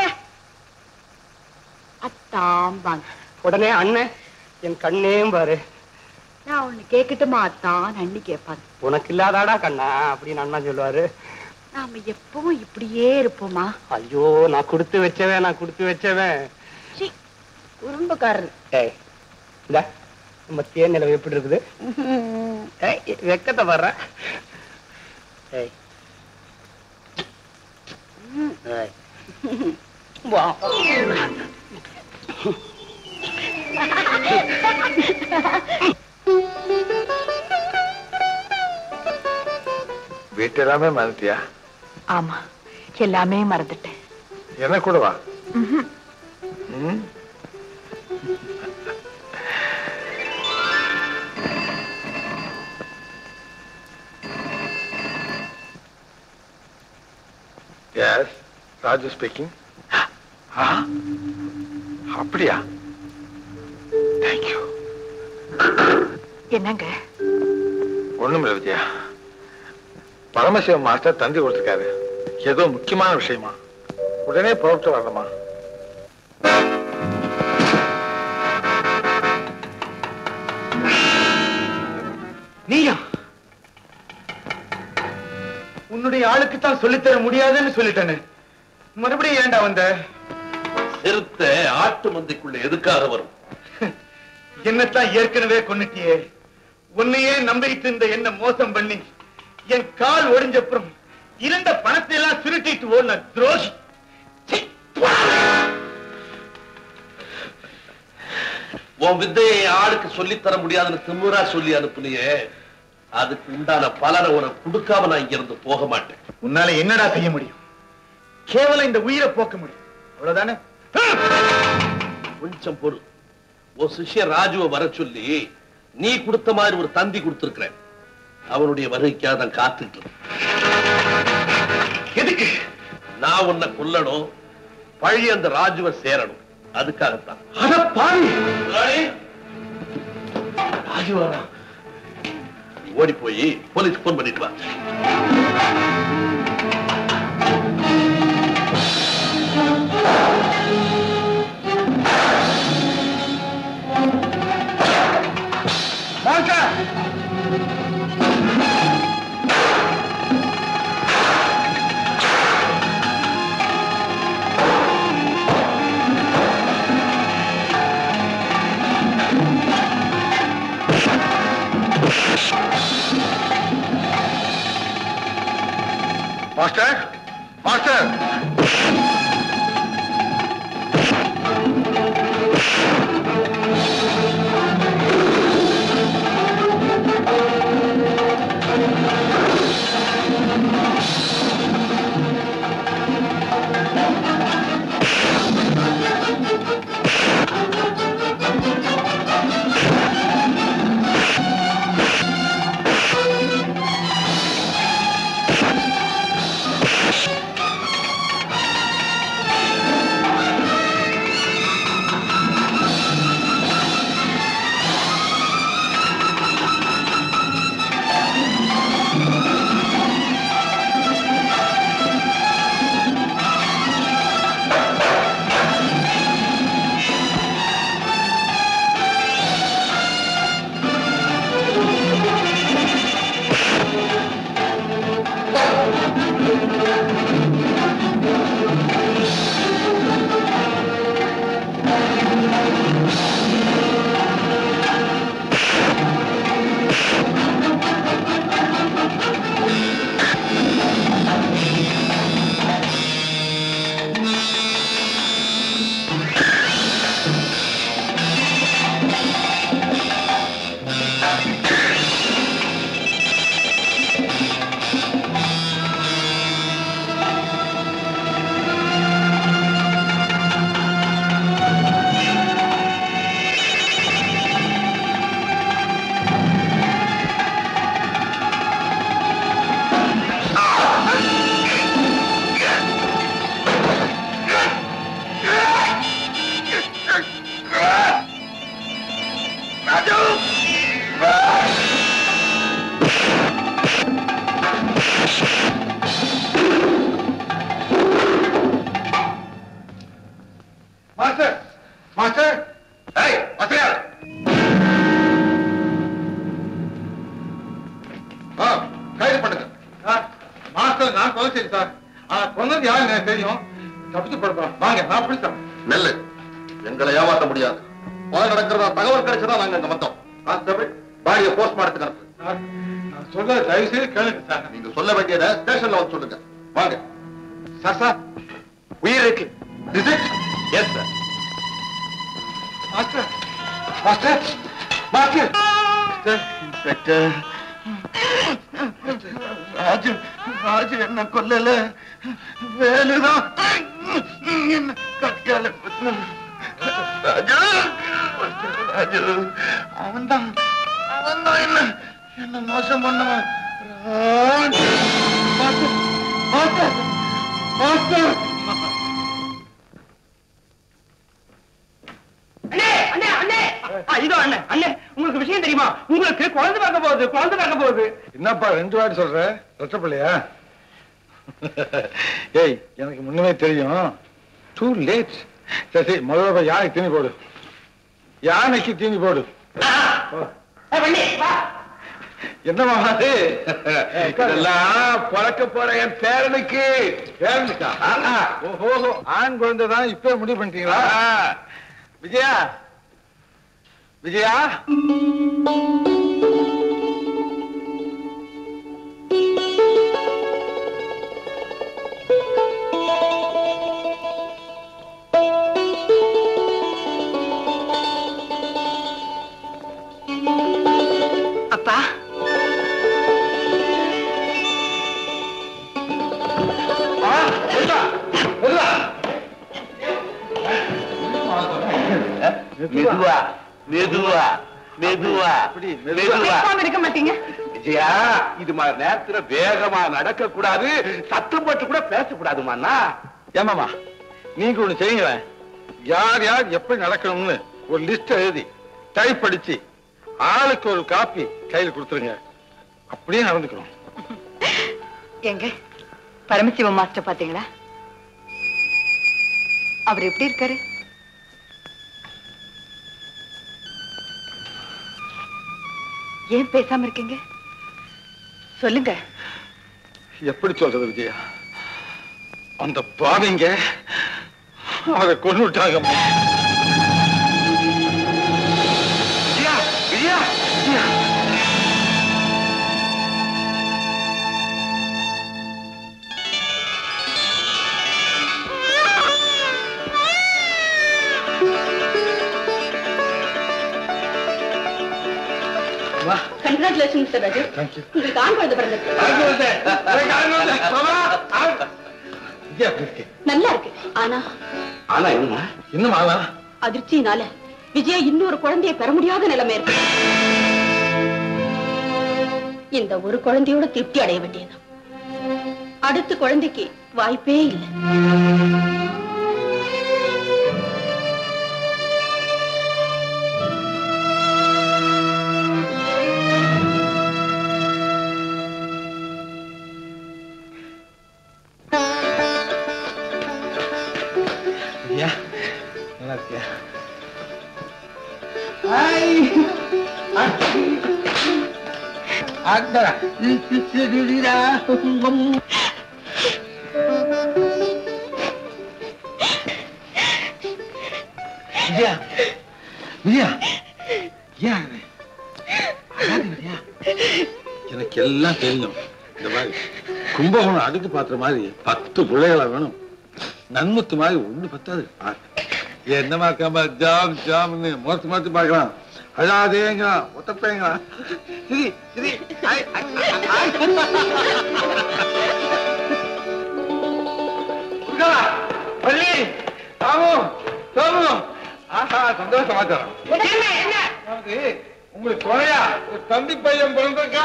அத்தாம்பாங்க உடனே அண்ணன் என் கண்ணேம் பாரு நான் ஒண்ணு கேக்கட்டுமா அத்தான் அண்ணி கேட்பாங்க உனக்கு இல்லாதாடா கண்ணா அப்படின்னு அண்ணா சொல்லுவாரு நாம எப்பவும் இப்படியே இருப்போமா ஐயோ நான் கொடுத்து வச்சவன் நான் கொடுத்து வச்சவன் சீ, குறும்புக்காரர் ஏய் இந்த நம்ம தேன் நிலவு எப்படி இருக்குது ஏய் வெக்கத்தை வர்ற ஏய் ஏய். வா. வீட்டு எல்லாமே மறந்துட்டியா ஆமா எல்லாமே மறந்துட்டேன் என்ன கூடவா ம்ஹும். ம் எஸ் ராஜு ஸ்பீக்கிங் அப்படியா தேங்க்யூ என்னங்க ஒண்ணும் இல்லை விஜயா பரமசிவம் மாஸ்டர் தந்தி கொடுத்துருக்காரு ஏதோ முக்கியமான விஷயமா உடனே புறப்பட்டு வரணுமா நீயா உன்னுடைய ஆளுக்கு தான் சொல்லித்தர முடியாதுன்னு சொல்லிட்டேனே மறுபடியும் ஏன்டா வந்த சிறுத்தை ஆட்டு மந்தைக்குள்ள எதுக்காக வரும் என்னத்தான் ஏற்கனவே கொன்னுட்டியே உன்னையே நம்பிட்டு இருந்த என்ன மோசம் பண்ணி என் கால் ஒடிஞ்சப்புறம் இருந்த பணத்தை எல்லாம் சுருட்டிட்டு ஓடின துரோகி உன் வித்தையை என் ஆளுக்கு சொல்லித் தர முடியாதுன்னு திமுறா சொல்லி அனுப்புனியே அதுக்கு உண்டான பலனை உனக்கு கொடுக்காம நான் இங்க இருந்து போக மாட்டேன் உன்னால என்னடா செய்ய முடியும் கேவலம் இந்த உயிரை போக்க முடியும் அவ்வளவுதானே கொஞ்சம் பொறு உன் சிஷ்யன் ராஜுவை வர சொல்லி நீ கொடுத்த மாதிரி ஒரு தந்தி கொடுத்திருக்கிற அவனுடைய வருகைக்காக தான் காத்துட்டு இருக்கேன். எதுக்கு நான் உன்னை கொல்லணும் பழி அந்த ராஜுவை சேரணும் அதுக்காகத்தான் அட பாவி ராஜுவாரா ஓடி போய் போலீஸ் போன் பண்ணிட்டு வா master master Raju master master ஏய் மாஸ்டர் ஆ கைது பண்ணுங்க சார் மாஸ்டர் நான் கொலை செய்தேன் சார் ஆனா கொன்னது யாரு எனக்கு தெரியும் தப்பிச்சு படுப்போம் வாங்க நான் பிடிச்சேன் நெல்லு எங்களை ஏமாத்த முடியாது கொலை நடக்கிறதா தகவல் கிடைச்சதா நாங்க அங்க வந்தோம் கான்ஸ்டபிள் பாடியை போஸ்ட்மார்ட்டத்துக்கு அனுப்பு சார் நான் சொல்றத தயவு செய்து கேளுங்க சார் நீங்க சொல்ல வேண்டியதை ஸ்டேஷன்ல வந்து சொல்லுங்க வாங்க சார் சார் உயிர் இருக்கு yes sir master master master inspector Raju Raju என்ன கொல்லல வேலுதான் என்ன கற்கால குத்துனான். ராஜு ராஜு அவன்தான் அவன்தான் என்ன என்ன மோசம் பண்ணவன் ராஜு மாஸ்டர் மாஸ்டர் மாஸ்டர் அண்ணே அண்ணே அண்ணே ஆ, இதோ அண்ணே அண்ணே உங்களுக்கு விஷயம் தெரியுமா உங்களுக்கு குழந்தை பார்க்க போகுது குழந்தை பார்க்க போகுது என்னப்பா ரெண்டு வாட்டி சொல்ற ரத்தப்பிள்ளையா ஏய் எனக்கு முன்னமே தெரியும் டூ லேட் சரி சரி முதல்ல போய் யானைக்கு தீனி போடு யானைக்கு தீனி போடு என்னமா அது இதெல்லாம் பிறக்க போற என் பேரனுக்கு பேரனுக்கா ஓஹோ ஆண் குழந்தை தான் இப்பவே முடிவு பண்ணிட்டீங்களா விஜயா விஜயா அப்பா மெதுவா மெதுவா மெதுவா மெதுவா பேசாம இருக்க மாட்டீங்க விஜயா இது மாதிரி நேரத்துல வேகமா நடக்க கூடாது சத்தம் போட்டு கூட பேசக்கூடாதுமாண்ணா ஏமாமா நீங்க ஒண்ணு செய்யுங்களேன் யார் யார் எப்படி நடக்கணும்னு ஒரு லிஸ்ட் எழுதி டைப் அடிச்சு ஆளுக்கு ஒரு காப்பி கையில் கொடுத்துருங்க அப்படியே நடந்துக்கணும் எங்க பரமசிவம் மாஸ்டர் பாத்தீங்களா அவர் எப்படி இருக்காரு ஏன் பேசாம இருக்கீங்க சொல்லுங்க எப்படி சொல்றது விஜயா அந்த பாவிங்க அதை கொண்டு விட்டாங்கம்மா விஜயா விஜயா விஜயா கங்க்ராச்சுலேஷன் மிஸ்டர் ராஜு உங்களுக்கு ஆண் குழந்தை பிறந்திருக்கு நல்லா இருக்கு ஆனா ஆனா என்ன இன்னும் ஆனா அதிர்ச்சியினால விஜயா இன்னொரு குழந்தையை பெற முடியாத நிலைமை இருக்கு இந்த ஒரு குழந்தையோட திருப்தி அடைய வேண்டியது அடுத்த குழந்தைக்கு வாய்ப்பே இல்லை விஜயா நல்லா இருக்கியா விஜயா விஜயா ஏன் அழற? அழாத விஜயா. எனக்கு எல்லாம் தெரியும் இந்த மாதிரி கும்பகோணம் அடுக்கு பாத்திர மாதிரி பத்து பிள்ளைகளா வேணும் நன்முத்து மாதிரி ஒண்ணு பத்தாது பாரு. என்னமா இருக்காம ஜாம் ஜாம்னு மோத்து மோத்து பார்க்கலாம் அழாதேங்கிறான் ஒத்தப்பேங்கிறான் சரி சரி ஐ, ஐ, ஐ, ஐ. துர்கா, வள்ளி, ராமு, சோமு. ஆஹா சந்தோஷ சமாச்சாரம் அதாவது, உங்களுக்கு குறையா ஒரு தம்பி பையன் பிறந்திருக்கா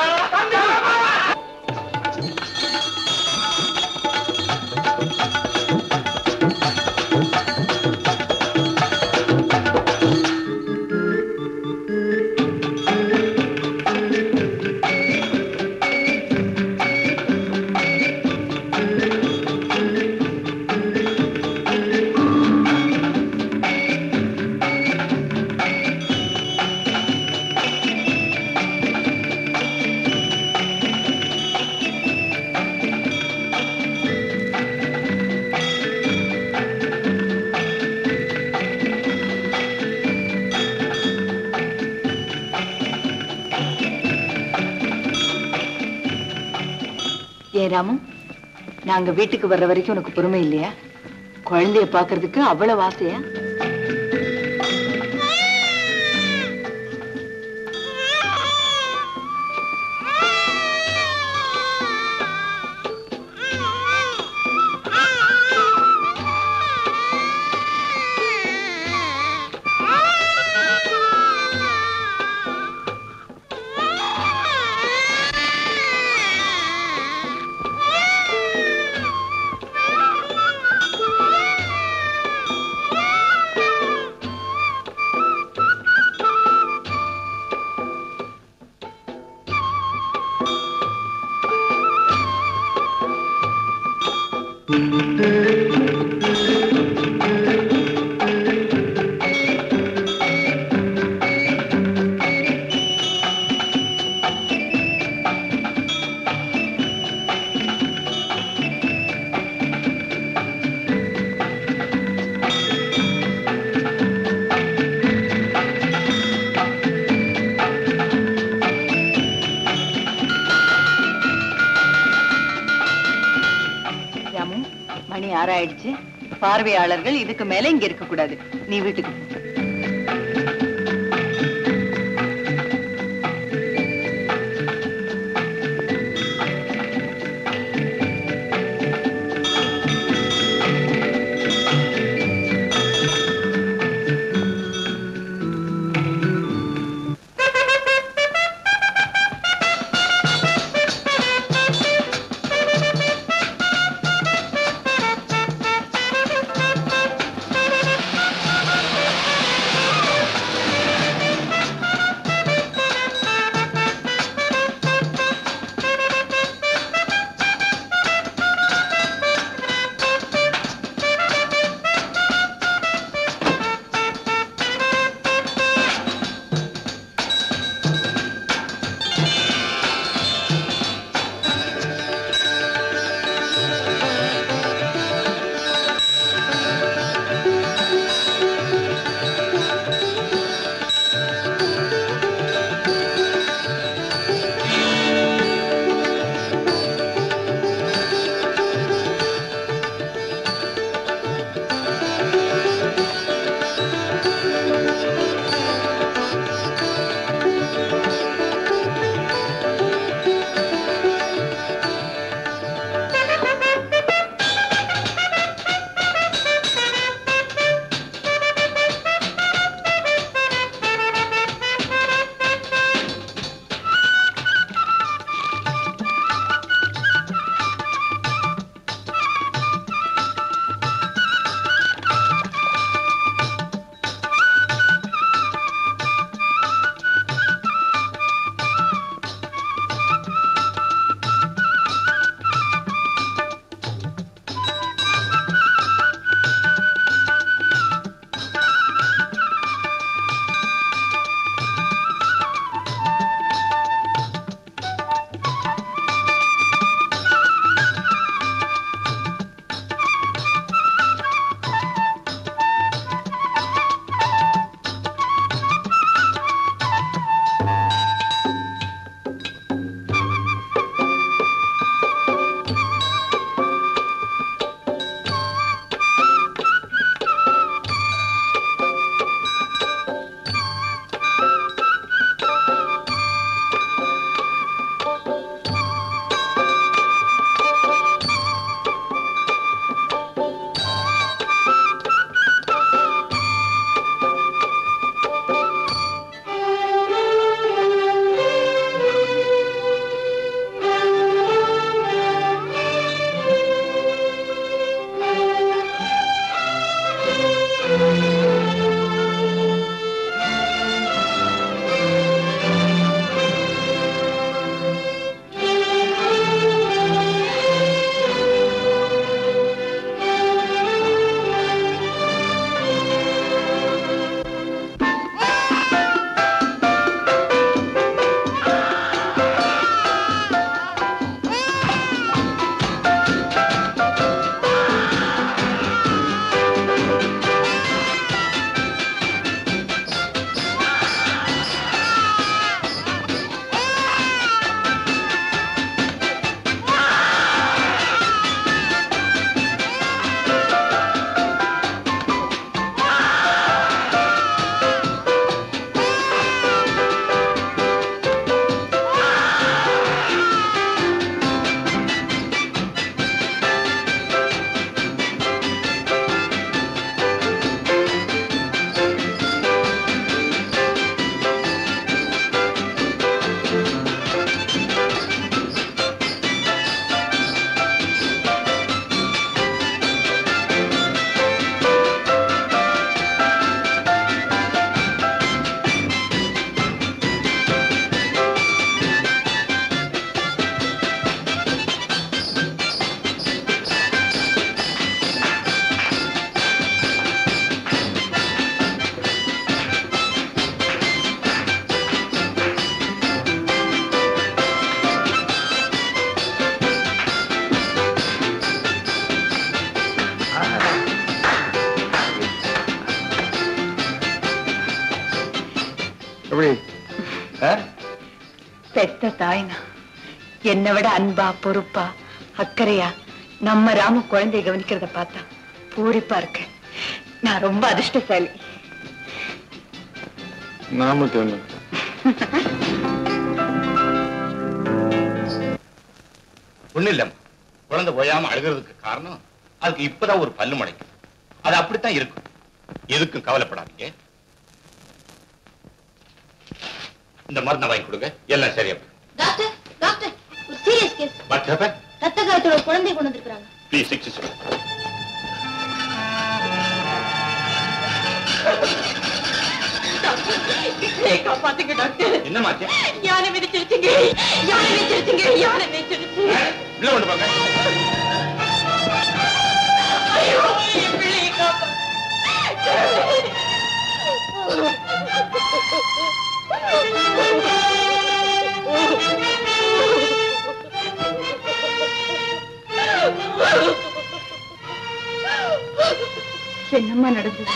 ஏன் ராமு நாங்க வீட்டுக்கு வர்ற வரைக்கும் உனக்கு பொறுமை இல்லையா குழந்தைய பாக்குறதுக்கு அவ்வளவு ஆசையா ராமு மணி ஆறாயிடுச்சு பார்வையாளர்கள் இதுக்கு மேல இங்க இருக்க கூடாது நீ வீட்டுக்கு போ. ஆ எப்படி ஆ? பெத்த தாய்னா என்னை விட அன்பா பொறுப்பா அக்கறையா நம்ம ராம குழந்தைய கவனிக்கிறத பார்த்தா பூரிப்பா இருக்கு நான் ரொம்ப அதிர்ஷ்டசாலி நாம தோணு ஒண்ணு இல்ல குழந்தை ஓயாம அழுகிறதுக்கு காரணம் அதுக்கு இப்பதான் ஒரு பல்லு முளைக்கும் அது அப்படித்தான் இருக்கும் எதுக்கும் கவலைப்படாதீங்க இந்த மருந்தை வாங்கி கொடுங்க எல்லாம் சரியா டாக்டர் டாக்டர் ஒரு சீரியஸ் கேஸ் வாட் ஹேப்பன் ரத்த காயத்தோட குழந்தை கொண்டு வந்திருக்காங்க ப்ளீஸ் சிக்ஸ் காப்பாத்துங்க டாக்டர் என்ன மாத்தியா யானை மிதிச்சிருச்சுங்க யானை மிதிச்சிருச்சுங்க யானை மிதிச்சிருச்சு உள்ள கொண்டு போங்க ஐயோ என் பிள்ளையை காப்பா என்னம்மா நடந்தது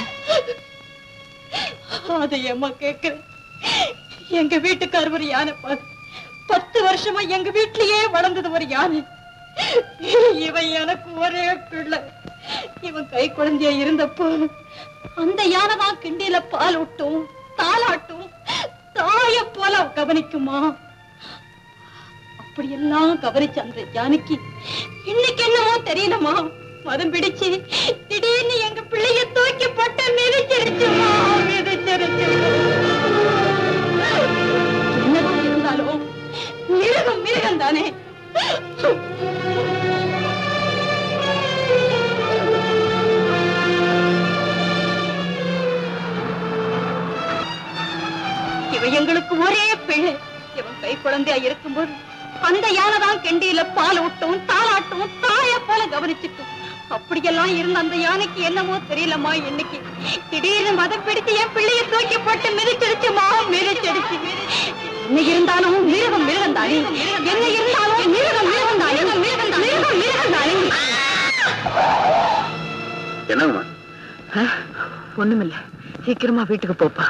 அதை ஏம்மா கேக்குறேன் எங்க வீட்டுக்கார் ஒரு யானை பாரு பத்து வருஷமா எங்க வீட்லயே வளர்ந்தது ஒரு யானை இவன் எனக்கு ஒரே பிள்ளை இவன் கை குழந்தையா இருந்தப்போ அந்த யானை தான் கிண்டியில பால் விட்டும் தாளாட்டும் தாய போல கவனிக்குமா அப்படியெல்லாம் கவனிச்ச அந்த யானைக்கு இன்னைக்கு என்னமோ தெரியலமா மதம் பிடிச்சு திடீர்னு எங்க பிள்ளைய தூக்கி போட்டு மிதிச்சிருச்சுமா மிதிச்சிருச்சு என்னதான் இருந்தாலும் மிருகம் மிருகம் தானே இவன் எங்களுக்கு ஒரே பிள்ளை இவன் கை குழந்தையா இருக்கும்போது அந்த யானை தான் கெண்டியில பால் ஊட்டும் தாளாட்டும் தாய போல கவனிச்சுக்கும் அப்படியெல்லாம் இருந்த அந்த யானைக்கு என்னமோ தெரியலம்மா இன்னைக்கு திடீர்னு மதம் பிடிச்சு என் பிள்ளைய தூக்கி போட்டு மிதிச்சிடுச்சுமா மிதிச்சிடுச்சு என்ன இருந்தாலும் மிருகம் மிருகம் தானே என்ன இருந்தாலும் மிருகம் மிருகம் தானே மிருகம் தானே மிருகம் மிருகம் தானே என்னங்கம்மா ஒண்ணுமில்ல சீக்கிரமா வீட்டுக்கு போப்பா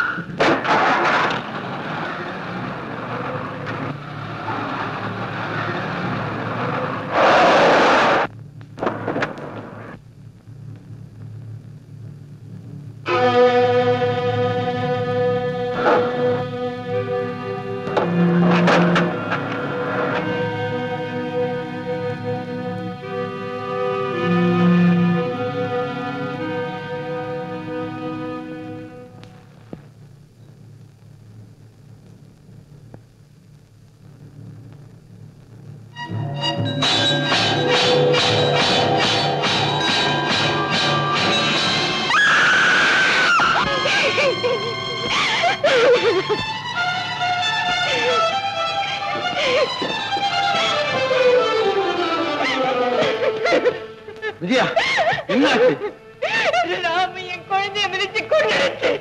விஜயா என்னாச்சு ராம என் குழந்தைய மிதிச்சு கொண்டு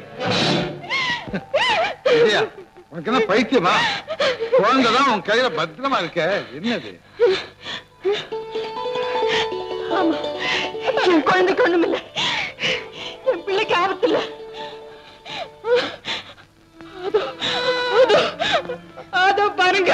விஜயா உனக்கு என்ன பைத்தியமா குழந்தைதான் உன் கையில பத்திரமா இருக்க என்னது ஆமா என் குழந்தைக்கு ஒண்ணுமில்ல என் பிள்ளைக்கு ஆபத்து இல்ல அதோ அதோ அதோ பாருங்க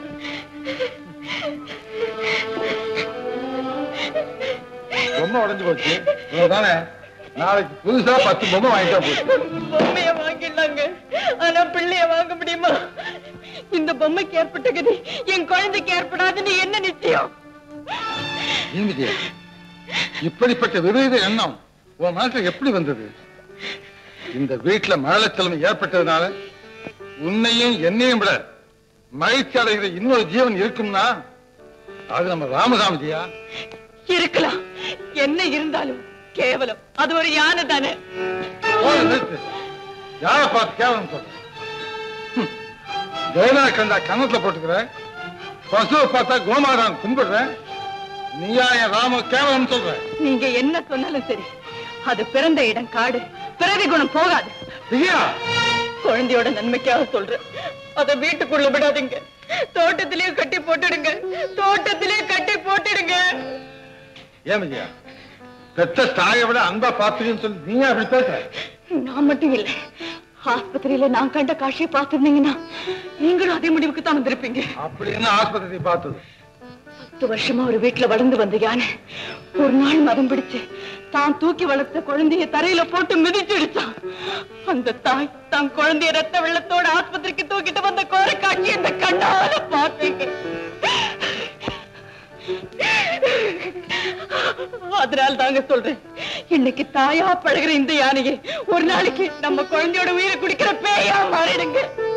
பொம்மை உடைஞ்சு போச்சு இவ்வளவுதானே நாளைக்கு புதுசா பத்து பொம்மை வாங்கிட்டா போச்சு பொம்மைய வாங்கிடலாங்க ஆனா பிள்ளைய வாங்க முடியுமா இந்த பொம்மைக்கு ஏற்பட்ட கதி என் குழந்தைக்கு ஏற்படாதுன்னு என்ன நிச்சயம் ஏன் விஜயா இப்படிப்பட்ட விபரீத எண்ணம் உன் மனசுல எப்படி வந்தது இந்த வீட்டுல மழலைத்தலைமை ஏற்பட்டதுனால உன்னையும் என்னையும் விட மகிழ்ச்சி அடைகிற இன்னொரு ஜீவன் இருக்கும்னா அது நம்ம ராமசாமிஜியா இருக்கலாம் என்ன இருந்தாலும் கேவலம் அது ஒரு யானை தானே போன நிறுத்து யாரை பார்த்து கேவலம் சொல்ற ஹம். ஜெயலலிதா கண்டா கன்னத்துல போட்டுக்கிற பசுவை பார்த்தா கோமாதான் கும்பிடுற நீயா என் ராம கேவலம் சொல்ற நீங்க என்ன சொன்னாலும் சரி அது பிறந்த இடம் காடு பிறவி குணம் போகாது விஜயா குழந்தையோட நன்மைக்காக சொல்றேன் அத வீட்டுக்குள்ள விடாதீங்க தோட்டத்திலேயே கட்டி போட்டுடுங்க தோட்டத்திலேயே கட்டி போட்டுடுங்க ஏன் விஜயா பெத்த தாயை விட அன்பா பாத்துக்கன்னு சொல்லி நீயா அப்படி பேசுற நான் மட்டும் இல்ல ஆஸ்பத்திரியில நான் கண்ட காட்சியை பார்த்திருந்தீங்கன்னா நீங்களும் அதே முடிவுக்கு தான் வந்திருப்பீங்க அப்படி என்ன ஆஸ்பத்திரி பார்த்தது பத்து வருஷமா ஒரு வீட்டுல வளர்ந்து வந்த யானை ஒரு நாள் மதம் பிடிச்சு தான் தூக்கி வளர்த்த குழந்தைய தரையில போட்டு மிதிச்சு விடுச்சான் அந்த தாய் தான் குழந்தைய ரத்த வெள்ளத்தோட ஆஸ்பத்திரிக்கு தூக்கிட்டு வந்த கோர காட்சி அந்த கண்ணால பார்த்தீங்க அதனால தாங்க சொல்றேன் இன்னைக்கு தாயா பழகுற இந்த யானையை ஒரு நாளைக்கு நம்ம குழந்தையோட உயிரை குடிக்கிற பேயா மாறிடுங்க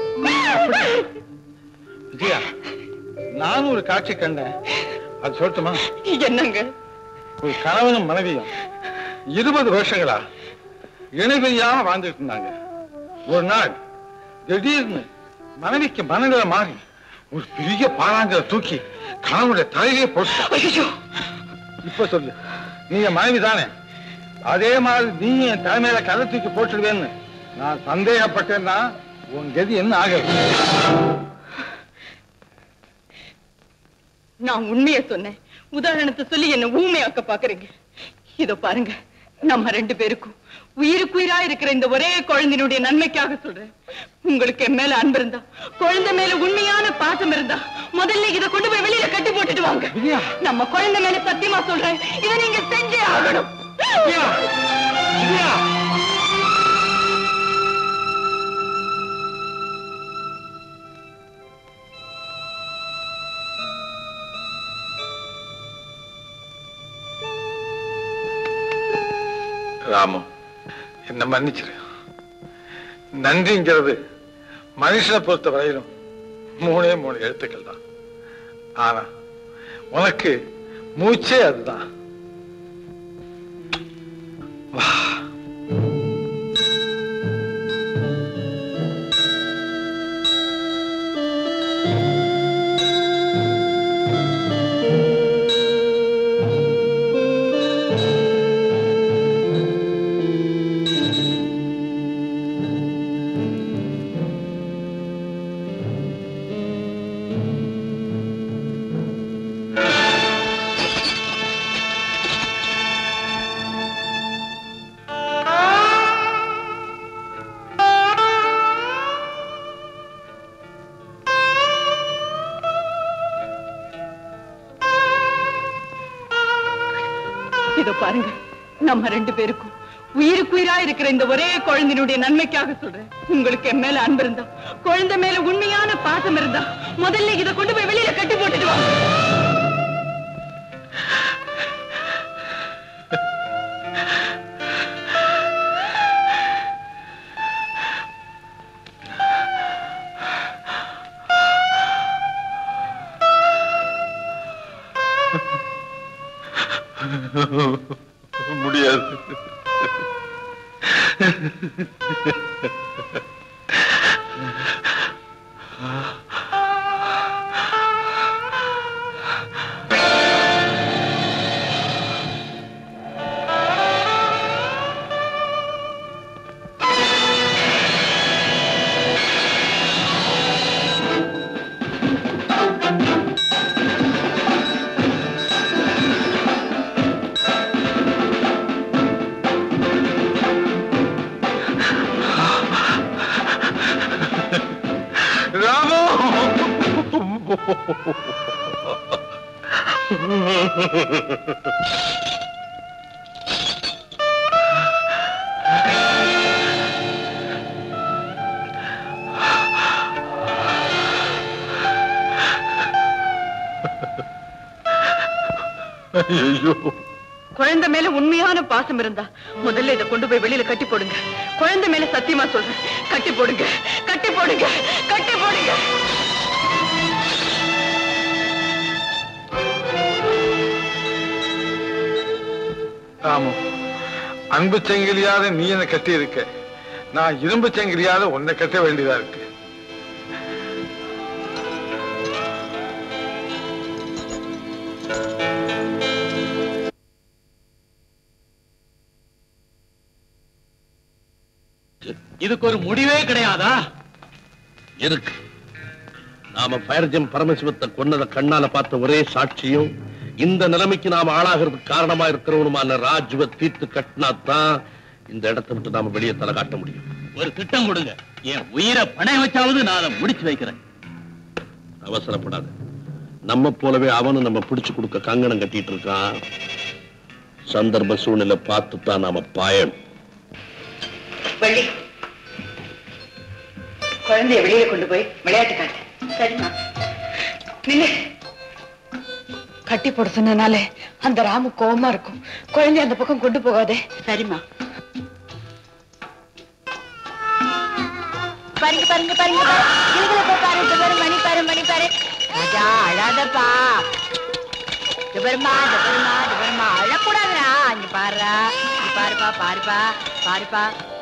விஜயா நானும் ஒரு காட்சி கண்டேன் அது சொல்லட்டுமா என்னங்க ஒரு கணவனும் மனைவியும் இருபது வருஷங்களா இணைபிரியாம வாழ்ந்துட்டு இருந்தாங்க ஒரு நாள் திடீர்னு மனைவிக்கு மனநிலை மாறி ஒரு பெரிய பாறாங்கல தூக்கி கணவனுடைய தலையிலே போட்டு இப்ப சொல்லு நீ என் மனைவி தானே அதே மாதிரி நீ என் தலைமையில கதை தூக்கி போட்டுடுவேன்னு நான் சந்தேகப்பட்டேன்னா உன் கதி என்ன ஆகுது நான் உண்மையை சொன்னேன் உதாரணத்தை சொல்லி என்ன ஊமையாக்க பாக்குறீங்க இதோ பாருங்க நம்ம ரெண்டு பேருக்கும் உயிருக்குயிரா இருக்கிற இந்த ஒரே குழந்தையினுடைய நன்மைக்காக சொல்றேன் உங்களுக்கு என் மேல அன்பு இருந்தா குழந்தை மேல உண்மையான பாசம் இருந்தா முதல்ல இத கொண்டு போய் வெளியில கட்டி போட்டுட்டு வாங்க நம்ம குழந்தை மேல சத்தியமா சொல்றேன் இதை நீங்க செஞ்சே ஆகணும் ராமு என்ன மன்னிச்சிரு நன்றிங்கிறது மனுஷனை பொறுத்த வரையிலும் மூணே மூணு எழுத்துக்கள் தான் ஆனா உனக்கு மூச்சே அதுதான் வா இதோ பாருங்க நம்ம ரெண்டு பேருக்கும் உயிருக்குயிரா இருக்கிற இந்த ஒரே குழந்தையினுடைய நன்மைக்காக சொல்றேன் உங்களுக்கு என் மேல அன்பு இருந்தா குழந்தை மேல உண்மையான பாசம் இருந்தா முதல்ல இத கொண்டு போய் வெளியில கட்டி போட்டுட்டு வாங்க முடியாது ராமு ஐயோ குழந்தை மேல உண்மையான பாசம் இருந்தா முதல்ல இத கொண்டு போய் வெளியில கட்டி போடுங்க குழந்தை மேல சத்தியமா சொல்றேன் கட்டி போடுங்க கட்டி போடுங்க கட்டி போடுங்க ராமு அன்பு சங்கிலியாத நீ என்ன கட்டி இருக்க நான் இரும்பு சங்கிலியாத உன்னை கட்ட வேண்டியதா இருக்கு இதுக்கு ஒரு முடிவே கிடையாதா இருக்கு நாம பயர்ஜம் பரமசிவத்தை கொன்னதை கண்ணால பார்த்த ஒரே சாட்சியும் இந்த நிலைமைக்கு நாம ஆளாகிறதுக்கு காரணமா இருக்கிறவனுமான ராஜுவ தீர்த்து கட்டினாத்தான் இந்த இடத்தை விட்டு நாம வெளியே தலை காட்ட முடியும் ஒரு திட்டம் கொடுங்க என் உயிரை பணம் வச்சாவது நான் அதை முடிச்சு வைக்கிறேன் அவசரப்படாத நம்ம போலவே அவனும் நம்ம பிடிச்சு கொடுக்க கங்கணம் கட்டிட்டு இருக்கான் சந்தர்ப்ப சூழ்நிலை பார்த்து தான் நாம பாயணும் வள்ளி குழந்தைய வெளியில கொண்டு போய் விளையாட்டு காட்டு சரிம்மா நில்லு கட்டி போட சொன்னனாலே அந்த ராமு கோவமா இருக்கும் குழந்தைய அந்த பக்கம் கொண்டு போகாதே சரிம்மா பாருங்க பாருங்க பாருங்க கிளுகிள பாரு இந்த பாரு மணி பாரு மணி பாரு ராஜா அழாதப்பா இந்த பாருமா இந்த பாருமா இந்த பாருமா அழக்கூடாதுடா இங்க பாருடா இங்க பாருப்பா பாருப்பா பாருப்பா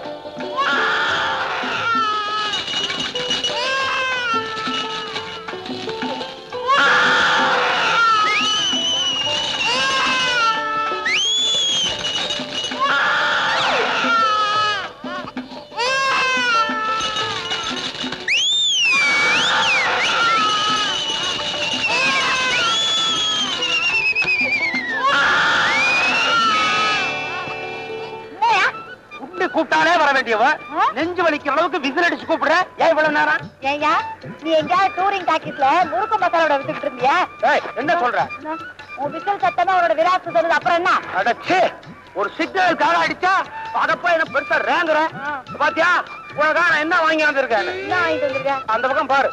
உண்டு கூப்பிட்டாலே வர வேண்டியவ நெஞ்சு வலிக்கிற அளவுக்கு விசில் அடிச்சு கூப்பிடுற ஏன் இவ்வளவு நேரம் ஏய்யா நீ எங்கேயாவது டூரிங் டாக்கீஸ்ல முறுக்கு மசாலோட வித்துக்கிட்டு இருந்தியா ஏய், என்ன சொல்ற உன் விசில் சத்தமா அவனோட விராசு சொல்லுது அப்புறம் என்ன அடச்சே ஒரு சிக்னலுக்காக அடிச்சா அத போய் என்ன பெருசா ரேங்குற பாத்தியா உனக்கா நான் என்ன வாங்கி வந்திருக்கேன் என்ன வாங்கிட்டு வந்திருக்க அந்த பக்கம் பாரு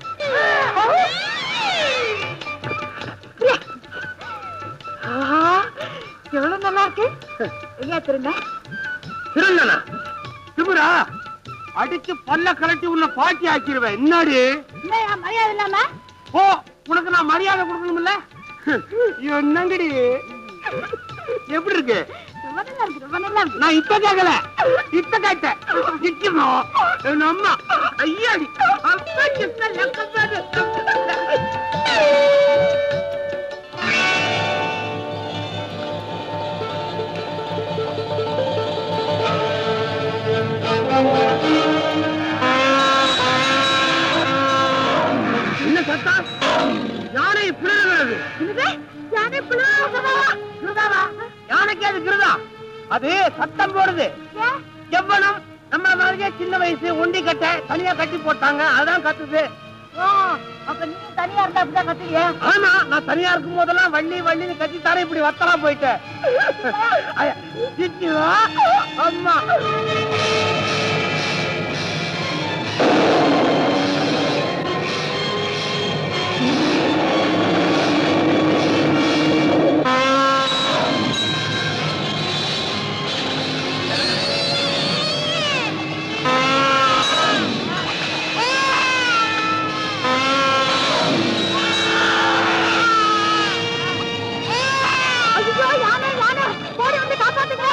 ஆஹா, எவ்வளவு நல்லா இருக்கு ஐயா திரும்ப திருந்தனா திமுரா அடிச்சு பல்ல கலட்டி உன்னை பாட்டி ஆக்கிடுவேன் என்னடி என்னய்யா மரியாதை இல்லாம ஓ உனக்கு நான் மரியாதை கொடுக்கணும்ல என்னங்கடி எப்படி இருக்கு ரொம்ப நல்லா இருக்கு ரொம்ப நல்லா இருக்கு நான் இப்ப கேட்கல இப்ப கேட்டேன் நிக்கணும் என் அம்மா ஐயாடி அப்பா கிட்ட லக்கப்பாடு. என்ன சத்தம் யானை பிளவுகிறது யானை புழுவா கிருதாவா யானைக்கு அது கிருதா அது சத்தம் போடுது எவ்வளவு நம்ம மாதிரியே சின்ன வயசு ஒண்டி கட்ட தனியா கட்டி போட்டாங்க அதான் கத்துது ஓ அப்ப நீ தனியா இருந்தா அப்படிதான் கத்துவியா ஆமா நான் தனியா இருக்கும் போதெல்லாம் வள்ளி வள்ளின்னு கட்டி தானே இப்படி வத்தலா போயிட்டேன் ஐயா, சிச்சுவா, அம்மா ஐயோ யானை யானை ஓடி வந்து காப்பாத்துங்க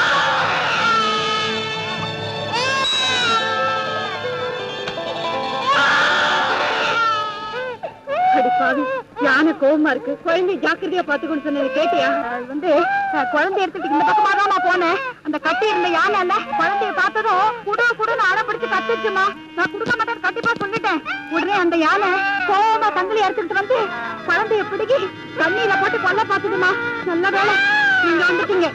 அடி பாவி யானை கோவமா இருக்கு குழந்தை ஜாக்கிரதையா பாத்துக்கணும் சொன்னது கேட்டியா அது வந்து அஹ், குழந்தை எடுத்துட்டு இந்த பக்கமா தான் நான் போனேன் அந்த கட்டி இருந்த யானை இல்ல குழந்தைய பார்த்ததும் குடு குடுன்னு அடை பிடிச்சு கத்துச்சுமா நான் கொடுக்க மாட்டேன்னு கண்டிப்பா சொல்லிட்டேன் உடனே அந்த யானை கோவமா தங்கலி எடுத்துட்டு வந்து குழந்தைய பிடிக்கி தண்ணியில போட்டு கொல்ல பாத்துதுமா நல்ல வேலை நீங்க வந்துட்டீங்க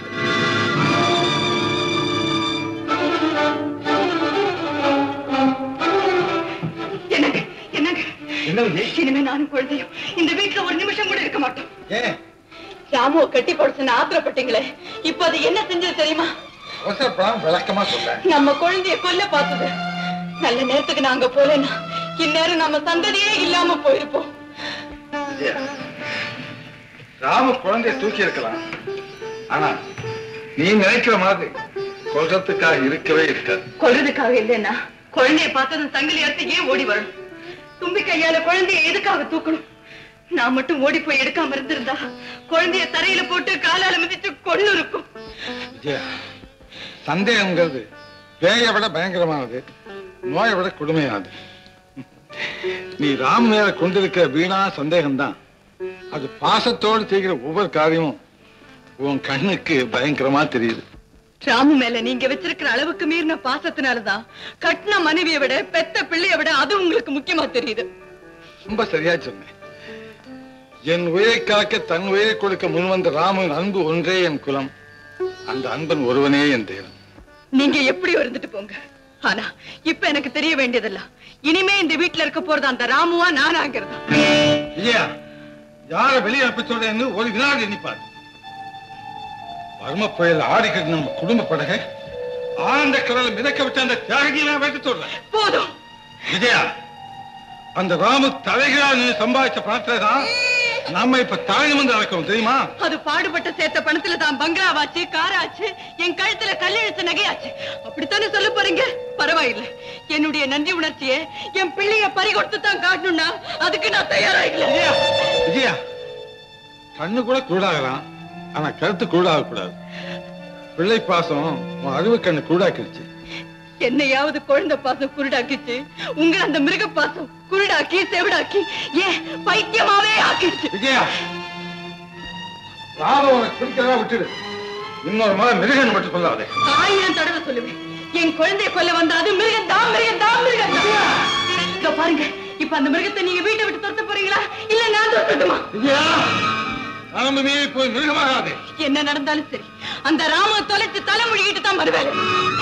என்னங்க என்னங்க இனிமே நானும் குழந்தையும் இந்த வீட்டுல ஒரு நிமிஷம் கூட இருக்க மாட்டோம் ஏன் ராமுவ கட்டி போட சொன்ன ஆத்திரப்பட்டீங்களே இப்ப அது என்ன செஞ்சது தெரியுமா அவசரப்படாம விளக்கமா சொல்றேன் நம்ம குழந்தைய கொல்ல பார்த்தது நல்ல நேரத்துக்கு நாங்க போலன்னா இந்நேரம் நம்ம சந்ததியே இல்லாம போயிருப்போம் விஜயா ராம குழந்தைய தூக்கி இருக்கலாம் ஆனா நீ நினைக்கிற மாதிரி கொல்றதுக்காக இருக்கவே இருக்காது கொல்றதுக்காக இல்லைன்னா குழந்தைய பார்த்ததும் சங்கிலி அறுத்து ஏன் ஓடி வரணும் தும்பி கையால குழந்தைய எதுக்காக தூக்கணும் நான் மட்டும் ஓடி போய் எடுக்காம இருந்திருந்தா குழந்தைய தரையில போட்டு காலால மிதிச்சு கொண்டு இருக்கும் விஜயா சந்தேகங்கிறது பேயை விட பயங்கரமானது நோயை விட கொடுமையானது நீ ராம் மேல கொண்டிருக்கிற வீணா சந்தேகம்தான் அது பாசத்தோடு செய்கிற ஒவ்வொரு காரியமும் உன் கண்ணுக்கு பயங்கரமா தெரியுது ராமு மேல நீங்க வச்சிருக்கிற அளவுக்கு மீறின பாசத்தினாலதான் கட்டின மனைவியை விட பெத்த பிள்ளைய விட அது உங்களுக்கு முக்கியமா தெரியுது ரொம்ப சரியா சொன்னேன் என் உயிரை காக்க தன் உயிரை கொடுக்க முன்வந்த ராமன் அன்பு ஒன்றே என் குலம் அந்த அன்பன் ஒருவனே என் தெய்வம் நீங்க எப்படி இருந்துட்டு போங்க ஆனா இப்ப எனக்கு தெரிய வேண்டியதில்ல இனிமே இந்த வீட்டுல இருக்க போறது அந்த ராமுவா நானாங்கிறது விஜயா யார வெளியே அனுப்ப சொல்றேன்னு ஒரு வினாடி எண்ணிப்பார் வர்ம புயல் ஆடிக்கிட்டு நம்ம குடும்ப படகை ஆனந்த கடலை மிதக்க விட்ட அந்த தியாகியை நான் வைக்க சொல்றேன் போதும் விஜயா அந்த ராமு தலைகளா நீ சம்பாதிச்ச பணத்துல தான் நம்ம இப்ப தலை நிமிந்து நடக்கிறோம் தெரியுமா அது பாடுபட்ட சேர்த்த பணத்துல தான் பங்களாவாச்சு காராச்சு என் கழுத்துல கல்லெழுத்து நகையாச்சு அப்படித்தானே சொல்ல போறீங்க பரவாயில்லை என்னுடைய நன்றி உணர்ச்சியை என் பிள்ளைய பறி கொடுத்து தான் காட்டணும்னா அதுக்கு நான் தயாரா இல்ல விஜயா கண்ணு கூட குருடாகலாம் ஆனா கருத்து குருடாக கூடாது பிள்ளை பாசம் உன் அறிவு கண்ணு குருடாக்கிடுச்சு என்னையாவது குழந்தை பாசம் குருடாக்கிச்சு உங்களை அந்த மிருக பாசம் குருடாக்கி செவிடாக்கி ஏன் பைத்தியமாவே ஆக்கிடுச்சு விஜயா ராம உனக்கு பிடிக்கிறதா விட்டுடு இன்னொரு முறை மிருகன் மட்டும் சொல்லாதே ஆயிரம் தடவை சொல்லுவேன் என் குழந்தைய கொல்ல வந்த அது மிருகம் தான் மிருகம் தான் மிருகம் தான் இதோ பாருங்க இப்ப அந்த மிருகத்தை நீங்க வீட்டை விட்டு துரத்த போறீங்களா இல்ல நான் துரத்தட்டுமா விஜயா ராம மீறி போய் மிருகமாகாதே என்ன நடந்தாலும் சரி அந்த ராம தொலைச்சு தலைமொழிகிட்டு தான் வருவேன்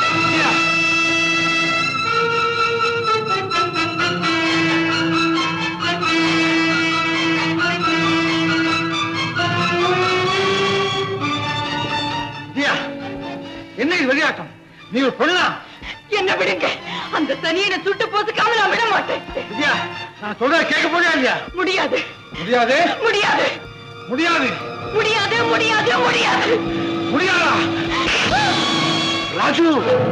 விஜயா என்ன இது வெளியாட்டம் நீ ஒரு பொண்ணா என்ன விடுங்க அந்த சனியனை சுட்டு போசுக்காம நான் விட மாட்டேன் விஜயா நான் சொல்றத கேட்க போறியா இல்லையா முடியாது முடியாது முடியாது முடியாது முடியாது முடியாது முடியாது முடியாதா ராஜு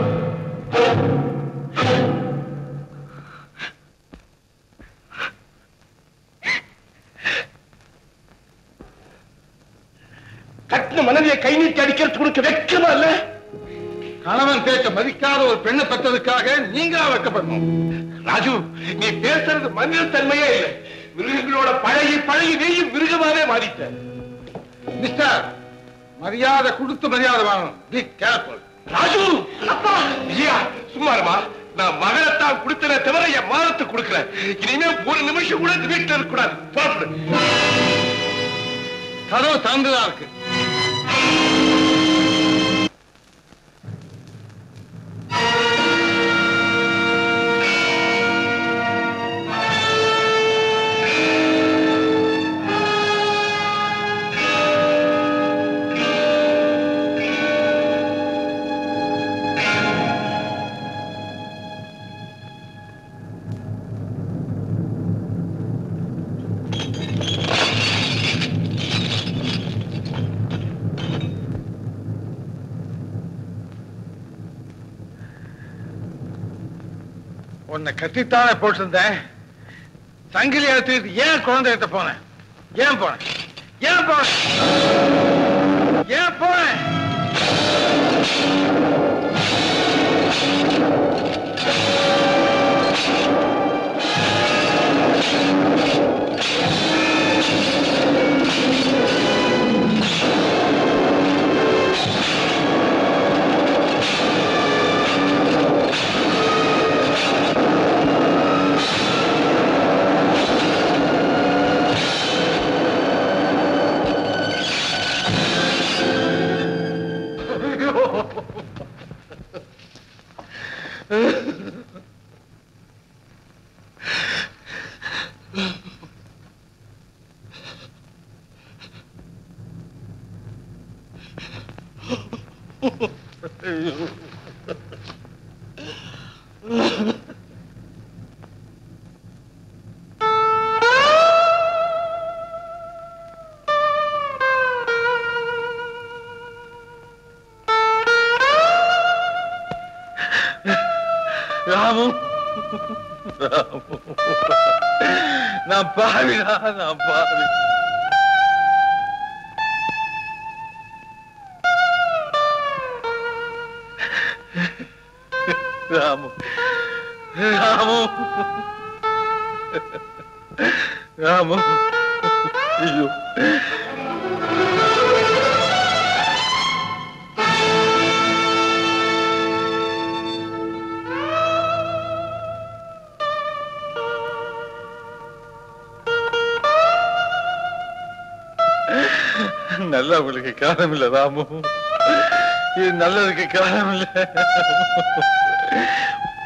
கட்டின மனைவியை கை நீட்டி அடிக்கிறது உனக்கு வெக்கமா இல்ல கணவன் பேச்ச மதிக்காத ஒரு பெண்ணை பெற்றதுக்காக நீங்களா வைக்கப்படணும் ராஜு நீ பேசுறது மனித தன்மையே இல்லை மிருகங்களோட பழகி பழகி நீயும் மிருகமாவே மாறிட்ட மிஸ்டர் மரியாதை கொடுத்து மரியாதை வாங்கணும் பி கேர்ஃபுல் ராஜு அப்பா விஜயா சும்மாருமா நான் மகளைத்தான் கொடுத்தனே தவிர என் மானத்தை கொடுக்கல இனிமே ஒரு நிமிஷம் கூட இந்த வீட்டுல இருக்க கூடாது புறப்படு கதவு திறந்துதான் இருக்கு உன்னை கத்தித்தானே போட்டிருந்தேன் சங்கிலி எடுத்துக்கிட்டு ஏன் குழந்தை எடுத்து போனேன் ஏன் போனேன் ஏன் போனேன் ஏன் போனேன் ராமு ராமு நான் பாவிடா நான் பாவி ராமு ராமு ராமு ஐயோ நல்லவங்களுக்கு காரணம் இல்ல ராமு இது நல்லதுக்கு காரணம் இல்ல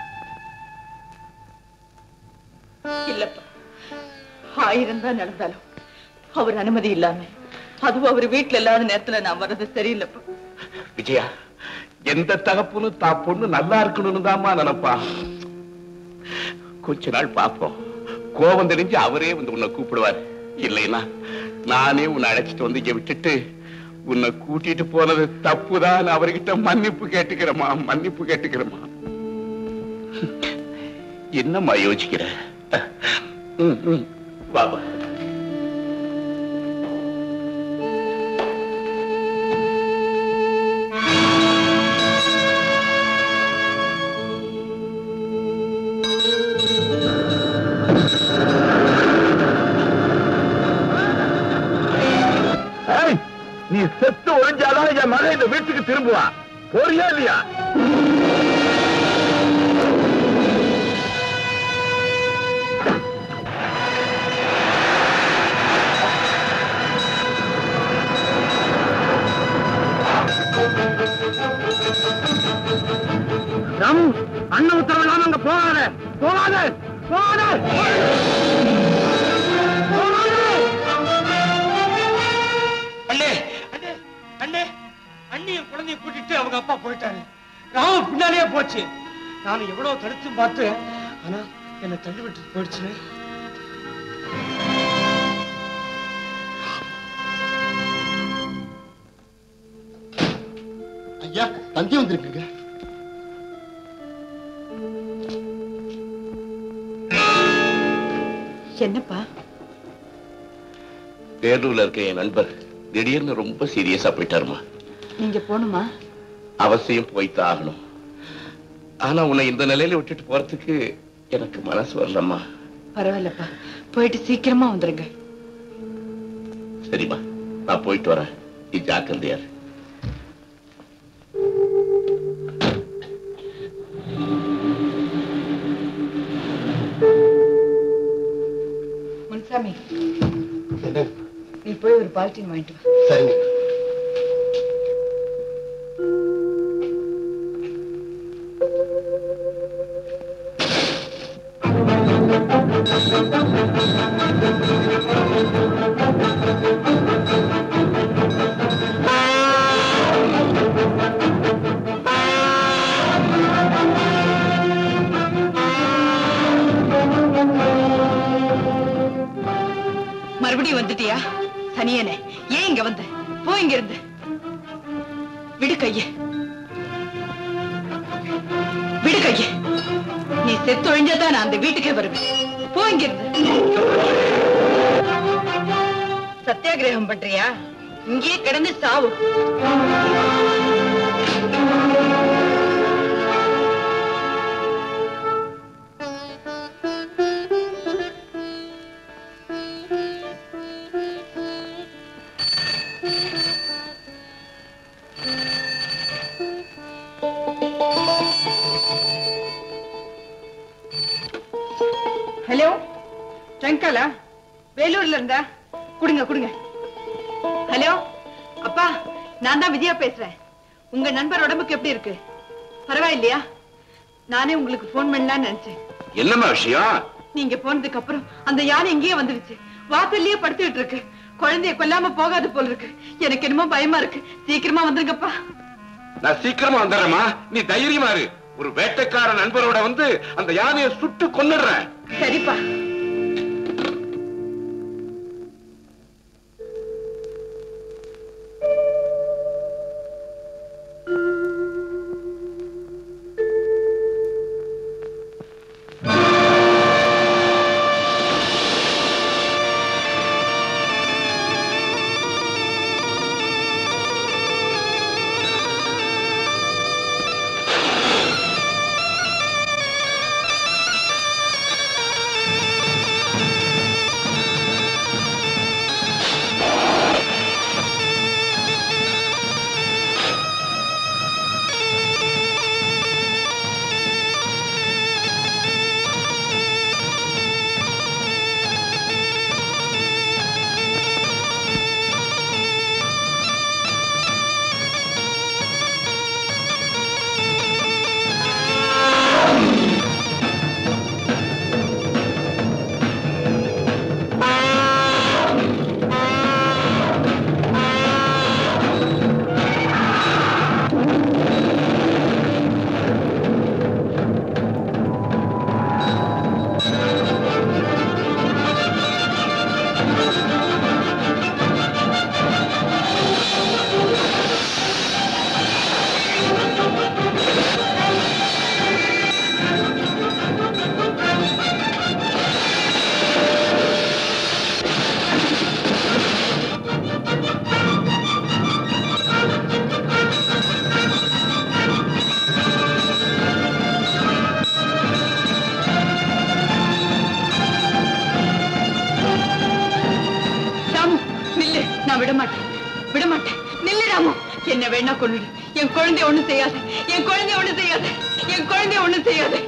இல்லப்பா ஆயிரம் தான் நடந்தாலும் அவர் அனுமதி இல்லாம அதுவும் அவர் வீட்டுல இல்லாத நேரத்துல நான் வர்றது சரியில்லைப்பா விஜயா எந்த தகப்பனும் தா பொண்ணு நல்லா இருக்கணும்னு தாம்மா நினைப்பா கொஞ்ச நாள் பாப்போம் கோபம் தெரிஞ்சு அவரே வந்து உன்னை கூப்பிடுவார் இல்லைன்னா நானே உன்னை அழைச்சிட்டு வந்து இங்க விட்டுட்டு உன்னை கூட்டிட்டு போனது தப்புதான் அவர்கிட்ட மன்னிப்பு கேட்டுக்கிறேம்மா மன்னிப்பு கேட்டுக்கிறேம்மா என்னம்மா யோசிக்கிற ம், ம். வா வா ஏய், நீ செத்து ஒழிஞ்சாதான் என் மகன் இந்த வீட்டுக்கு திரும்புவா போறியா இல்லையா ராமு அண்ணன் உத்தரவு இல்லாம அங்க போகாத போகாத போகாத அண்ணே அண்ணே அண்ணே அண்ணி என் குழந்தைய கூட்டிட்டு அவங்க அப்பா போயிட்டாரு ராமு பின்னாலேயே போச்சு நான் எவ்வளவு தடுத்து பார்த்தேன் ஆனா என்னை தள்ளி விட்டு போயிடுச்சுன்னு ஐயா தந்தி வந்திருக்குங்க என்னப்பா வேலூர்ல இருக்க என் நண்பர் திடீர்னு ரொம்ப சீரியஸா போயிட்டாருமா நீங்க போணுமா அவசியம் போய்த்தான் ஆகணும் ஆனா உன்னை இந்த நிலையில விட்டுட்டு போறதுக்கு எனக்கு மனசு வரலம்மா பரவாயில்லப்பா போயிட்டு சீக்கிரமா வந்துருங்க சரிம்மா நான் போயிட்டு வரேன் நீ ஜாக்கிரதையா இரு. முன்சாமி நீ போய் ஒரு பால்டீன் வாங்கிட்டு வா சரிங்க மறுபடியும் வந்துட்டியா சனியனே ஏன் இங்க வந்த போ இங்க இருந்து விடு கைய விடு கைய நீ செத்து ஒழிஞ்சாதான் நான் அந்த வீட்டுக்கே வருவேன் போ இங்க இருந்து சத்தியாகிரகம் பண்றியா இங்கேயே கிடந்து சாவு ஹலோ ட்ரங்காலா வேலூர்ல இருந்தா குடுங்க குடுங்க ஹலோ அப்பா நான் தான் விஜயா பேசுறேன் உங்க நண்பர் உடம்புக்கு எப்படி இருக்கு பரவாயில்லையா நானே உங்களுக்கு போன் பண்ணலாம்னு நினைச்சேன் என்னம்மா விஷயம் நீங்க போனதுக்கு அப்புறம் அந்த யானை இங்கேயே வந்துருச்சு வாசல்லயே படுத்துக்கிட்டு இருக்கு குழந்தைய கொல்லாம போகாது போல இருக்கு எனக்கு என்னமோ பயமா இருக்கு சீக்கிரமா வந்துருங்கப்பா நான் சீக்கிரமா வந்துடுறேம்மா நீ தைரியமா இரு ஒரு வேட்டைக்கார நண்பரோட வந்து அந்த யானையை சுட்டு கொன்னுடுறேன் சரிப்பா ஆ விடமாட்டேன் விடமாட்டேன் நில்லு ராமு என்ன வேணா கொண்டுடு என் குழந்தை ஒண்ணு செய்யாது என் குழந்தை ஒண்ணு செய்யாது என் குழந்தை ஒண்ணு செய்யாது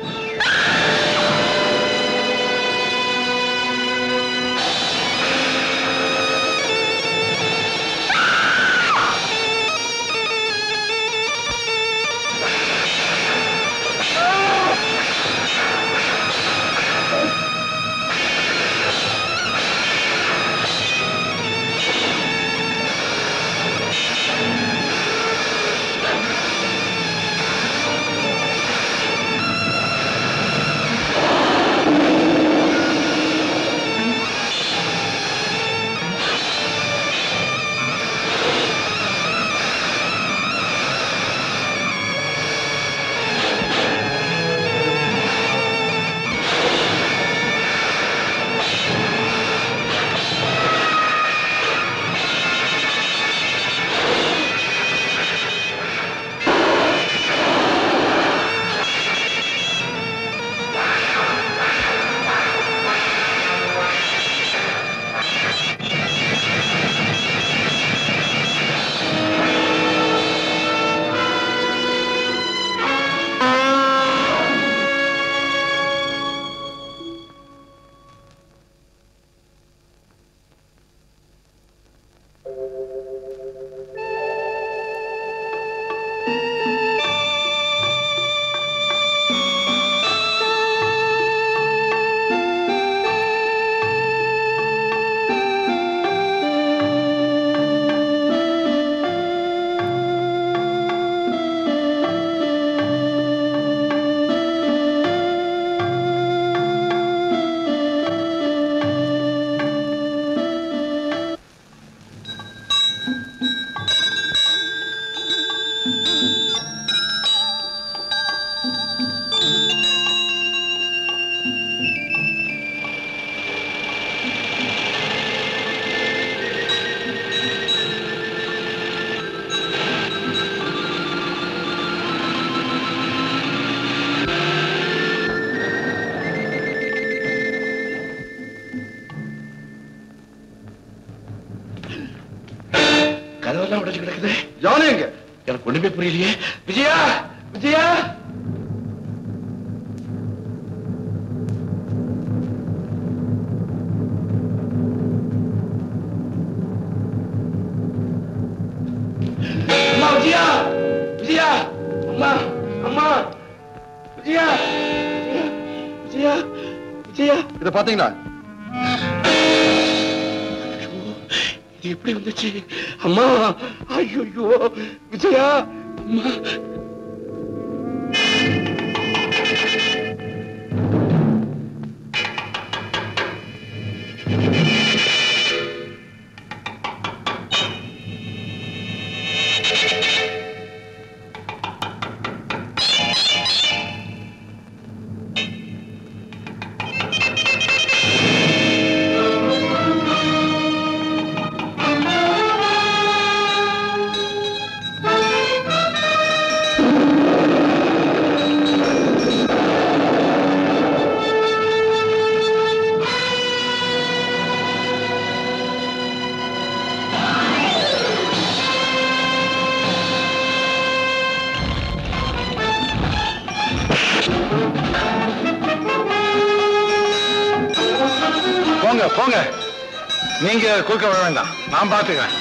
கதவெல்லாம் உடைச்சு கிடக்குது ஜானி எங்க எனக்கு ஒண்ணுமே புரியலையே விஜயா விஜயா அம்மா விஜயா விஜயா அம்மா அம்மா விஜயா விஜயா விஜயா இத பாத்தீங்களா இது எப்படி வந்துச்சு அம்மா ஐயோ விஜயா அம்மா போங்க போங்க நீங்க குறுக்க வர வேண்டாம் நான் பாத்துக்கிறேன்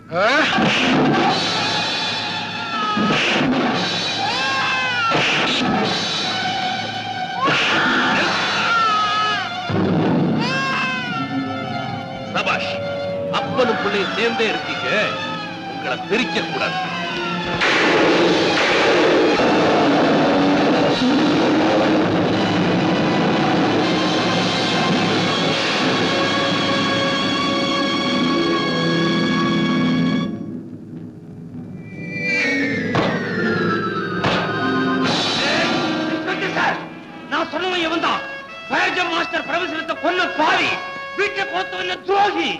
சபாஷ் அப்பனும் பிள்ளையும் சேர்ந்தே இருக்கீங்க உங்களை பிரிக்க கூடாது சார் நான் சொன்னவன் எவன் தான் ஃபயர் மாஸ்டர் பிரபசனத்தை கொல்ல பாவி வீட்டை கொடுத்தவன துரோகி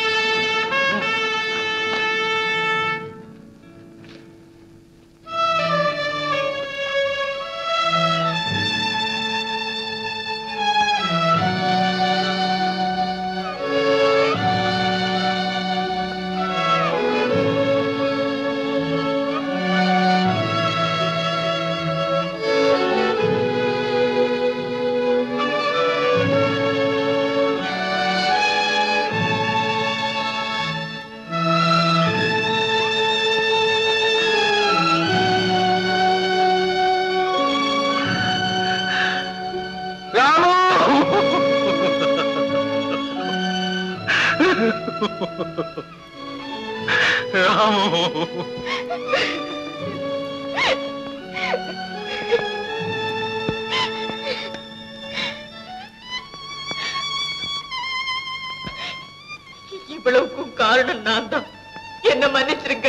இவ்வளவுக்கும் காரணம் நான் தான் என்ன மன்னிச்சிருங்க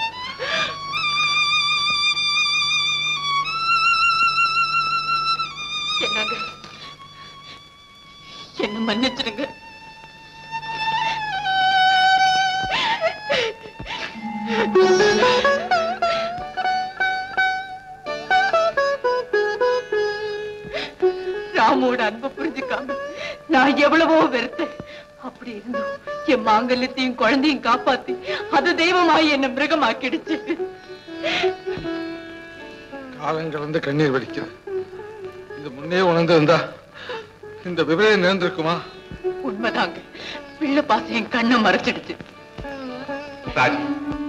என்னங்க என்ன மன்னிச்சிருங்க ராமோட அன்பை புரிஞ்சுக்காம நான் எவ்வளவோ வெறுத்தேன் அப்படி இருந்தும் என் மாங்கல்யத்தையும் குழந்தையும் காப்பாத்தி அது தெய்வமாய் என்ன மிருகமாக்கிடுச்சு காலங்கள் வந்து கண்ணீர் வடிக்கிறது இது முன்னே உணர்ந்திருந்தா இந்த விபரீதம் நேர்ந்திருக்குமா உண்மைதாங்க பிள்ளை பாசம் என் கண்ணை மறைச்சிடுச்சு ராஜி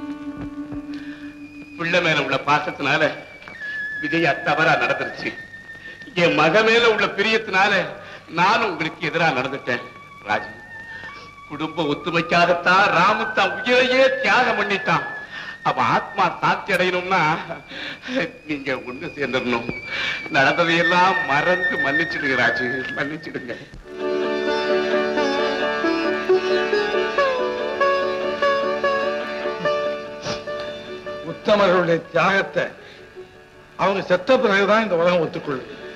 பிள்ளை மேல உள்ள பாசத்தினால விஜயா தவறா நடந்துருச்சு என் மக மேல உள்ள பிரியத்தினால நானும் உங்களுக்கு எதிரா நடந்துட்டேன் ராஜி குடும்ப ஒத்துமைக்காகத்தான் ராமு தான் உயிரையே தியாகம் பண்ணிட்டான் அவன் ஆத்மா சாட்சி அடையணும்னா நீங்க ஒண்ணு சேர்ந்துடணும் நடந்ததையெல்லாம் மறந்து மன்னிச்சிடுங்க ராஜி மன்னிச்சிடுங்க உத்தமர்களுடைய தியாகத்தை அவங்க செத்த பிறகுதான் இந்த உலகம் ஒத்துக்கொள்ளும்